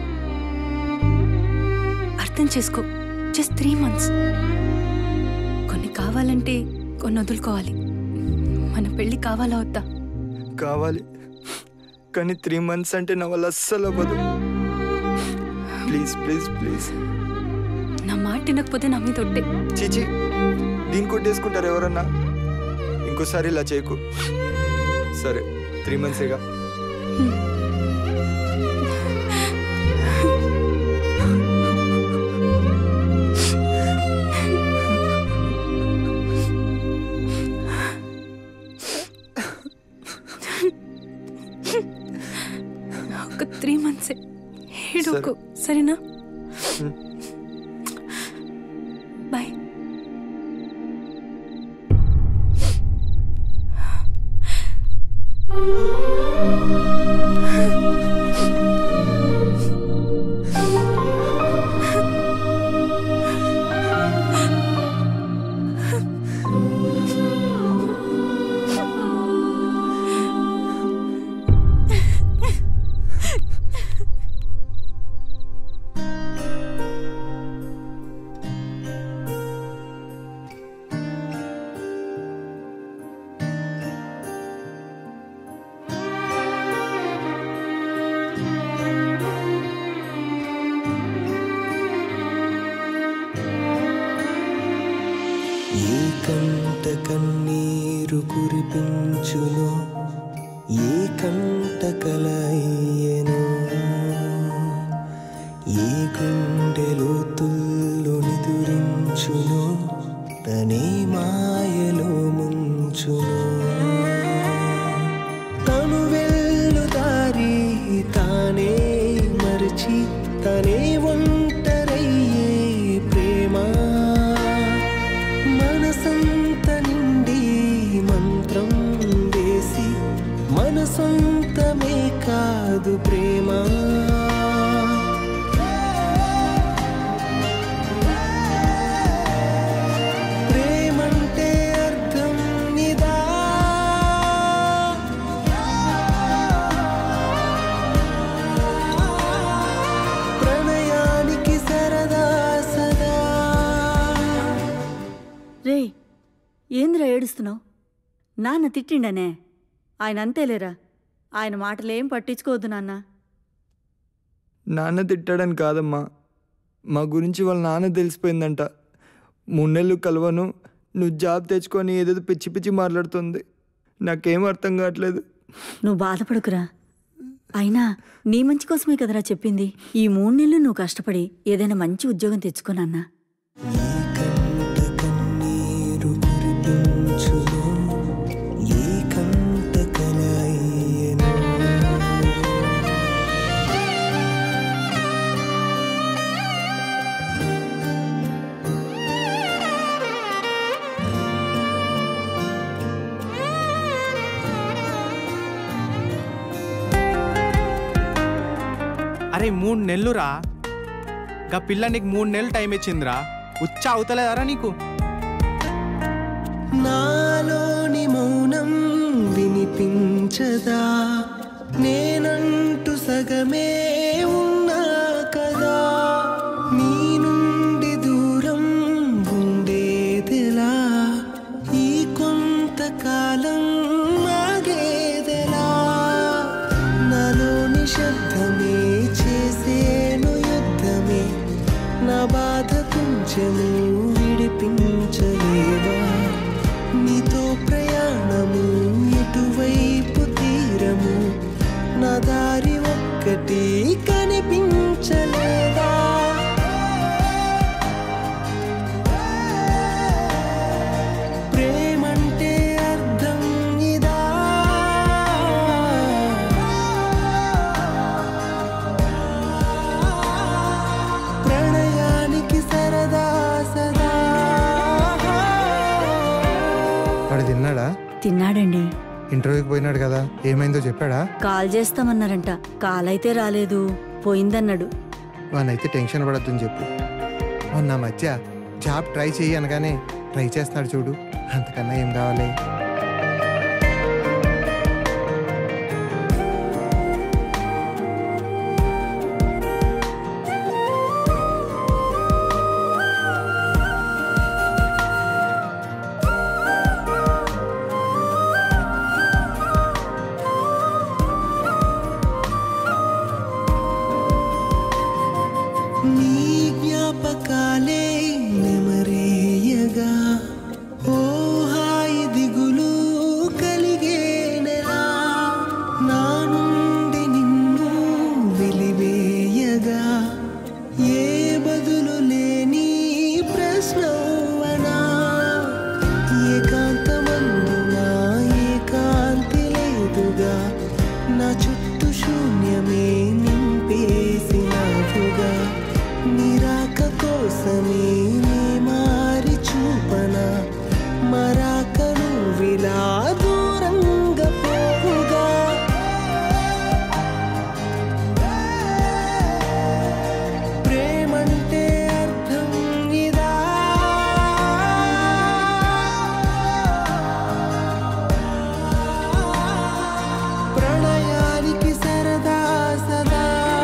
అర్థం చేసుకో జస్ట్ త్రీ మంత్స్ కొన్ని కావాలంటే కొన్ని వదులుకోవాలి మన పెళ్ళి కావాలా వద్దా కావాలి కానీ త్రీ మంత్స్ అంటే నా వల్ల అస్సలు అవ్వదు ప్లీజ్ ప్లీజ్ ప్లీజ్ నా మాట వినకపోతే నా మీద ఒట్టే చీచి దీన్ని కొట్టేసుకుంటారు ఎవరన్నా ఇంకోసారి ఇలా చేయకు సరే త్రీ మంత్సేగా ఒక త్రీ మంత్సే ఏడోకు సరేనా బాయ్ ఏ కంట కన్నీరు కురిపించును ఏ కంట కలయ్యను ఏ గుండెలో తుల్లు నిదురించును తనే మాయలో ముంచును తను వెళ్ళు దారి తానే మరచి తనే ఒంటరయ్యే ప్రేమ మనసంత నిండి మంత్రం వేసి మనసొంతమే కాదు ప్రేమ ప్రేమంటే అర్థం ఇదా ప్రణయానికి సరదా సదా రే ఏందిరా ఏడుస్తున్నావు నాన్న తిట్టిండనే ఆయన అంతేలేరా ఆయన మాటలేం పట్టించుకోవద్దు నాన్న నాన్న తిట్టాడని కాదమ్మా మా గురించి వాళ్ళ నాన్న తెలిసిపోయిందంట మూడు నెలలు కలవను నువ్వు జాబ్ తెచ్చుకొని ఏదేదో పిచ్చి పిచ్చి మాట్లాడుతుంది నాకేం అర్థం కావట్లేదు నువ్వు బాధపడుకురా అయినా నీ మంచి కోసమే కదరా చెప్పింది ఈ మూడు నెలలు నువ్వు కష్టపడి ఏదైనా మంచి ఉద్యోగం తెచ్చుకోనన్నా నీరు కురిపించును ఏ కంట కలయ్యను అరే మూడు నెలలురా గా పిల్ల నీకు మూడు నెలలు టైం ఇచ్చిందిరా ఉచ్చ అవుతలేదారా నీకు నాలోని మౌనం వినిపించదా నేనంటూ సగమే ఉన్నా కదా నీ నుండి దూరం ఉండేదెలా ఈ కొంతకాలం ఆగేదెలా నాలోని శబ్దమే చేసేను యుద్ధమే నా బాధ కొంచెము విడిపించలేవా నీతో ప్రయాణము ఇటువైపు తీరం తిన్నాడండి ఇంటర్వ్యూకి పోయినాడు కదా ఏమైందో చెప్పాడా కాల్ చేస్తామన్నారంట కాల్ అయితే రాలేదు పోయిందన్నాడు వానైతే టెన్షన్ పడద్దని చెప్పు మొన్న మధ్య జాబ్ ట్రై చెయ్యి అనగానే ట్రై చేస్తున్నాడు చూడు అంతకన్నా ఏం కావాలి నీ జ్ఞాపకాలే నెమరేయగా ఓ హాయి దిగులు కలిగేనెలా నా నుండి నిన్ను వెలివేయగా ఏ బదులు లేని ప్రశ్నవనా ఏకాంతమందున ఏకాంతి లేదుగా నా చుట్టూ శూన్యమే నింపేసినావుగా నిరాక కోసమే నీ మారి చూపన మరాకను విలా దూరంగా పోవుగా ప్రేమంటే అర్థం ఇదా ప్రణయానికి సరదా సదా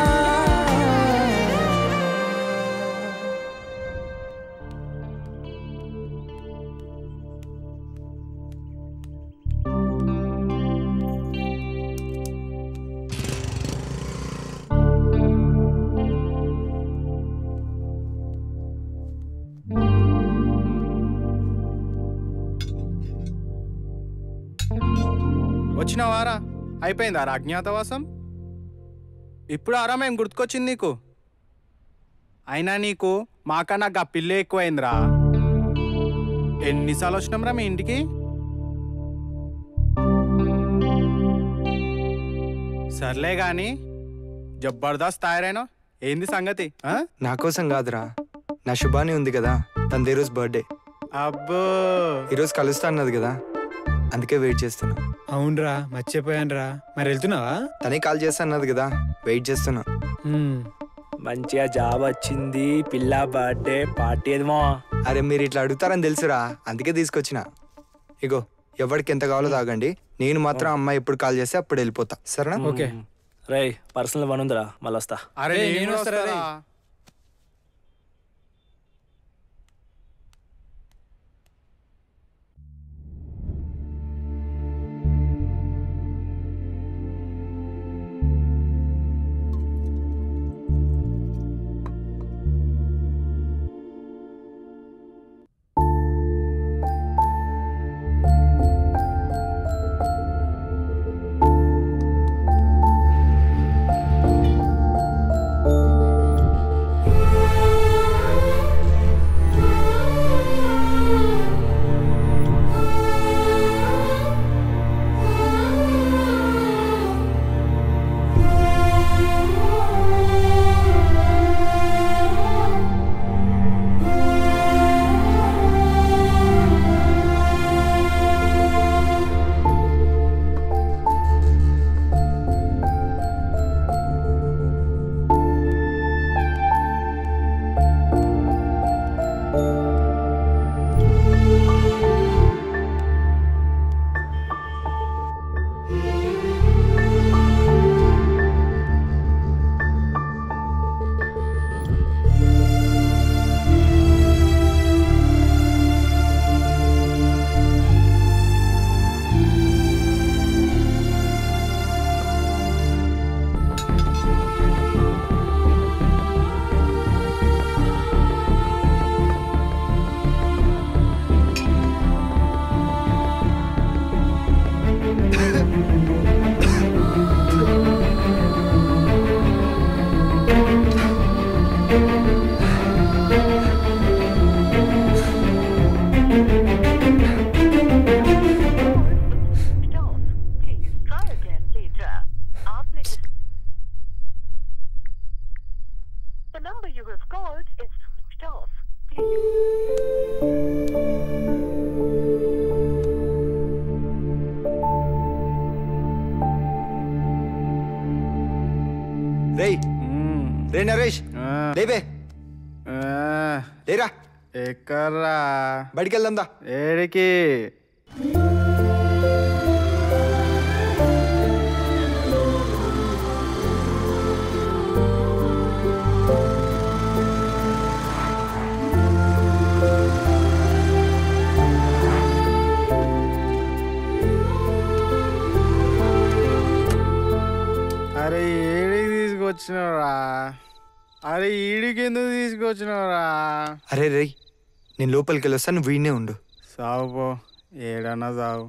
వచ్చినావారా అయిపోయిందారా అజ్ఞాతవాసం ఇప్పుడు ఆరా మేము గుర్తుకొచ్చింది నీకు అయినా నీకు మాకన్నా గా పిల్లే ఎక్కువైందిరా ఎన్నిసార్లు వచ్చినాంరా మీ ఇంటికి సర్లే గాని జబర్దస్త్ తయారైనా ఏంది సంగతి ఆ? నా కోసం కాదురా నా శుభాని ఉంది కదా తనది ఈరోజు బర్త్డే అబ్బో ఈరోజు కలుస్తా అన్నది కదా అందుకే వెయిట్ చేస్తున్నా అవునరా మర్చిపోయానురా మరి వెళ్తున్నావా తనే కాల్ చేస్తా అన్నది కదా వెయిట్ చేస్తున్నా మంచిగా జాబ్ వచ్చింది పిల్ల బర్త్డే పార్టీ ఏమో అరే మీరు ఇట్లా అడుగుతారని తెలుసురా అందుకే తీసుకొచ్చిన ఇగో ఎవరికి ఎంత కావాలో తాగండి నేను మాత్రం అమ్మాయి ఎప్పుడు కాల్ చేస్తే అప్పుడు వెళ్ళిపోతా సరేనా ఓకే రే పర్సనల్ పని ఉందిరా మళ్ళీ వస్తా అరే ఏయ్, నేను నేను వస్తారా రే? వస్తారా The number you have called is switched off. Please. రేయ్ రే నరేష్ లేబే లేరా ఎక్కర్రా బయటికి వెళ్దాం దా ఏడికి అరే ఏడికి తీసుకొచ్చినావురా అరే ఈడికి ఎందుకు తీసుకొచ్చినావురా అరే రేయ్ నేను లోపలికి వెళ్ళి వస్తాను నువ్వు వీడినే ఉండు సావు పో ఏడన్నా సావు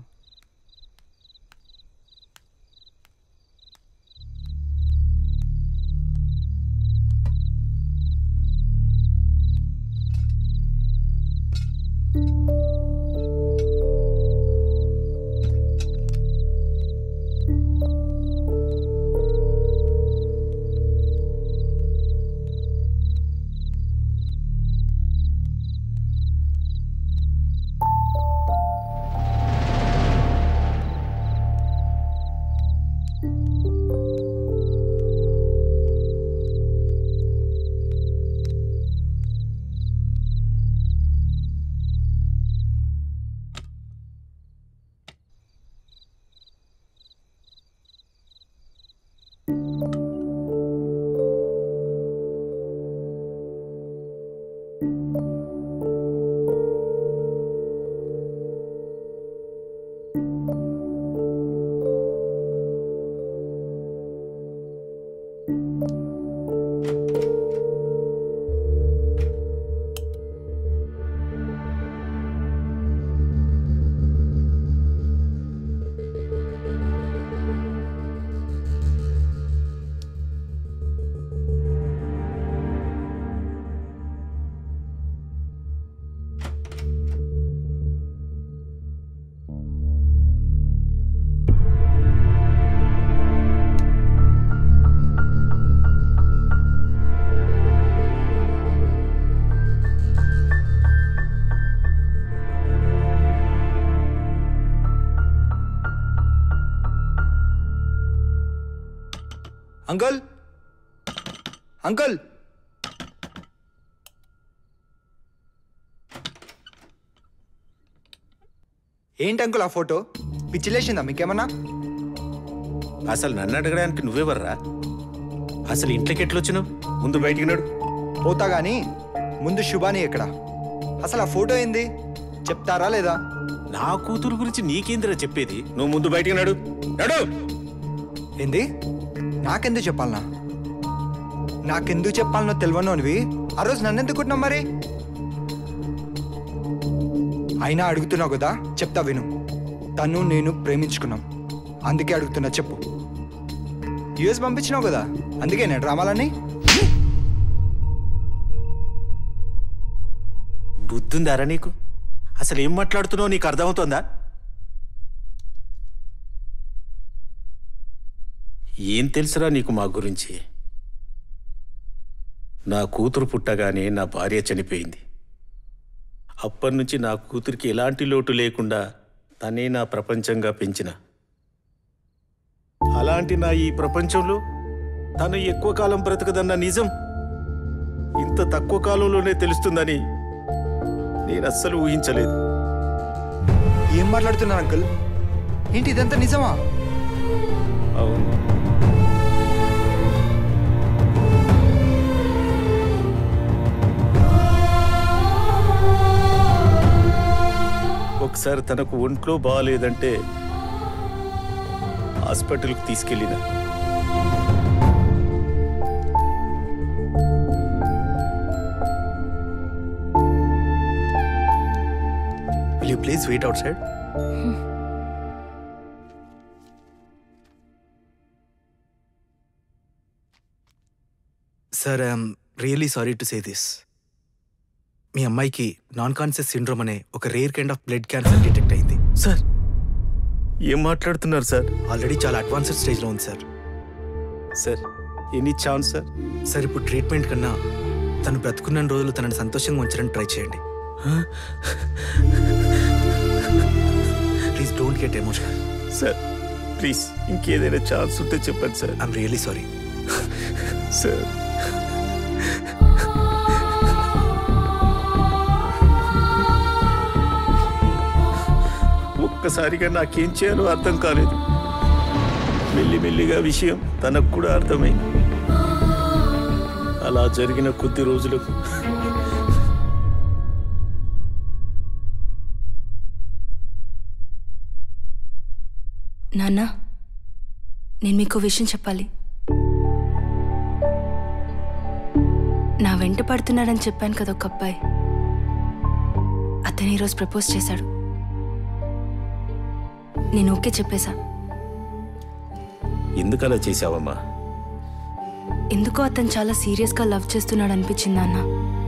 అంకుల్ అంకుల్ ఏంటి అంకుల్ ఆ ఫోటో పిచ్చిలేసిందా మీకేమన్నా అసలు నన్ను అడగడానికి నువ్వెవర్రా అసలు ఇంట్లోకి ఎట్లొచ్చినావు ముందు బయటికి నడు పోతా గానీ ముందు శుభాని ఎక్కడ అసలు ఆ ఫోటో ఏంది చెప్తారా లేదా నా కూతురు గురించి నీకేందిరా చెప్పేది నువ్వు ముందు బయటికి నడు నడు ఏంది నాకెందుకు చెప్పాలనా నాకెందుకు చెప్పాలనో తెలియనోనివి ఆ రోజు నన్ను ఎందుకు కొట్టినావు మరి అయినా అడుగుతున్నావు కదా చెప్తా విను తను నేను ప్రేమించుకున్నాం అందుకే అడుగుతున్నా చెప్పు యుఎస్ పంపించినావు కదా అందుకే నేను డ్రామాలన్నీ బుద్ధుందారా నీకు అసలు ఏం మాట్లాడుతున్నావు నీకు అర్థమవుతోందా ఏం తెలుసురా నీకు మా గురించి నా కూతురు పుట్టగానే నా భార్య చనిపోయింది అప్పటి నుంచి నా కూతురికి ఎలాంటి లోటు లేకుండా తనే నా ప్రపంచంగా పెంచిన అలాంటి నా ఈ ప్రపంచంలో తను ఎక్కువ కాలం బ్రతకదన్న నిజం ఇంత తక్కువ కాలంలోనే తెలుస్తుందని నేను అస్సలు ఊహించలేదు ఏం మాట్లాడుతున్నారు అంకుల్ ఏంటి ఇదంతా నిజమా అవును ఒకసారి తనకు ఒంట్లో బాగాలేదంటే హాస్పిటల్కి తీసుకెళ్ళిన Will you please wait outside? Sir I'm really sorry to say this మీ అమ్మాయికి నాన్ కాన్షియస్ సిండ్రోమ్ అనే ఒక rare kind of blood cancer detect అయింది సార్ ఏం మాట్లాడుతున్నారు సార్ ఆల్రెడీ చాలా అడ్వాన్స్డ్ స్టేజ్లో ఉంది sir sir any chance sir sir ఇప్పుడు ట్రీట్మెంట్ కన్నా తను బ్రతుకున్న రోజులు తనని సంతోషంగా ఉంచడానికి ట్రై చేయండి please don't get emotional sir please ఇంకేదైనా ఛాన్స్ ఉంటే చెప్పండి sir I'm really sorry sir ఒక్కసారిగా నాకేం చేయాలో అర్థం కాలేదు మెల్లిమెల్లిగా విషయం తనకు కూడా అర్థమైంది అలా జరిగిన కొద్ది రోజులకు నాన్న నేను మీకు విషయం చెప్పాలి నా వెంట పడుతున్నాడని చెప్పాను కదా ఒక అబ్బాయి అతను ఈరోజు ప్రపోజ్ చేశాడు నేను ఓకే చెప్పేశా ఎందుకు అలా చేశావమ్మా ఎందుకో అతను చాలా సీరియస్గా లవ్ చేస్తున్నాడు అనిపించింది నాన్న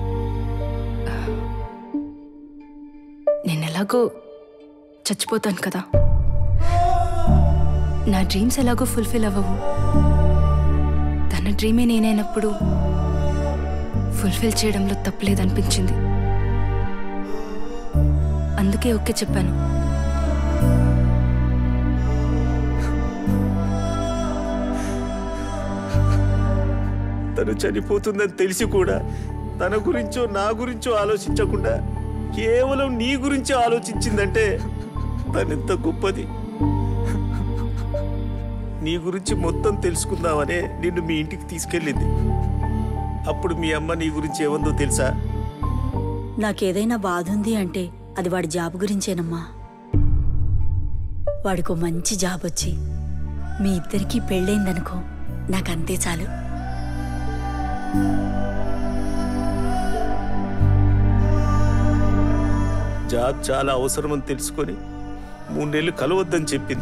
నేను ఎలాగో చచ్చిపోతాను కదా నా డ్రీమ్స్ ఎలాగో ఫుల్ఫిల్ అవ్వవు తన డ్రీమే నేనైనప్పుడు ఫుల్ఫిల్ చేయడంలో తప్పులేదనిపించింది అందుకే ఓకే చెప్పాను తను చనిపోతుందని తెలిసి కూడా తన గురించో నా గురించో ఆలోచించకుండా కేవలం నీ గురించి ఆలోచించిందంటే తనెంత గొప్పది నీ గురించి మొత్తం తెలుసుకుందామనే నిన్ను మీ ఇంటికి తీసుకెళ్ళింది అప్పుడు మీ అమ్మ నీ గురించి ఏమందో తెలుసా నాకేదైనా బాధ ఉంది అంటే అది వాడి జాబ్ గురించేనమ్మా వాడికో మంచి జాబ్ వచ్చి మీ ఇద్దరికీ పెళ్ళైందనుకో నాకంతే చాలు జాబ్ చాలా అవసరమని తెలుసుకొని మూడు నెలలు కలవద్దని చెప్పింది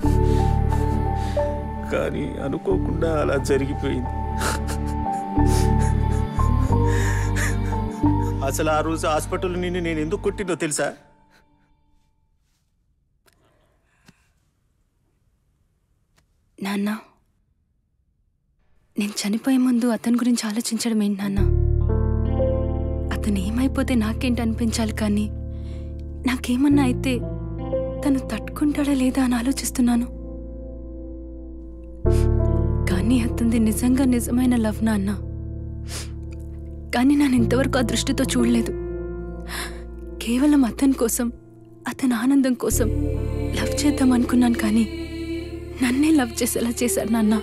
కానీ అనుకోకుండా అలా జరిగిపోయింది అసలు ఆ రోజు హాస్పిటల్ నిన్ను నేను ఎందుకు కొట్టినో తెలుసా నాన్న నేను చనిపోయే ముందు అతని గురించి ఆలోచించడం ఏంటి నాన్న అతను ఏమైపోతే నాకేంటి అనిపించాలి కానీ నాకేమన్నా అయితే తను తట్టుకుంటాడా లేదా అని ఆలోచిస్తున్నాను కానీ అతనిది నిజంగా నిజమైన లవ్ నాన్న కానీ నేను ఇంతవరకు ఆ దృష్టితో చూడలేదు కేవలం అతని కోసం అతని ఆనందం కోసం లవ్ చేద్దాం అనుకున్నాను కానీ నన్నే లవ్ చేసేలా చేశాడు నాన్న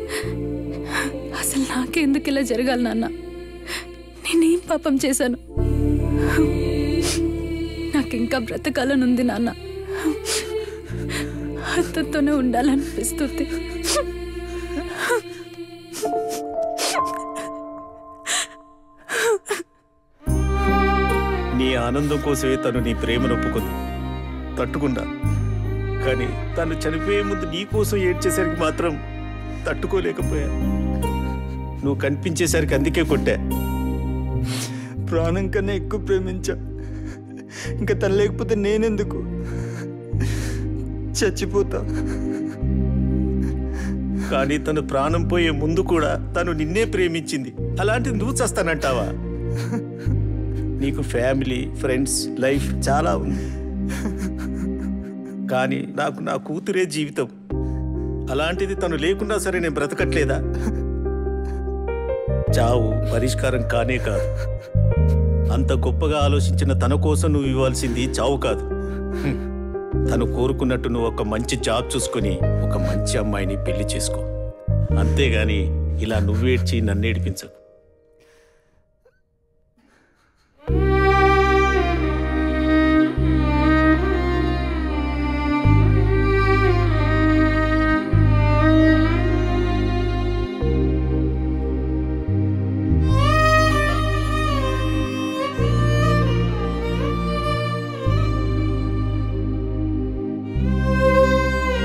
అసలు నాకే ఎందుకు ఇలా జరగాలి నాన్న నేనేం పాపం చేశాను నాకు ఇంకా బ్రతకాలని ఉంది నాన్న అతనితోనే ఉండాలనిపిస్తుంది నీ ఆనందం కోసమే తను నీ ప్రేమను ఒప్పుకుంది తట్టుకున్నా కానీ తను చనిపోయే ముందు నీ కోసం ఏడ్చేసరికి మాత్రం తట్టుకోలేకపోయా నువ్వు కనిపించేసరికి అందుకే కొట్టా ప్రాణం కన్నా ఎక్కువ ప్రేమించా ఇంకా తను లేకపోతే నేనెందుకు చచ్చిపోతా కానీ తను ప్రాణం పోయే ముందు కూడా తను నిన్నే ప్రేమించింది అలాంటిది నువ్వు చస్తానంటావా నీకు ఫ్యామిలీ ఫ్రెండ్స్ లైఫ్ చాలా ఉంది కానీ నాకు నా కూతురే జీవితం అలాంటిది తను లేకున్నా సరే నేను బ్రతకట్లేదా చావు పరిష్కారం కానే కాదు అంత గొప్పగా ఆలోచించిన తన కోసం నువ్వు ఇవ్వాల్సింది చావు కాదు హ్మ్. తను కోరుకున్నట్టు నువ్వు ఒక మంచి జాబ్ చూసుకొని ఒక మంచి అమ్మాయిని పెళ్లి చేసుకో అంతేగాని ఇలా నువ్వేడ్చి నన్ను ఏడిపించకు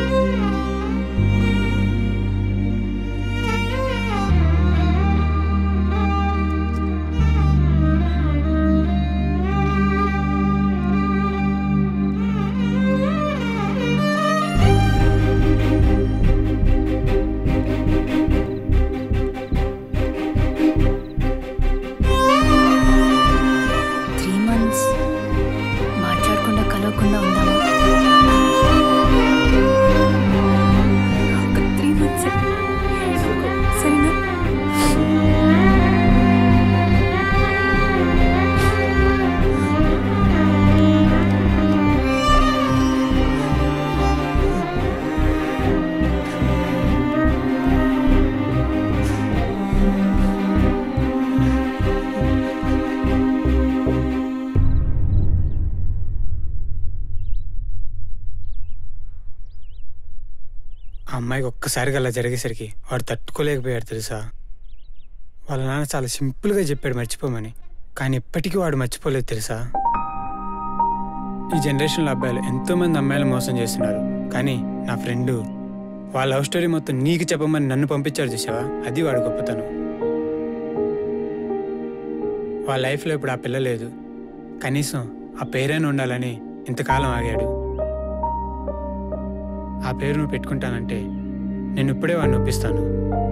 ఆ ఆ అమ్మాయికి ఒక్కసారిగా అలా జరిగేసరికి వాడు తట్టుకోలేకపోయాడు తెలుసా వాళ్ళ నాన్న చాలా సింపుల్గా చెప్పాడు మర్చిపోమని కానీ ఇప్పటికీ వాడు మర్చిపోలేదు తెలుసా ఈ జనరేషన్లో అబ్బాయిలు ఎంతోమంది అమ్మాయిలు మోసం చేస్తున్నారు కానీ నా ఫ్రెండు వాళ్ళ లవ్ స్టోరీ మొత్తం నీకు చెప్పమని నన్ను పంపించాడు చూసావా అది వాడు గొప్పతనం వాళ్ళ లైఫ్లో ఇప్పుడు ఆ పిల్ల లేదు కనీసం ఆ పేరైనా ఉండాలని ఇంతకాలం ఆగాడు ఆ పేరు నువ్వు పెట్టుకుంటానంటే నేను ఇప్పుడే వాడిని ఒప్పిస్తాను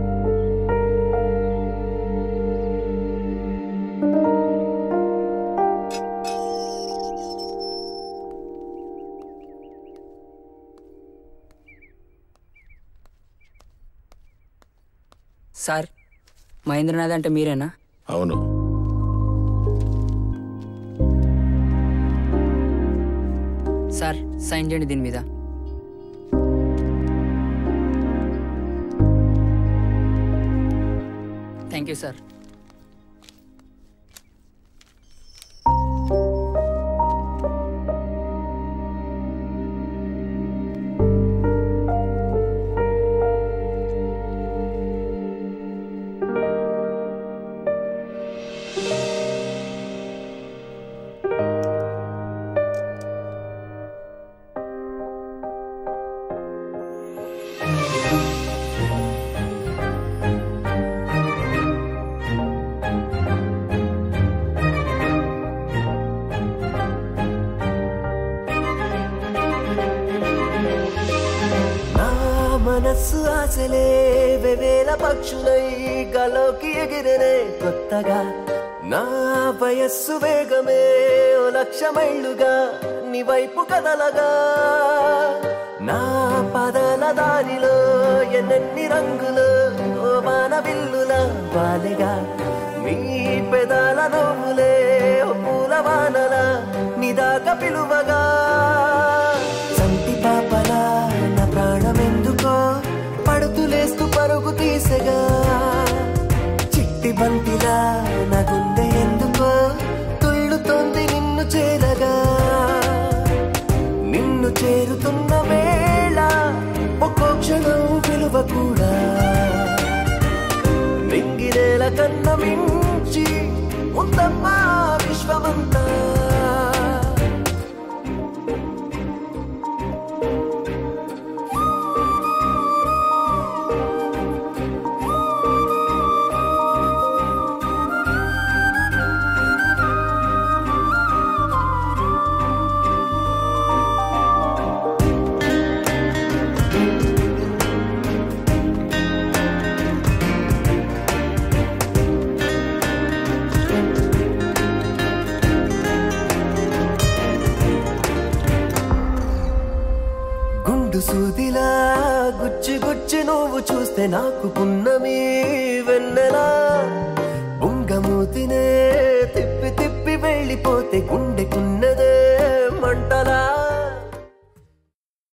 సార్ మహేంద్రనాథ్ అంటే మీరేనా అవును సార్ సైన్ చేయండి దీని మీద థ్యాంక్ యూ సార్ నా మనస్సు ఆశలే వెవేల పక్షులై గలోకి ఎగిరినే కొత్తగా నా వయస్సు వేగమే ఓ లక్ష మైళ్ళుగా నీ వైపు కదలగా నా పదల దారిలో ఎన్నెన్ని రంగులు ఓ వాన విల్లుల వాలిగా నీ పెదాల నవ్వులే ఓ పూల వానల నిదాక పిలువగా సంటి పాపలా నా ప్రాణం ఎందుకో పడుతులేస్తూ పరుగు తీసగా చిట్టి బంతిలా నా గుండె ఎందుకో తుళ్ళుతోంది నిన్ను చేరగా నిన్ను చేరుతున్న వేళ ఒక్కో క్షణం విలువ కూడా మింగినేల కన్న మించి ఉందమ్మా విశ్వమంతా గుండు సూదిలా గుచ్చి గుచ్చి నువ్వు చూస్తే నాకు పున్నమి వెన్నెలా ఉంగమూతినే తిప్పి తిప్పి వెళ్ళిపోతే గుండెకున్నదే మంటలా